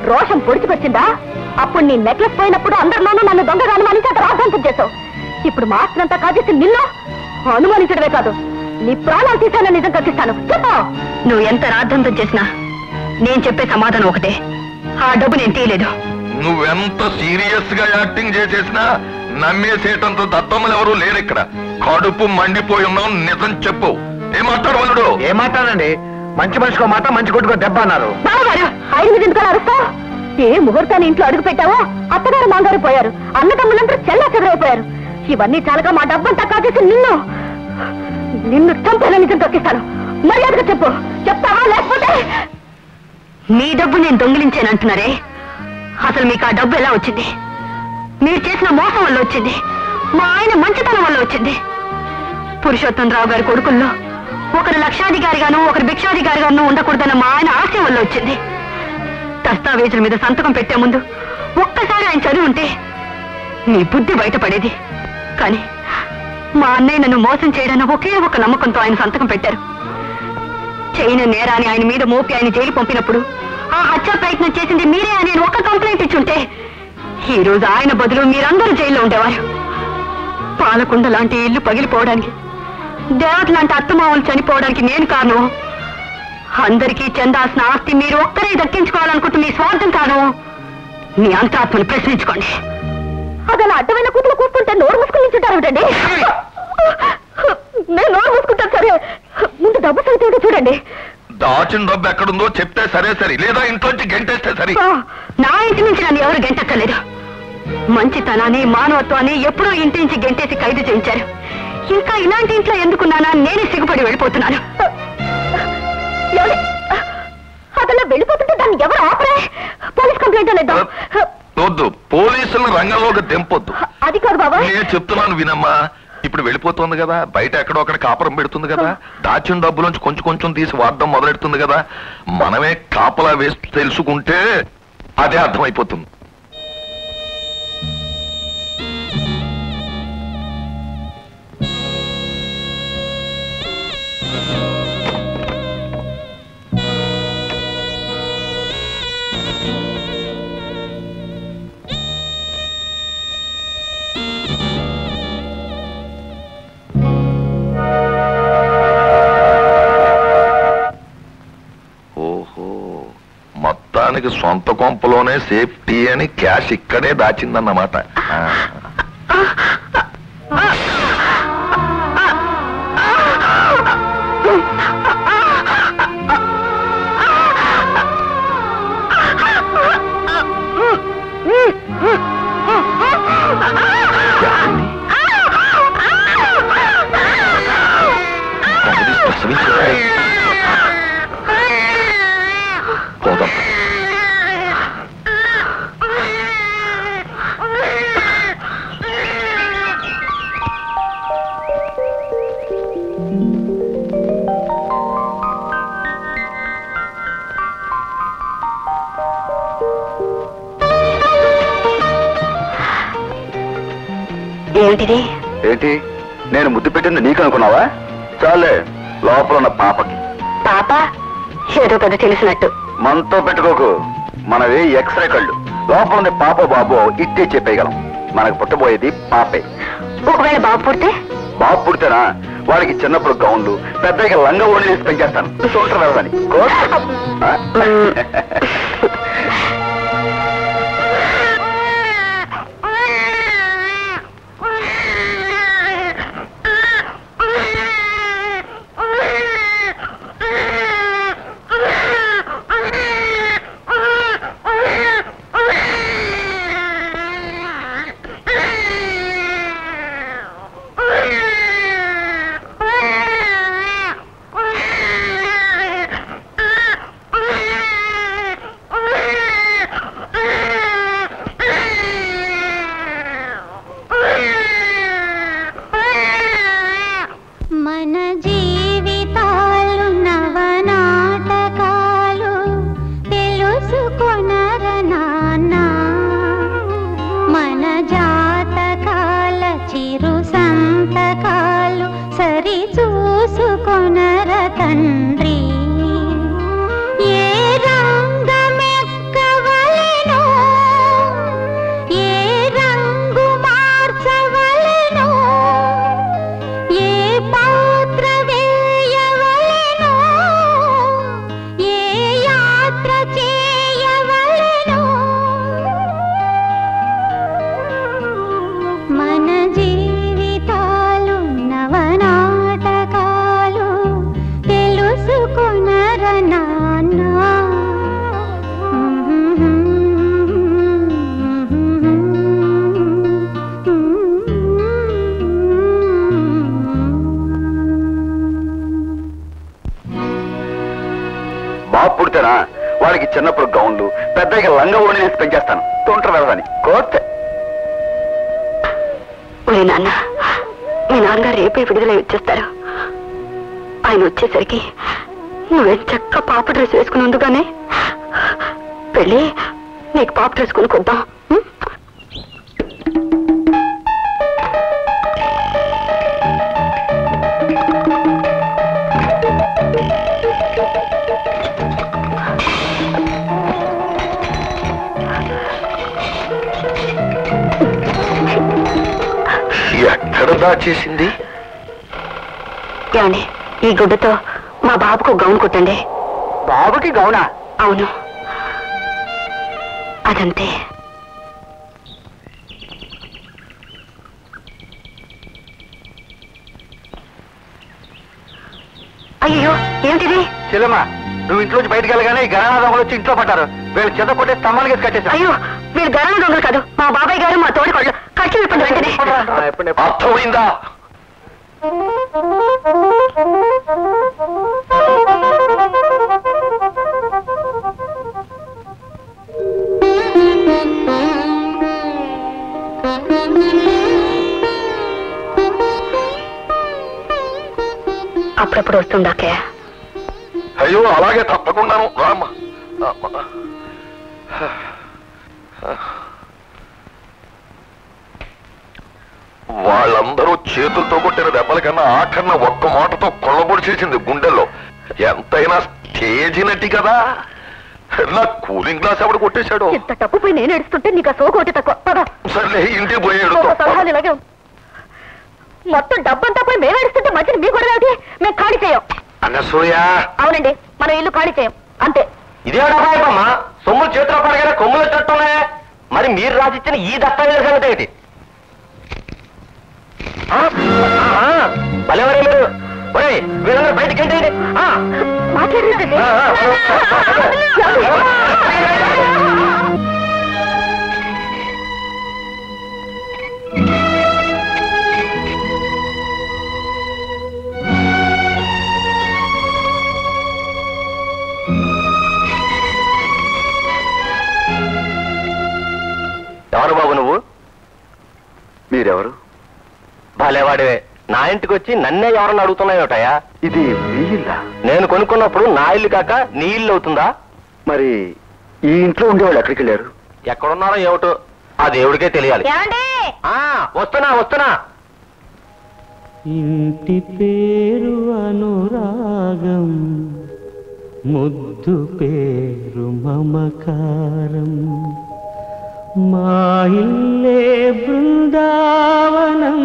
రోషం పొడిచికొచ్చిందా అప్పుడు నీ నెక్లెస్ పోయినప్పుడు అందరిలోనూ నన్ను దొంగగా అనుమానించి అతను రాద్ధాంతం చేశావు ఇప్పుడు మా ఆస్తినంతా కాజేసి నిన్ను అనుమానించడమే కాదు నీ ప్రాణాలు తీసానని నిజం కల్పిస్తాను చెప్పు నువ్వు ఎంత రాద్ధాంతం చేసినా నేను చెప్పే సమాధానం ఒకటే ఆ డబ్బు నేను తీయలేదు నువ్వెంత సీరియస్ గా యాక్టింగ్ చేసేసినా నమ్మేసేటంత దత్తమ్మలు ఎవరు లేరు ఇక్కడ కడుపు మండిపోయి ఉన్నావు నిజం చెప్పు ఏం మాట్లాడవలుడు ఏం మాట్లాడండి మంచి మనిషికో మాట మంచి కొట్టుకో దెబ్బ అన్నారు బావగారు ఆయన మీద ఎందుకు అరుస్తావు ఏ ముహూర్తాన్ని ఇంట్లో అడుగు పెట్టావో అత్తగారు మాంగారు పోయారు అన్నదమ్ములందరూ చెల్లా చెదరైపోయారు ఇవన్నీ చాలగా మా డబ్బంతా కాజేసి నిన్ను నిన్ను చంపేలా నిజం తొక్కిస్తాను మర్యాదగా చెప్పు చెప్తావా లేకపోతే మీ డబ్బు నేను దొంగిలించానంటున్నారే అసలు మీకు ఆ డబ్బు ఎలా వచ్చింది మీరు చేసిన మోసం వల్ల వచ్చింది మా ఆయన మంచితనం వల్ల వచ్చింది పురుషోత్తం రావు గారి కొడుకుల్లో ఒకరు లక్షాధికారిగాను ఒకరు భిక్షాధికారిగాను ఉండకూడదన్న మా ఆయన ఆశయం వల్ల వచ్చింది దస్తావేజుల మీద సంతకం పెట్టే ముందు ఒక్కసారి ఆయన చదివి ఉంటే మీ బుద్ధి బయటపడేది కానీ మా అన్నయ్య నన్ను మోసం చేయడన్న ఒకే ఒక నమ్మకంతో ఆయన సంతకం పెట్టారు చేయని నేరాన్ని ఆయన మీద మోపి ఆయన జైలు పంపినప్పుడు ఆ హత్య ప్రయత్నం చేసింది మీరే అని నేను ఒక్క కంప్లైంట్ ఇచ్చుంటే ఈ రోజు ఆయన బదులు మీరందరూ జైల్లో ఉండేవారు పాలకుండ లాంటి ఇల్లు పగిలిపోవడానికి దేవత లాంటి అత్తమామలు చనిపోవడానికి నేను కారణం అందరికీ చెందాల్సిన ఆస్తి మీరు ఒక్కరే దక్కించుకోవాలనుకుంటే మీ స్వార్థం కాను మీ అంతరాత్మను ప్రశ్నించుకోండి అదలా అడ్డమైన కూతురు కూర్చుంటే నోరు మూసుకుని ఏంటండి నేను నోరు మూసుకుంటాను సరే ముందు డబ్బు సంగతి ఏంటో చూడండి దాచిన డబ్బు ఎక్కడుందో చెప్తే సరే సరే లేదా ఇంట్లోంచి గెంటేస్తే సరే ఆ, నా ఇంటి నుంచి నన్ను ఎవరు గెంటక్కర్లేదు మంచితనాన్ని మానవత్వాన్ని ఎప్పుడో ఇంటి నుంచి గెంటేసి ఖైదు చేయించారు ఇంకా ఇలాంటి ఇంట్లో ఎందుకున్నానా నేనే సిగ్గుపడి వెళ్ళిపోతున్నాను అదలా వెళ్ళిపోతుంటే దాన్ని ఎవరు ఆపరే పోలీస్ కంప్లైంట్ అనేద్దాం వద్దు పోలీసులను రంగంలోకి దింపొద్దు అది కాదు బాబా నేను చెప్తున్నాను వినమ్మా ఇప్పుడు వెళ్ళిపోతుంది కదా బయట ఎక్కడో అక్కడ కాపురం పెడుతుంది కదా దాచిన డబ్బులోంచి కొంచెం కొంచెం తీసి వాడడం మొదలెడుతుంది కదా మనమే కాపలా వేసి తెలుసుకుంటే అదే అర్థమైపోతుంది ఓహో మొత్తానికి సొంత కొంపలోనే సేఫ్టీ అని క్యాష్ ఇక్కడే దాచిందన్నమాట ఆ. కొంపదీసి ప్రసవించేశాడే. పోదాం ఏమిటిది ఏంటి నేను ముద్దు పెట్టింది నీకు అనుకున్నావా చాలే లోపల ఉన్న పాపకి పాప ఏదో పెద్ద తెలిసినట్టు మనతో పెట్టుకోకు మనవి ఎక్స్రే కళ్ళు లోపల ఉంది పాప బాబు ఇట్టే చెప్పేయగలం మనకు పుట్టబోయేది పాపే ఒకవేళ బాబు పుడితే బాబు పుడితేనా వాడికి చిన్నప్పుడు గౌన్లు పెద్దగా లంగా ఓడి వేసి పెంచేస్తాను చూడరు వెళ్ళని మన జీవితాలు నవనాటకాలు తెలుసుకొనర నాన్న మన జాతకాల చిరు సంతకాలు సరి చూసుకొనర తండ్రి ఏ రంగమెక్కవలె వాడికి చిన్నప్పుడు గౌన్లు పెద్దగా లంగా ఓడి వేసి పెంచేస్తాను తోంటారు వెళ్ళదని కోర్తే ఒరే నాన్న మీ నాన్నగారు రేపే విడుదలై వచ్చేస్తారు ఆయన వచ్చేసరికి నువ్వే చక్క పాప డ్రెస్ వేసుకున్నందుగానే పెళ్ళి నీకు పాప డ్రెస్ కొనుక్కొద్దాం ఉం? ఎక్కడ దాచేసింది ఏమండి ఈ గుడ్డతో మా బాబుకు గౌన్ కుట్టండి బాబుకి గౌనా అవును అదంతే అయ్యో ఏమిటిది చెల్లెమ్మా నువ్వు ఇంట్లోంచి బయటకు వెళ్ళగానే ఈ గణనాథం వచ్చి ఇంట్లో పడ్డారు వీళ్ళు చెత్త కొట్టే స్తంభాలు కేసి కట్టేశారు అయ్యో వీళ్ళు గరాణ దొంగలు కాదు మా బాబాయ్ గారు మా తోడి కొడుకు ఖర్చు విప్పండి వెంటనే అర్థమైందా అప్పుడప్పుడు వస్తుందాకయ్య అయ్యో అలాగే తప్పకుండాను రామ్మ అమ్మ. వాళ్ళందరూ చేతులతో కొట్టిన దెబ్బల కన్నా ఆఖరణ ఒక్క మాటతో కొల్లబొడి చేసింది గుండెల్లో ఎంతైనా స్టేజ్ నటి కదా నా కూలింగ్ గ్లాస్ ఎవడు కొట్టేశాడు ఇంత తప్పుపోయి నేను ఏడుస్తుంటే నీకు ఆ సోకు ఒకటి తక్కువ పద సర్లే ఇంటికి పోయాడు ఒక సలహాలు ఇలాగే ఉంది. మొత్తం డబ్బంతా పోయి మేము ఏడుస్తుంటే మధ్యన మీ కూడా ఏమిటి? మేము ఖాళీ చేయం అన్నసూయ అవునండి మనం ఇల్లు ఖాళీ చేయం అంతే ఇదే డబ్బాయమ్మా సొమ్ములు చేతిలో పడగానే కొమ్ములు చెట్టున్నాయే మరి మీరు రాసిచ్చిన ఈ దస్తావేజుల సంగతి ఏంటి ఆ? ఆహా, భలేవరే మీరు ఒరేయ్, వీళ్ళందరూ బయటికి ఏంటి మాట్లాడండి ఎవరు బాబు నువ్వు మీరెవరు భలేవాడివే నా ఇంటికి వచ్చి నన్నే ఎవరన్నా అడుగుతున్నాయోటయా ఇది మీ ఇల్లా నేను కొనుక్కున్నప్పుడు నా ఇల్లు కాక నీ ఇల్లు అవుతుందా మరి ఈ ఇంట్లో ఉండేవాళ్ళు ఎక్కడికి వెళ్ళారు ఎక్కడున్నారో ఏమిటో ఆ దేవుడికే తెలియాలి ఏమండి ఆ వస్తున్నా వస్తున్నా ఇంటి పేరు అనురాగం ముద్దు పేరు మమకారం మా ఇల్లే బృందావనం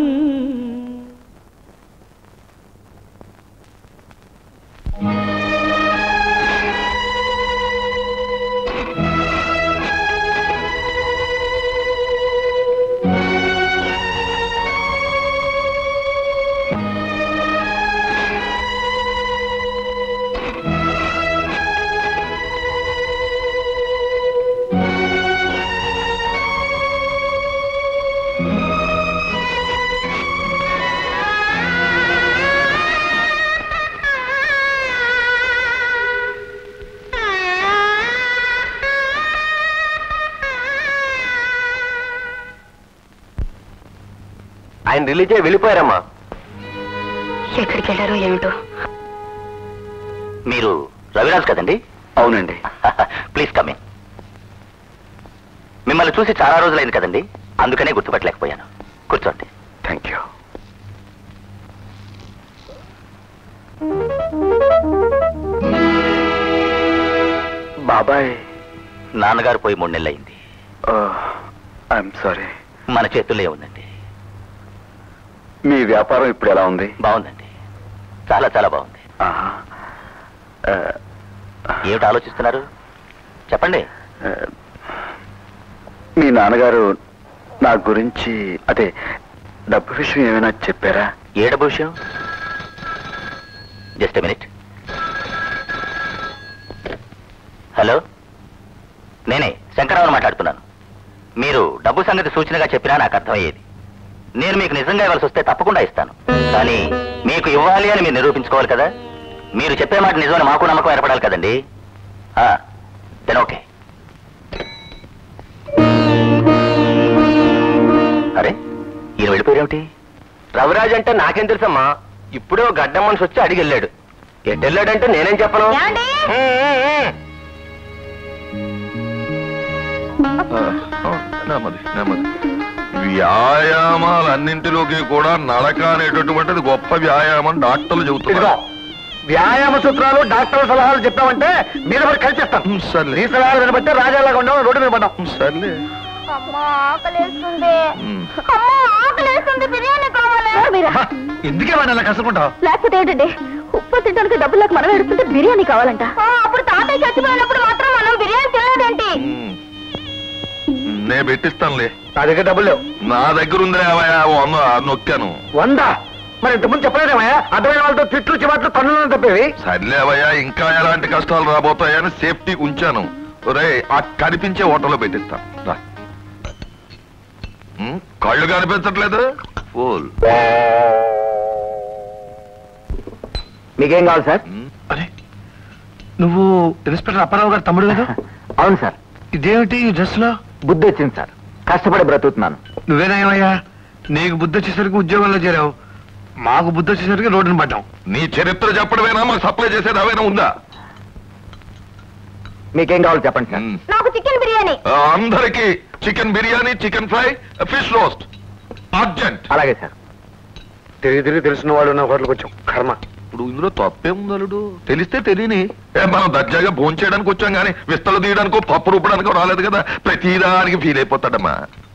ఆయన రిలీజ్ అయ్యి వెళ్ళిపోయారమ్మా ఎక్కడికి వెళ్ళారో ఏమిటో మీరు రవిరాజ్ కదండి అవునండి ప్లీజ్ కమ్ ఇన్ మిమ్మల్ని చూసి చాలా రోజులైంది కదండి అందుకనే గుర్తుపట్టలేకపోయాను కూర్చోండి థ్యాంక్ యూ బాబాయ్ నాన్నగారు పోయి మూడు నెలలైంది ఐఎమ్ సారీ మన చేతుల్లో ఏముందండి మీ వ్యాపారం ఇప్పుడు ఎలా ఉంది బాగుందండి చాలా చాలా బాగుంది ఆహా. ఆ, ఏమిటి ఆలోచిస్తున్నారు చెప్పండి ఆ, మీ నాన్నగారు నా గురించి అదే డబ్బు విషయం ఏమైనా చెప్పారా ఏ డబ్బు విషయం జస్ట్ మినిట్ హలో నేనే శంకరరావు మాట్లాడుతున్నాను మీరు డబ్బు సంగతి సూచనగా చెప్పినా నాకు అర్థమయ్యేది నేను మీకు నిజంగా ఇవ్వాల్సి వస్తే తప్పకుండా ఇస్తాను కానీ మీకు ఇవ్వాలి అని మీరు నిరూపించుకోవాలి కదా మీరు చెప్పే మాట నిజమని మాకు నమ్మకం ఏర్పడాలి కదండి ఆ, దెన్ ఓకే అరే ఈయన వెళ్ళిపోయారేమిటి రవిరాజ్ అంటే నాకేం తెలుసమ్మా ఇప్పుడే ఓ గడ్డ మనిషి వచ్చి అడిగి వెళ్ళాడు ఎటు వెళ్ళాడంటే నేనేం చెప్పను ఏమండి? నెమ్మది నెమ్మది వ్యాయామాలన్నింటిలోకి కూడా నడక అనేటటువంటిది గొప్ప వ్యాయామం డాక్టర్లు ఇదిగో చెబుతున్నారు వ్యాయామ సూత్రాలు డాక్టర్ సలహాలు చెప్పామంటే మీద పడి కలిసేస్తాం ఉమ్, సర్లే నీ సలహాలు వినబట్టే రాజాలాగా ఉండవు రోడ్డు మీద పడ్డాం ఉమ్, సర్లే అమ్మా ఆకలేస్తుంది ఉమ్. అమ్మా ఆకలేస్తుంది బిర్యానీ కావాలి మీరా ఎందుకే వాడిని అలా కసుకుంటావు లేకపోతే ఏంటండి ఉప్పు తినడానికి డబ్బులు లేక మనం ఎడుతుంటే బిర్యానీ కావాలంట అప్పుడు తాతయ్య చచ్చిపోయినప్పుడు మాత్రం మనం బిర్యానీ తినలేదేంటి ఉమ్. నే పెట్టిస్తానులే నా దగ్గర డబ్బులు లేవు నా దగ్గర ఉంది రేవయ్యా వంద నొక్కాను వంద మరి ఇంతకుముందు చెప్పలేదేమయ్యా అర్థమైన వాళ్ళతో తిట్లు చివాట్లు కన్నులను తప్పేవి సర్లేవయ్యా ఇంకా ఎలాంటి కష్టాలు రాబోతాయని సేఫ్టీకి ఉంచాను ఒరే ఆ కనిపించే హోటల్లో పెట్టిస్తాను రా ఉమ్, కళ్ళు కనిపించట్లేదు ఫుల్ మీకేం కావాలి సార్ అరే నువ్వు ఇన్స్పెక్టర్ అప్పారావు గారు తమ్ముడు కదా అవును సార్ ఇదేమిటి ఈ డ్రెస్ లో బుద్ధి వచ్చింది సార్ కష్టపడి బ్రతుకుతున్నాను నువ్వేనాయమయ్యా నీకు బుద్ధి వచ్చేసరికి ఉద్యోగంలో చేరావు మాకు బుద్ధి వచ్చేసరికి రోడ్డున పడ్డాం నీ చరిత్ర చెప్పడమేనా మాకు సప్లై చేసేది అవేనా ఉందా మీకేం కావాలి చెప్పండి సార్ ఉమ్. నాకు చికెన్ బిర్యానీ ఆ, అందరికీ chicken biryani chicken fry fish roast urgent అలాగే సార్ తిరిగి తిరిగి తెలిసిన వాళ్ళు ఉన్న హోటల్కి వచ్చాం కర్మ ఇప్పుడు ఇందులో తప్పేముందలుడు తెలిస్తే తెలియని ఏ, మనం దర్జాగా భోజనం చేయడానికి వచ్చాం కానీ విస్తలు తీయడానికో పప్పు రూపడానికో రాలేదు కదా ప్రతిదానికి ఫీల్ అయిపోతాడమ్మా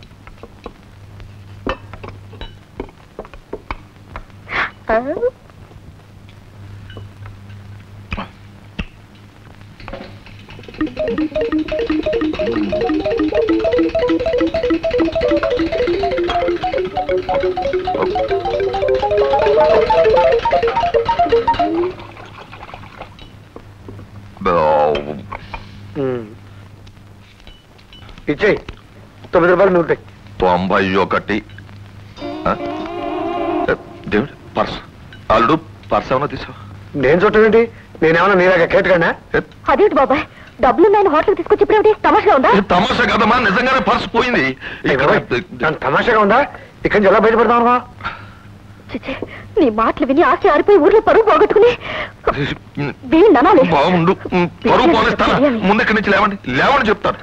ఇచ్చేయి తొమ్మిది రూపాయలు మిగులుతాయి తొంభై ఒకటి ఆ? ఏ, దేవుడు పర్స్ అల్లుడు పర్స్ ఏమన్నా తీసావు నేను చూడటం ఏంటి నేనేమన్నా నీలాగా కేటుగానా అదేంటి బాబాయ్ డబ్బులు నేను హోటల్కి తీసుకొచ్చి ఇప్పుడు తమాషగా ఉందా తమాషా కదమ్మా నిజంగానే పర్స్ పోయింది ఇక్కడ దాని తమాషాగా ఉందా ఇక్కడి నుంచి ఎలా బయటపడతాం అనుకో చిచ్చే నీ మాటలు విని ఆశ ఆరిపోయి ఊర్లో పరువు పోగొట్టుకుని వీళ్ళు అనాలి బాగుండు ఉమ్, పరువు పోనిస్తానా ముందు ఇక్కడి నుంచి లేవండి లేవని చెప్తాను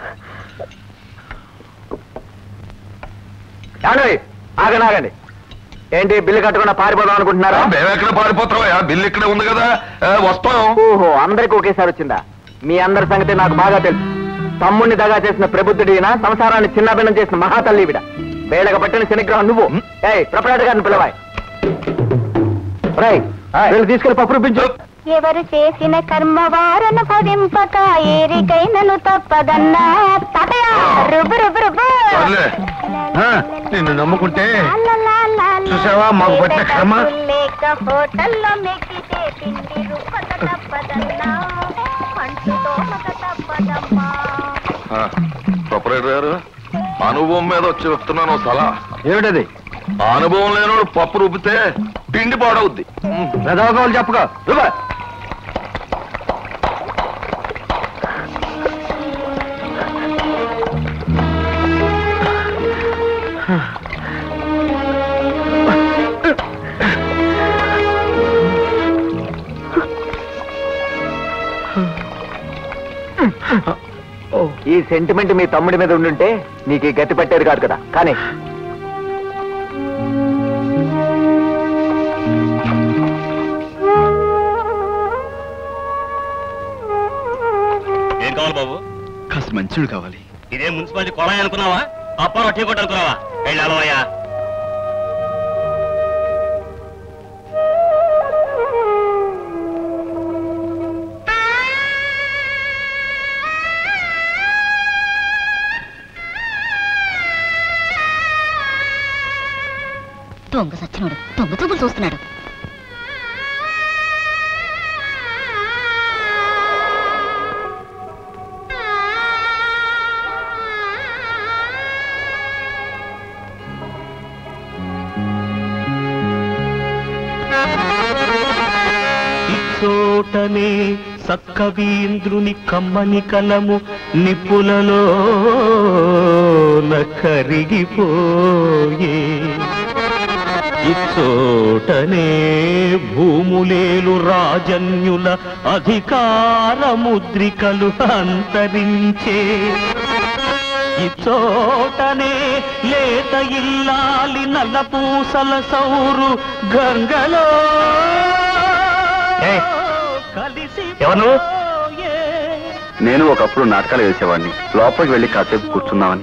ఏమండి ఆగండి ఆగండి ఏంటి బిల్లు కట్టకుండా పారిపోదాం అనుకుంటున్నారా మేము ఎక్కడ పారిపోతావా బిల్లు ఇక్కడే ఉంది కదా ఆ, వస్తాం ఓహో అందరికి ఒకేసారి వచ్చిందా మీ అందరి సంగతి నాకు బాగా తెలుసు తమ్ముణ్ణి దగా చేసిన ప్రబుద్ధుడిన సంసారాన్ని చిన్నభిన్నం చేసిన మహాతల్లి విడ వేళగ పట్టిన శనిగ్రహం నువ్వు ఏయ్ ప్రపరాట గారిని పిలవాయి రై వీళ్ళు తీసుకెళ్లి పప్పు రూపించు ఎవరు చేసిన కర్మ వారను ఫలింపక ఏరికైనను తప్పదన్నా తాతయ్య రుబ్బు రుబ్బు రుబ్బు సర్లే. ఆ, నిన్ను నమ్ముకుంటే చూసావా మాకు పట్టిన కర్మ లేక హోటల్లో మెక్కితే తిండి రుబ్బక తప్పదన్నా అంటూ తోమక తప్పదమ్మా ఆ, ప్రొపరేటర్ గారు అనుభవం మీద వచ్చి చెప్తున్నాను ఓ సలహా ఏమిటది ఆ అనుభవం లేనోడు పప్పు రుబ్బితే పిండి పాడవుద్ది పెదవకవులు చెప్పుకో రుబ్బ. ఈ సెంటిమెంట్ మీ తమ్ముడి మీద ఉండుంటే నీకు ఈ గతి పట్టేది కాదు కదా కానీ ఏం కావాలి బాబు కాస్త మంచిడు కావాలి ఇదే మున్సిపాలిటీ కొలాయి అనుకున్నావా అప్పారో టీ కొట్టు అనుకున్నావా వెళ్ళాలయ్యా దొంగ సచ్చినోడు దొంగ చూపులు చూస్తున్నాడు ఇచ్చోటనే సక్కవీంద్రుని కమ్మని కలము నిప్పులలో కరిగిపోయే ఇచ్చోటనే భూములేలు రాజన్యుల అధికార ముద్రికలు అంతరించే ఇచ్చోటనే లేత ఇల్లాలి నల్లపూసల సౌరు గంగలో కలిసి ఎవరు నువ్వు? నేను ఒకప్పుడు నాటకాలు వేసేవాడిని లోపలికి వెళ్ళి కాసేపు కూర్చుందామని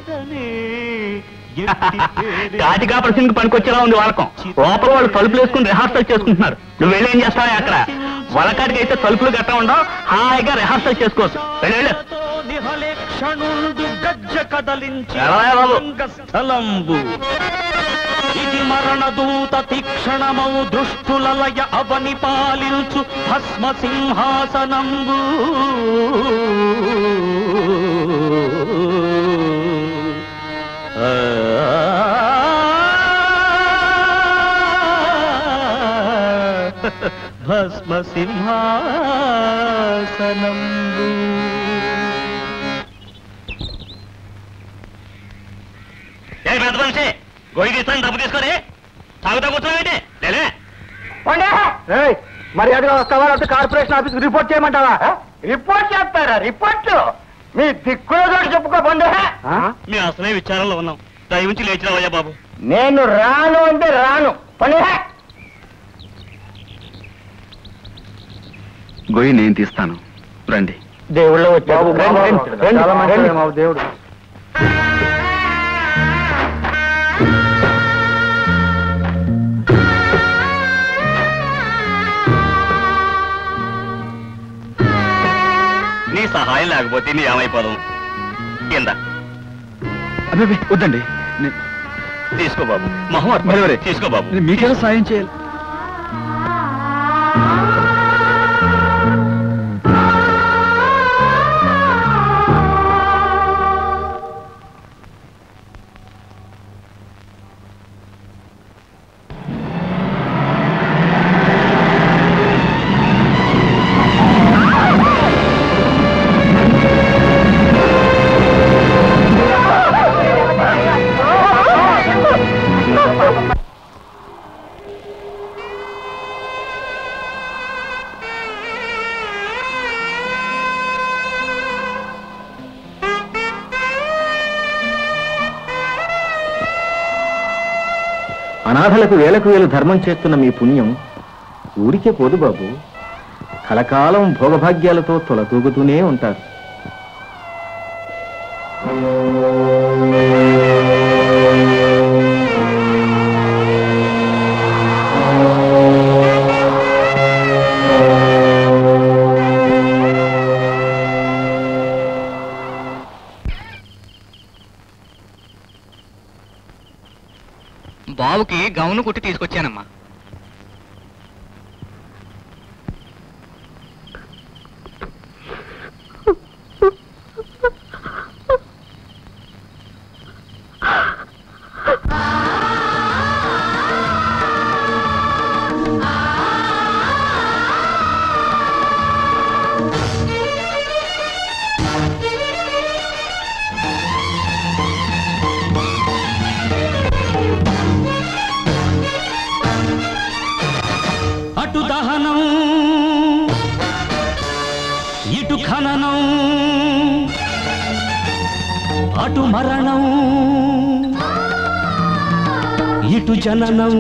కాటి కాపర్సింగ్ పనికొచ్చేలా ఉంది వాళ్ళకం లోపల వాళ్ళు తలుపులు వేసుకుని రిహార్సల్ చేసుకుంటున్నారు నువ్వు వెళ్ళి ఏం చేస్తావా అక్కడ వలకాటికి అయితే తలుపులు గట్ట ఉండవు హాయిగా రిహార్సల్ చేసుకోవచ్చు వెళ్ళు, వెళ్ళు. నిహలేక్షణుండు గజ్జ కదలించి ఎలాయా బాబు? స్థలంబు ఇది మరణ దూత తీక్షణమౌ దృష్టులలయ అవని పాలించు భస్మ సింహాసనంబు భస్మ సింహాసనంబు ఏ పెద్ద మనిషి గొయ్యి తీస్తాను డబ్బు తీసుకొని తాగుతా కూర్చోవేంటి లేలే మర్యాదగా వస్తావా లేకపోతే కార్పొరేషన్ ఆఫీస్ రిపోర్ట్ చేయమంటావా రిపోర్ట్ చేస్తారా రిపోర్ట్ మీ దిక్కుల చోటు చెప్పుకోబండి మీ అసలే విచారంలో ఉన్నాం దయవుంచి లేచిరావయ్యా బాబు నేను రాను అంటే రాను పని గొయ్యి నేను తీస్తాను రండి దేవుళ్ళ వచ్చాడు దేవుడు నీ సహాయం లేకపోతే నీ ఏమైపోదాం కింద అబ్బాయి వద్దండి నే- తీసుకో బాబు మొహం అటు మరి మరి. తీసుకో బాబు నేను మీకేదో సాయం చేయాలి అనాథలకు వేలకు వేలు ధర్మం చేస్తున్న మీ పుణ్యం ఊరికే పోదు బాబు కలకాలం భోగభాగ్యాలతో తొలతూగుతూనే ఉంటారు బావుకి గౌను కుట్టి తీసుకొచ్చానమ్మా అటు దహనం ఇటు ఖననం అటు మరణం ఇటు జననం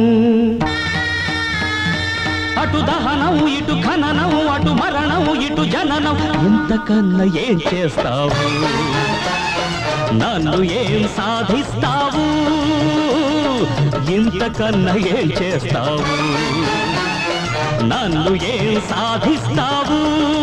అటు దహనం ఇటు ఖననం అటు మరణం ఇటు జననం ఇంతకన్నా ఏం చేస్తావు నన్ను ఏం సాధిస్తావు ఇంతకన్నా ఏం చేస్తావు నన్ను ఏం సాధిస్తావు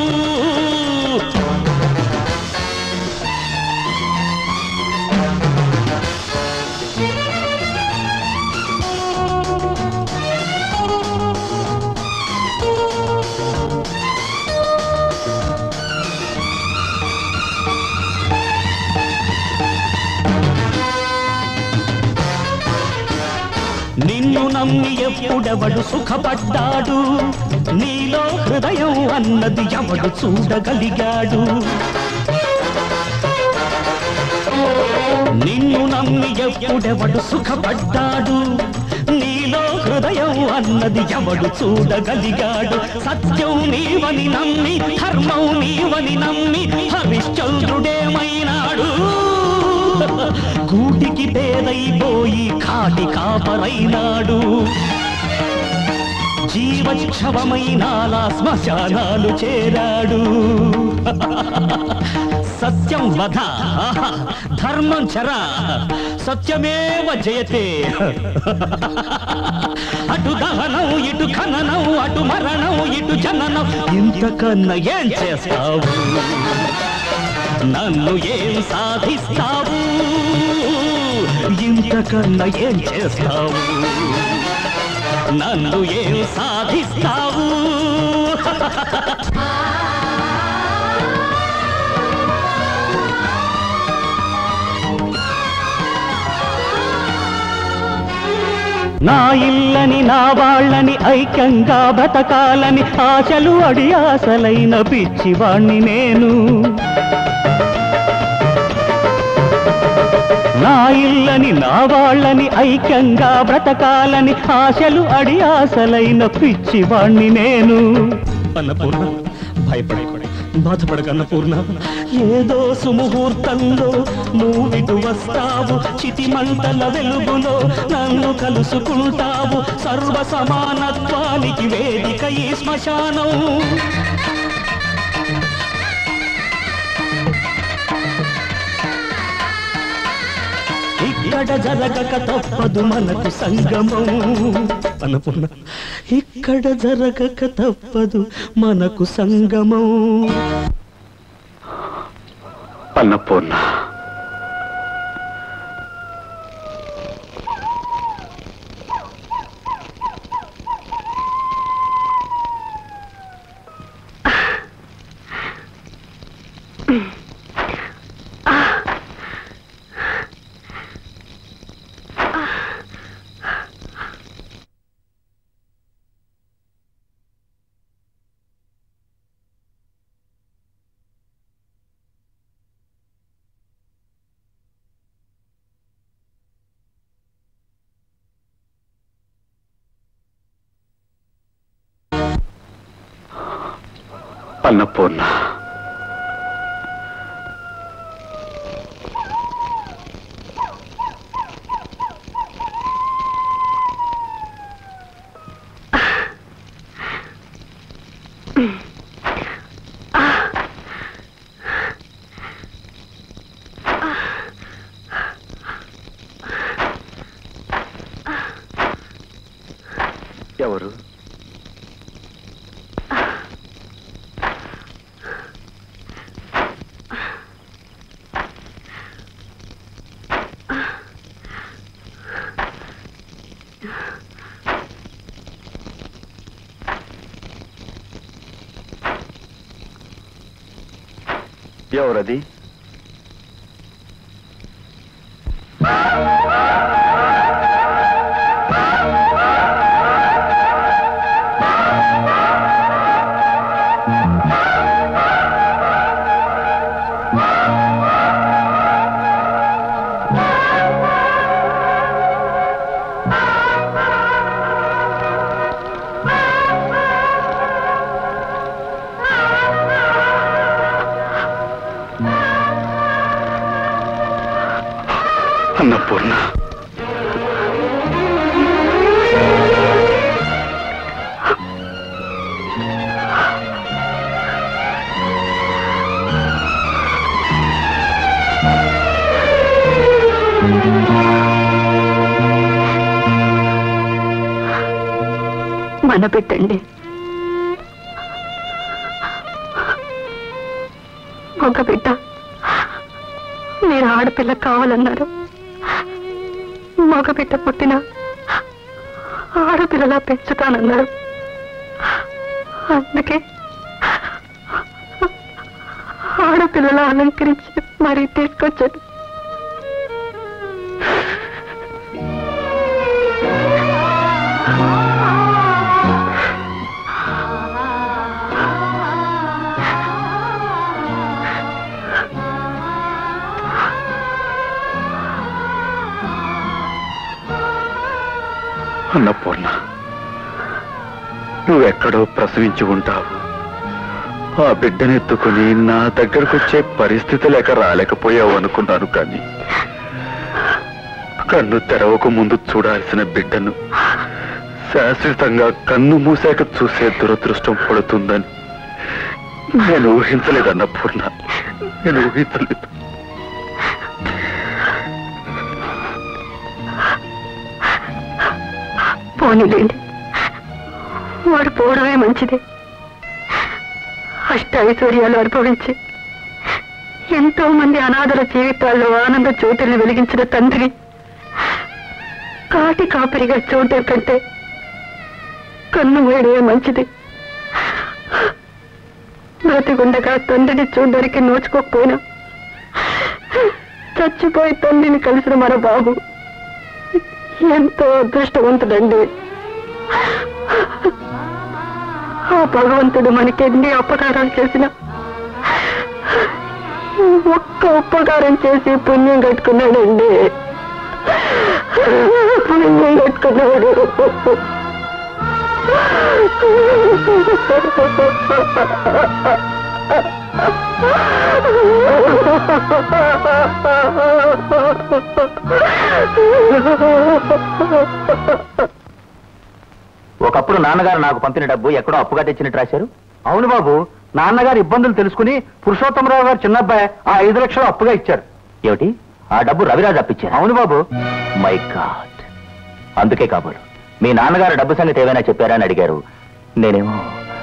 నిన్ను నమ్మి ఎప్పుడెవడు సుఖపడ్డాడు నీలో హృదయం అన్నది ఎవడు చూడగలిగాడు నమ్మి ఎప్పుడెవడు సుఖపడ్డాడు నీలో హృదయం అన్నది ఎవడు చూడగలిగాడు సత్యం నీవని నమ్మి ధర్మం నీవని నమ్మి హరిశ్చంద్రుడేమైనాడు గూటికి పేదైపోయి కాటి కాపరైనాడు జీవక్షవమైనాలా శ్మశానాలు చేరాడు సత్యం వధ ధర్మం చర సత్యమేవ జయతే అటు దహనం ఇటు ఖననం అటు మరణం ఇటు జననం ఇంతకన్నా ఏం చేస్తావు నన్ను ఏం సాధిస్తావు ఇంతకన్నా ఏం చేస్తావు నన్ను ఏం సాధిస్తావు నా ఇల్లని నా వాళ్ళని ఐక్యంగా బ్రతకాలని ఆశలు అడి ఆశలైన పిచ్చివాణ్ణి నేను నా ఇల్లని నా వాళ్ళని ఐక్యంగా బ్రతకాలని ఆశలు అడి ఆశలైన పిచ్చివాణ్ణి నేను అన్నపూర్ణ భయపడకూడదు బాధపడక అన్నపూర్ణ ఏదో సుముహూర్తంలో నువ్విటు వస్తావు చితిమంటల వెలుగులో నన్ను కలుసుకుంటావు సర్వ సమానత్వానికి వేదిక ఈ శ్మశానం ఇక్కడ జరగక తప్పదు మనకు సంగమం అనుకున్న ఇక్కడ జరగక తప్పదు మనకు సంగమం అన్నపూర్ణ అన్నపూర్ణ ఎవరు ఎవరది అన్నపూర్ణ మన పెట్టండి ఒక బిడ్డ మీరు ఆడపిల్ల కావాలన్నారు మగ బిడ్డ పుట్టిన ఆడపిల్లలా పెంచుతానన్నారు అందుకే ఆడపిల్లలా అలంకరించి మరీ తీసుకొచ్చాను అన్నపూర్ణ నువ్వెక్కడో ప్రసవించి ఉంటావు ఆ బిడ్డనెత్తుకుని నా దగ్గరకు వచ్చే పరిస్థితి లేక రాలేకపోయావు అనుకున్నాను కానీ కన్ను తెరవక ముందు చూడాల్సిన బిడ్డను శాశ్వతంగా కన్ను మూసాక చూసే దురదృష్టం పడుతుందని నేను ఊహించలేదు అన్నపూర్ణ నేను ఊహించలేదు పోనీలేండి వాడు పోవడమే మంచిది అష్ట ఐశ్వర్యాలు అనుభవించి ఎంతో మంది అనాథల జీవితాల్లో ఆనంద జ్యోతుల్ని వెలిగించిన తండ్రి కాటి కాపరిగా చూడటం కంటే కన్ను వేయడమే మంచిది బ్రతికుండగా తండ్రిని చూడడానికి నోచుకోకపోయినా చచ్చిపోయి తండ్రిని కలిసిన మన బాబు ఎంతో అదృష్టవంతుడండి ఆ భగవంతుడు మనకి ఎన్ని అపకారాలు చేసినా ఒక్క ఉపకారం చేసి పుణ్యం కట్టుకున్నాడండి పుణ్యం కట్టుకున్నాడు ఒకప్పుడు నాన్నగారు నాకు పంపిన డబ్బు ఎక్కడో అప్పుగా తెచ్చినట్టు రాశారు అవును బాబు నాన్నగారు ఇబ్బందులు తెలుసుకుని పురుషోత్తమరావు గారు చిన్నబ్బాయి ఆ ఐదు లక్షలు అప్పుగా ఇచ్చారు ఏమిటి ఆ డబ్బు రవిరాజు అప్పించారు అవును బాబు మై గాడ్ అందుకే కాబోలు మీ నాన్నగారు డబ్బు సంగతి ఏమైనా చెప్పారా అని అడిగారు నేనేమో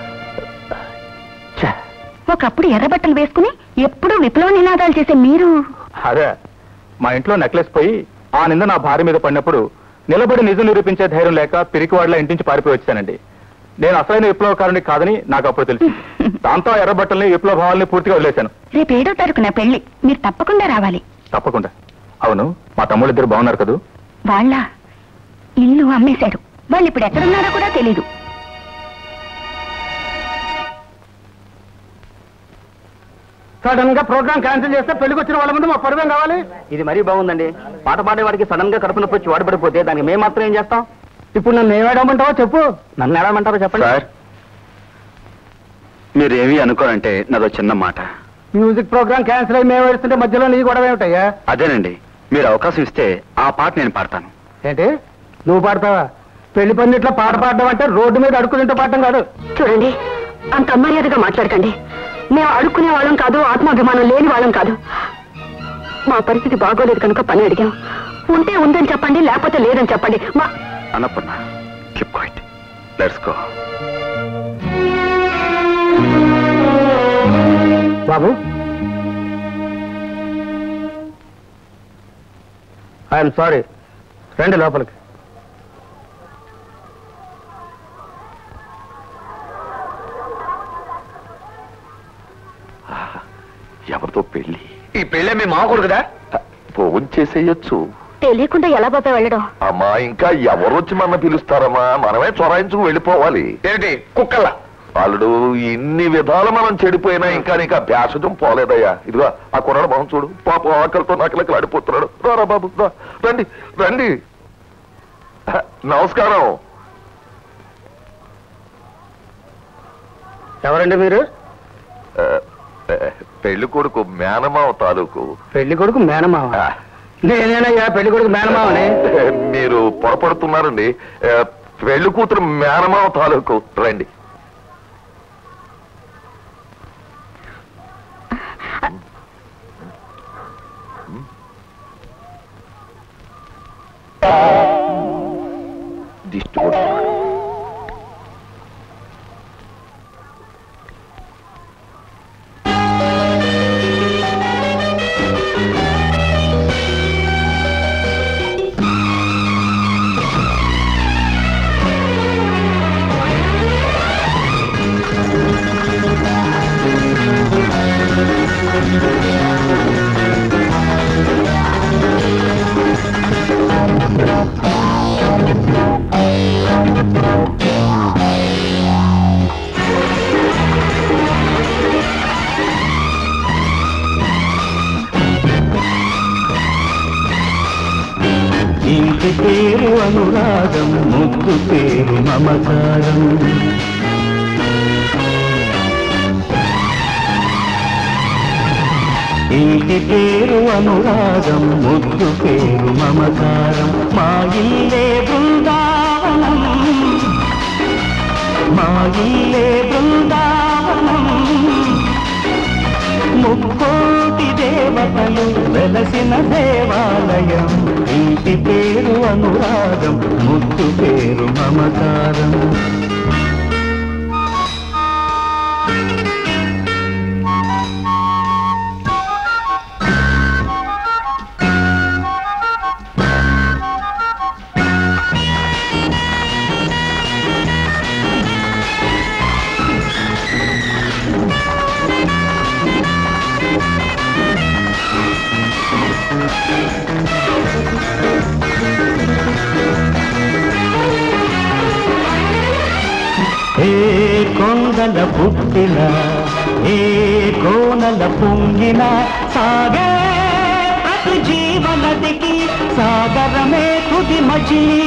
ఛ, ఒకప్పుడు ఎర్రబట్టలు వేసుకుని ఎప్పుడూ విప్లవ నినాదాలు చేసే మీరు అదే మా ఇంట్లో నెక్లెస్ పోయి ఆ నింద నా భార్య మీద పడినప్పుడు నిలబడి నిజం నిరూపించే ధైర్యం లేక పిరికివాడలా ఇంటించి పారిపోయి వచ్చానండి నేను అసలైన విప్లవకారుని కాదని నాకు అప్పుడు తెలిసింది దాంతో ఆ ఎర్రబట్టల్ని విప్లవ భావాల్ని పూర్తిగా వదిలేశాను రేపు ఏడో తారీఖు నా పెళ్లి మీరు తప్పకుండా రావాలి తప్పకుండా అవును మా తమ్ముళ్ళు ఇద్దరు బాగున్నారు కదూ వాళ్ళ ఇల్లు అమ్మేశారు వాళ్ళు ఇప్పుడు ఎక్కడున్నారో కూడా తెలీదు సడన్ గా ప్రోగ్రామ్ క్యాన్సిల్ చేస్తే పెళ్లికి వచ్చిన వాళ్ళ ముందు మా పరువేం కావాలి ఇది మరీ బాగుందండి పాట పాడేవాడికి సడన్ గా కడుపు నొప్పి వచ్చి వాడబడిపోతే దానికి మేము మాత్రం ఏం చేస్తాం ఇప్పుడు నన్ను ఏమేడమంటావో చెప్పు నన్ను ఏడమంటారో చెప్పండి సార్ మీరేమీ అనుకోరంటే నాదో చిన్న మాట మ్యూజిక్ ప్రోగ్రామ్ క్యాన్సిల్ అయ్యి మేము ఏడుస్తుంటే మధ్యలో నీ గొడవ ఏమిటయ్యా అదేనండి మీరు అవకాశం ఇస్తే ఆ పాట నేను పాడతాను ఏంటి నువ్వు పాడతావా పెళ్లి పందిట్లో పాట పాడడం అంటే రోడ్డు మీద అడుక్కు తింటూ పాడటం కాదు చూడండి అంత అమర్యాదగా మాట్లాడకండి మేము అడుక్కునే వాళ్ళం కాదు ఆత్మాభిమానం లేని వాళ్ళం కాదు మా పరిస్థితి బాగోలేదు కనుక పని అడిగాం ఉంటే ఉందని చెప్పండి లేకపోతే లేదని చెప్పండి మా Annapurna keep quiet let's go బాబు ఐఎమ్ సారీ రండి లోపలికి ఎవరితో పెళ్లి ఈ పెళ్ళే మీ మామూడు కదా ఫోన్ చేసేయచ్చు తెలియకుండా ఎలా బాబా వెళ్ళడం అమ్మా ఇంకా ఎవరొచ్చి మన పిలుస్తారమ్మా మనమే చొరాయించుకు వెళ్ళిపోవాలి ఏంటి కుక్కల వాళ్ళు ఇన్ని విధాలు మనం చెడిపోయినా ఇంకా నీకు ఆ భేషజం పోలేదయ్యా ఇదిగో ఆ కుర్రాడు మొహం చూడు పాపం ఆకలితో నకలకి ఆడిపోతున్నాడు రారా బాబు రా, రండి రండి హ, నమస్కారం ఎవరండి మీరు ఆ, ఆ, పెళ్లి కొడుకు మేనమావ తాలూకు పెళ్లి కొడుకు మేనమావ ఆ, నేనేనయ్యా పెళ్లి కొడుకు మేనమావని మీరు పొరపడుతున్నారండి ఆ, పెళ్లి కూతురు మేనమావ తాలూకు రండి దిష్టి కొడుతున్నాడు. ఆ ఇంటి పేరు అనురాగం ముద్దు పేరు మమకారం ఇంటి పేరు అనురాగం ముద్దు పేరు మమకారం మా ఇల్లే బృందావనం మా ఇల్లే బృందావనం ముక్కోటి దేవతలు వెలసిన దేవాలయం ఇంటి పేరు అనురాగం ముద్దు పేరు మమకారం ఏ కొండల పుట్టిన ఏ కోనల పొంగిన సాగే ప్రతి జీవనదికి సాగరమే తుది మజిలీ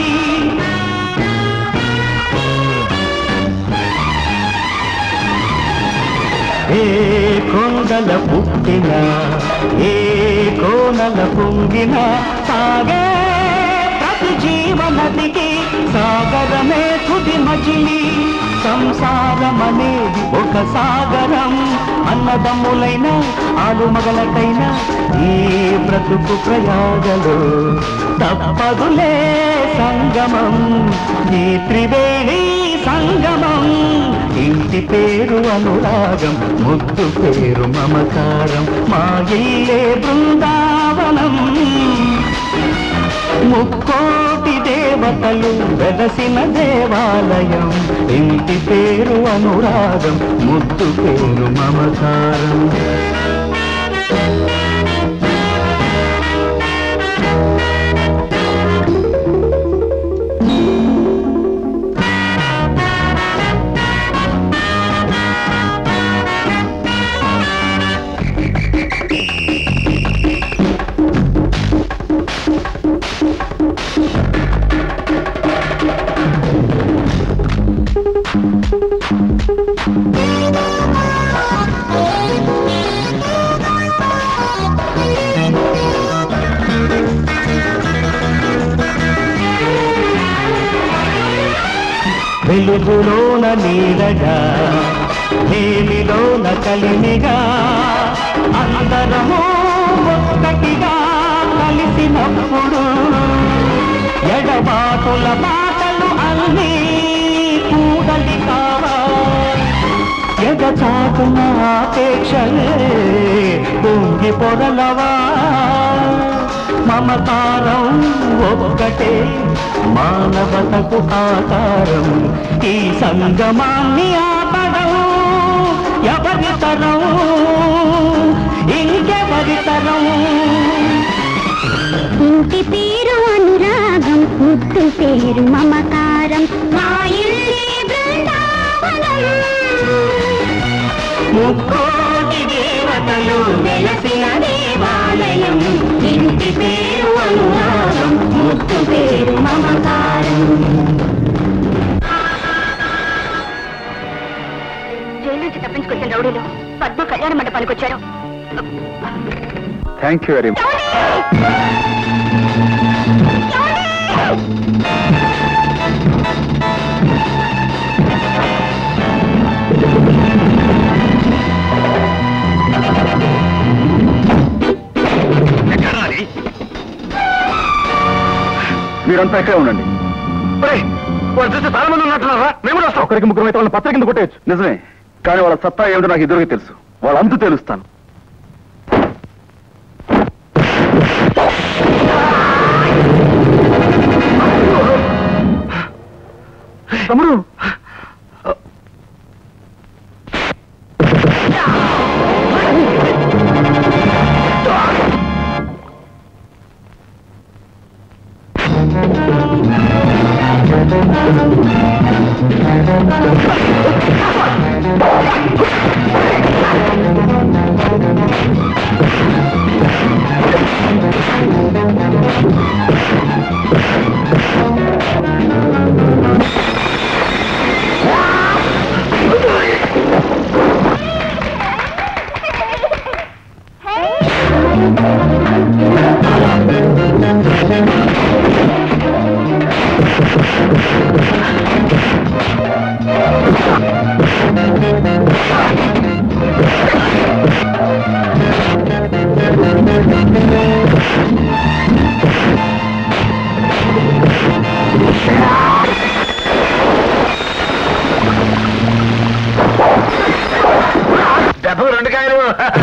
ఏ కొండల పుట్టిన ఏ కోనల పొంగిన సాగే ప్రతి జీవనదికి సాగరమే తుది మజిలి సంసారమనేది ఒక సాగరం అన్నదమ్ములైన ఆలుమగలకైన ఈ బ్రతుకు ప్రయాగలు తప్పదులే సంగమం ఈ త్రివేణి సంగమం ఇంటి పేరు అనురాగం ముద్దు పేరు మమకారం మా ఇల్లే బృందావనం ముక్కోటి దేవతలు వెలసిన దేవాలయం ఇంటి పేరు అనురాగం ముద్దు పేరు మమకారం వెలుగులోన నీడగా వేలిలోన కలిమిగా అందరము ఒక్కటిగా కలిసినప్పుడు ఎడబాటుల మాటలు అన్నీ కూడలి కావా ఎగచాటున ఆపేక్షలే పొంగి పొరలవా మమకారం ఒక్కటే మానవతకు ఆకారం ఈ సంగమాన్ని ఆపడం ఎవరి తరం ఇంకెవరి తరం ఇంటి పేరు అనురాగం ముద్దు పేరు మమకారం మా ఇల్లే బృందావనం ముక్కోటి దేవతలు వెలసిన దేవాలయం ఇంటి పేరు అనురాగం ముద్దు పేరు మమకారం జైలు నుంచి తప్పించుకొచ్చిన రౌడీలు పద్మ కళ్యాణ మండపానికి వచ్చారు థ్యాంక్ యూ వెరీ మచ్ మీరంతా ఇక్కడే ఉండండి వాళ్ళు చూస్తే చాలా మంది ఉన్నట్టున్నారా మేము కూడా వస్తాం ఒకరికి ముగ్గురు అయితే వాళ్ళని పత్ర కింద కొట్టేయచ్చు నిజమే కానీ వాళ్ళ సత్తా ఏమిటో నాకు ఎదురుగా తెలుసు వాళ్ళ అంతు తెలుస్తాను తమ్ముడు ఆ దెబ్బకు రెండు కాయలు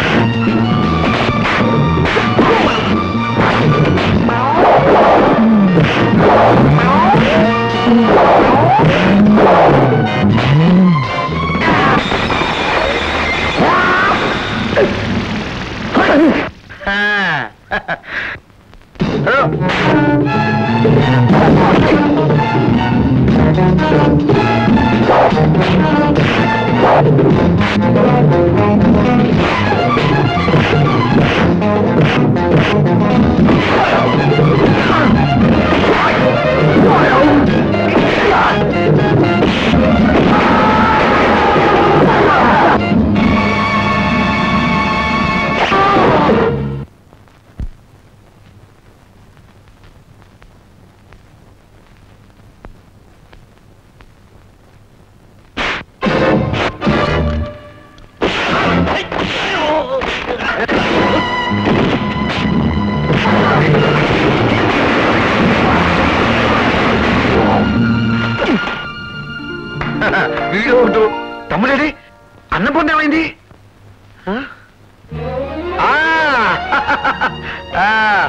వీడు ఒకడు తమ్ముడేది అన్నపూర్ణ ఏమైంది ఆ? ఆ! ఆ!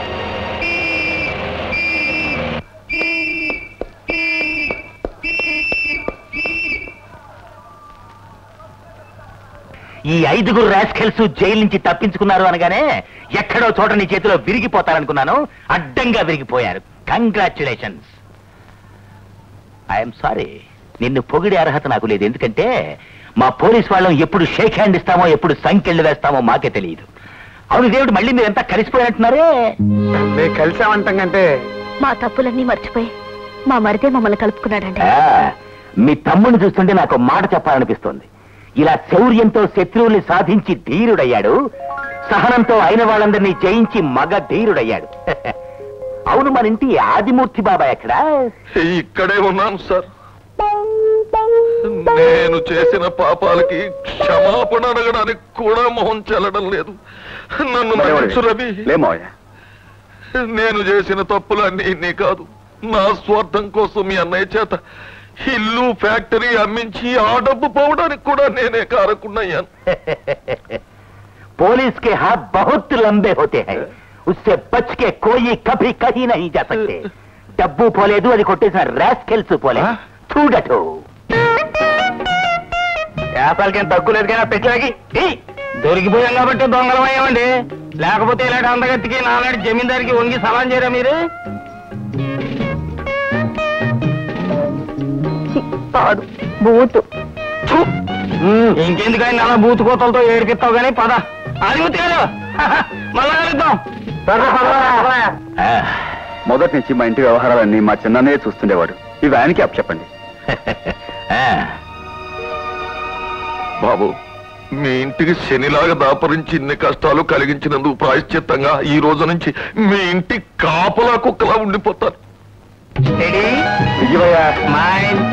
ఈ ఐదుగురు రాస్కెల్స్ జైలు నుంచి తప్పించుకున్నారు అనగానే ఎక్కడో చోట నీ చేతిలో విరిగిపోతారనుకున్నాను అడ్డంగా విరిగిపోయారు కంగ్రాచులేషన్స్ ఐఎమ్ సారీ నిన్ను పొగిడే అర్హత నాకు లేదు ఎందుకంటే మా పోలీస్ వాళ్ళం ఎప్పుడు షేక్ హ్యాండ్ ఇస్తామో ఎప్పుడు సంఖ్యలు వేస్తామో మాకే తెలియదు అవును దేవుడు మళ్ళీ మీరంతా కలిసిపోయినట్టున్నారే మేము కలిసామంటాం కంటే మా తప్పులన్నీ మర్చిపోయి మా మరిదే మమ్మల్ని కలుపుకున్నాడండి ఆ, మీ తమ్ముడిని చూస్తుంటే నాకు ఒక మాట చెప్పాలనిపిస్తోంది ఇలా శౌర్యంతో శత్రువుల్ని సాధించి ధీరుడయ్యాడు సహనంతో అయిన వాళ్ళందరినీ జయించి మగ ధీరుడయ్యాడు అవును మన ఇంటి ఆదిమూర్తి బాబా ఎక్కడా ఇక్కడే ఉన్నాను సార్ నేను చేసిన పాపాలకి క్షమాపణ అడగడానికి కూడా మొహం చెల్లడం లేదు నన్ను మన్నించు రవి లేమోయ నేను చేసిన తప్పులన్నీ ఇన్ని కాదు నా స్వార్థం కోసం మీ అన్నయ్య చేత ఇల్లు ఫ్యాక్టరీ అమ్మించి ఆ డబ్బు పోవడానికి కూడా నేనే కారకున్నయ్యాను पुलिस के हाथ बहुत लंबे होते हैं उससे बच के कोई कभी कहीं नहीं जा सकते డబ్బు పోలేదు అది కొట్టేసిన రాస్కెల్స్ పోలే చూడటు వ్యాపారాలకేం తక్కువ లేదు కానీ పెట్టలేకి దొరికిపోయాం కాబట్టి దొంగలం అయ్యామండి లేకపోతే ఇలాంటి అందగత్తికి నాలాంటి జమీందారికి వంగి సలాం చేయరా మీరు కాదు బూతు ఇంకెందుకని అలా బూతు కోతలతో ఏడిపిస్తావు కానీ పద ఆదిమూర్తి గారు మళ్ళా కలుద్దాం మొదటి నుంచి మా ఇంటి వ్యవహారాలన్నీ మా చిన్ననే చూస్తుండేవాడు ఇవి ఆయనకి అప్పచెప్పండి బాబు మీ ఇంటికి శనిలాగా దాపరించి ఇన్ని కష్టాలు కలిగించినందుకు ప్రాయశ్చిత్తంగా ఈ రోజు నుంచి మీ ఇంటి కాపలా కుక్కలా ఉండిపోతాను రెడీ విజయవయ్య మైండ్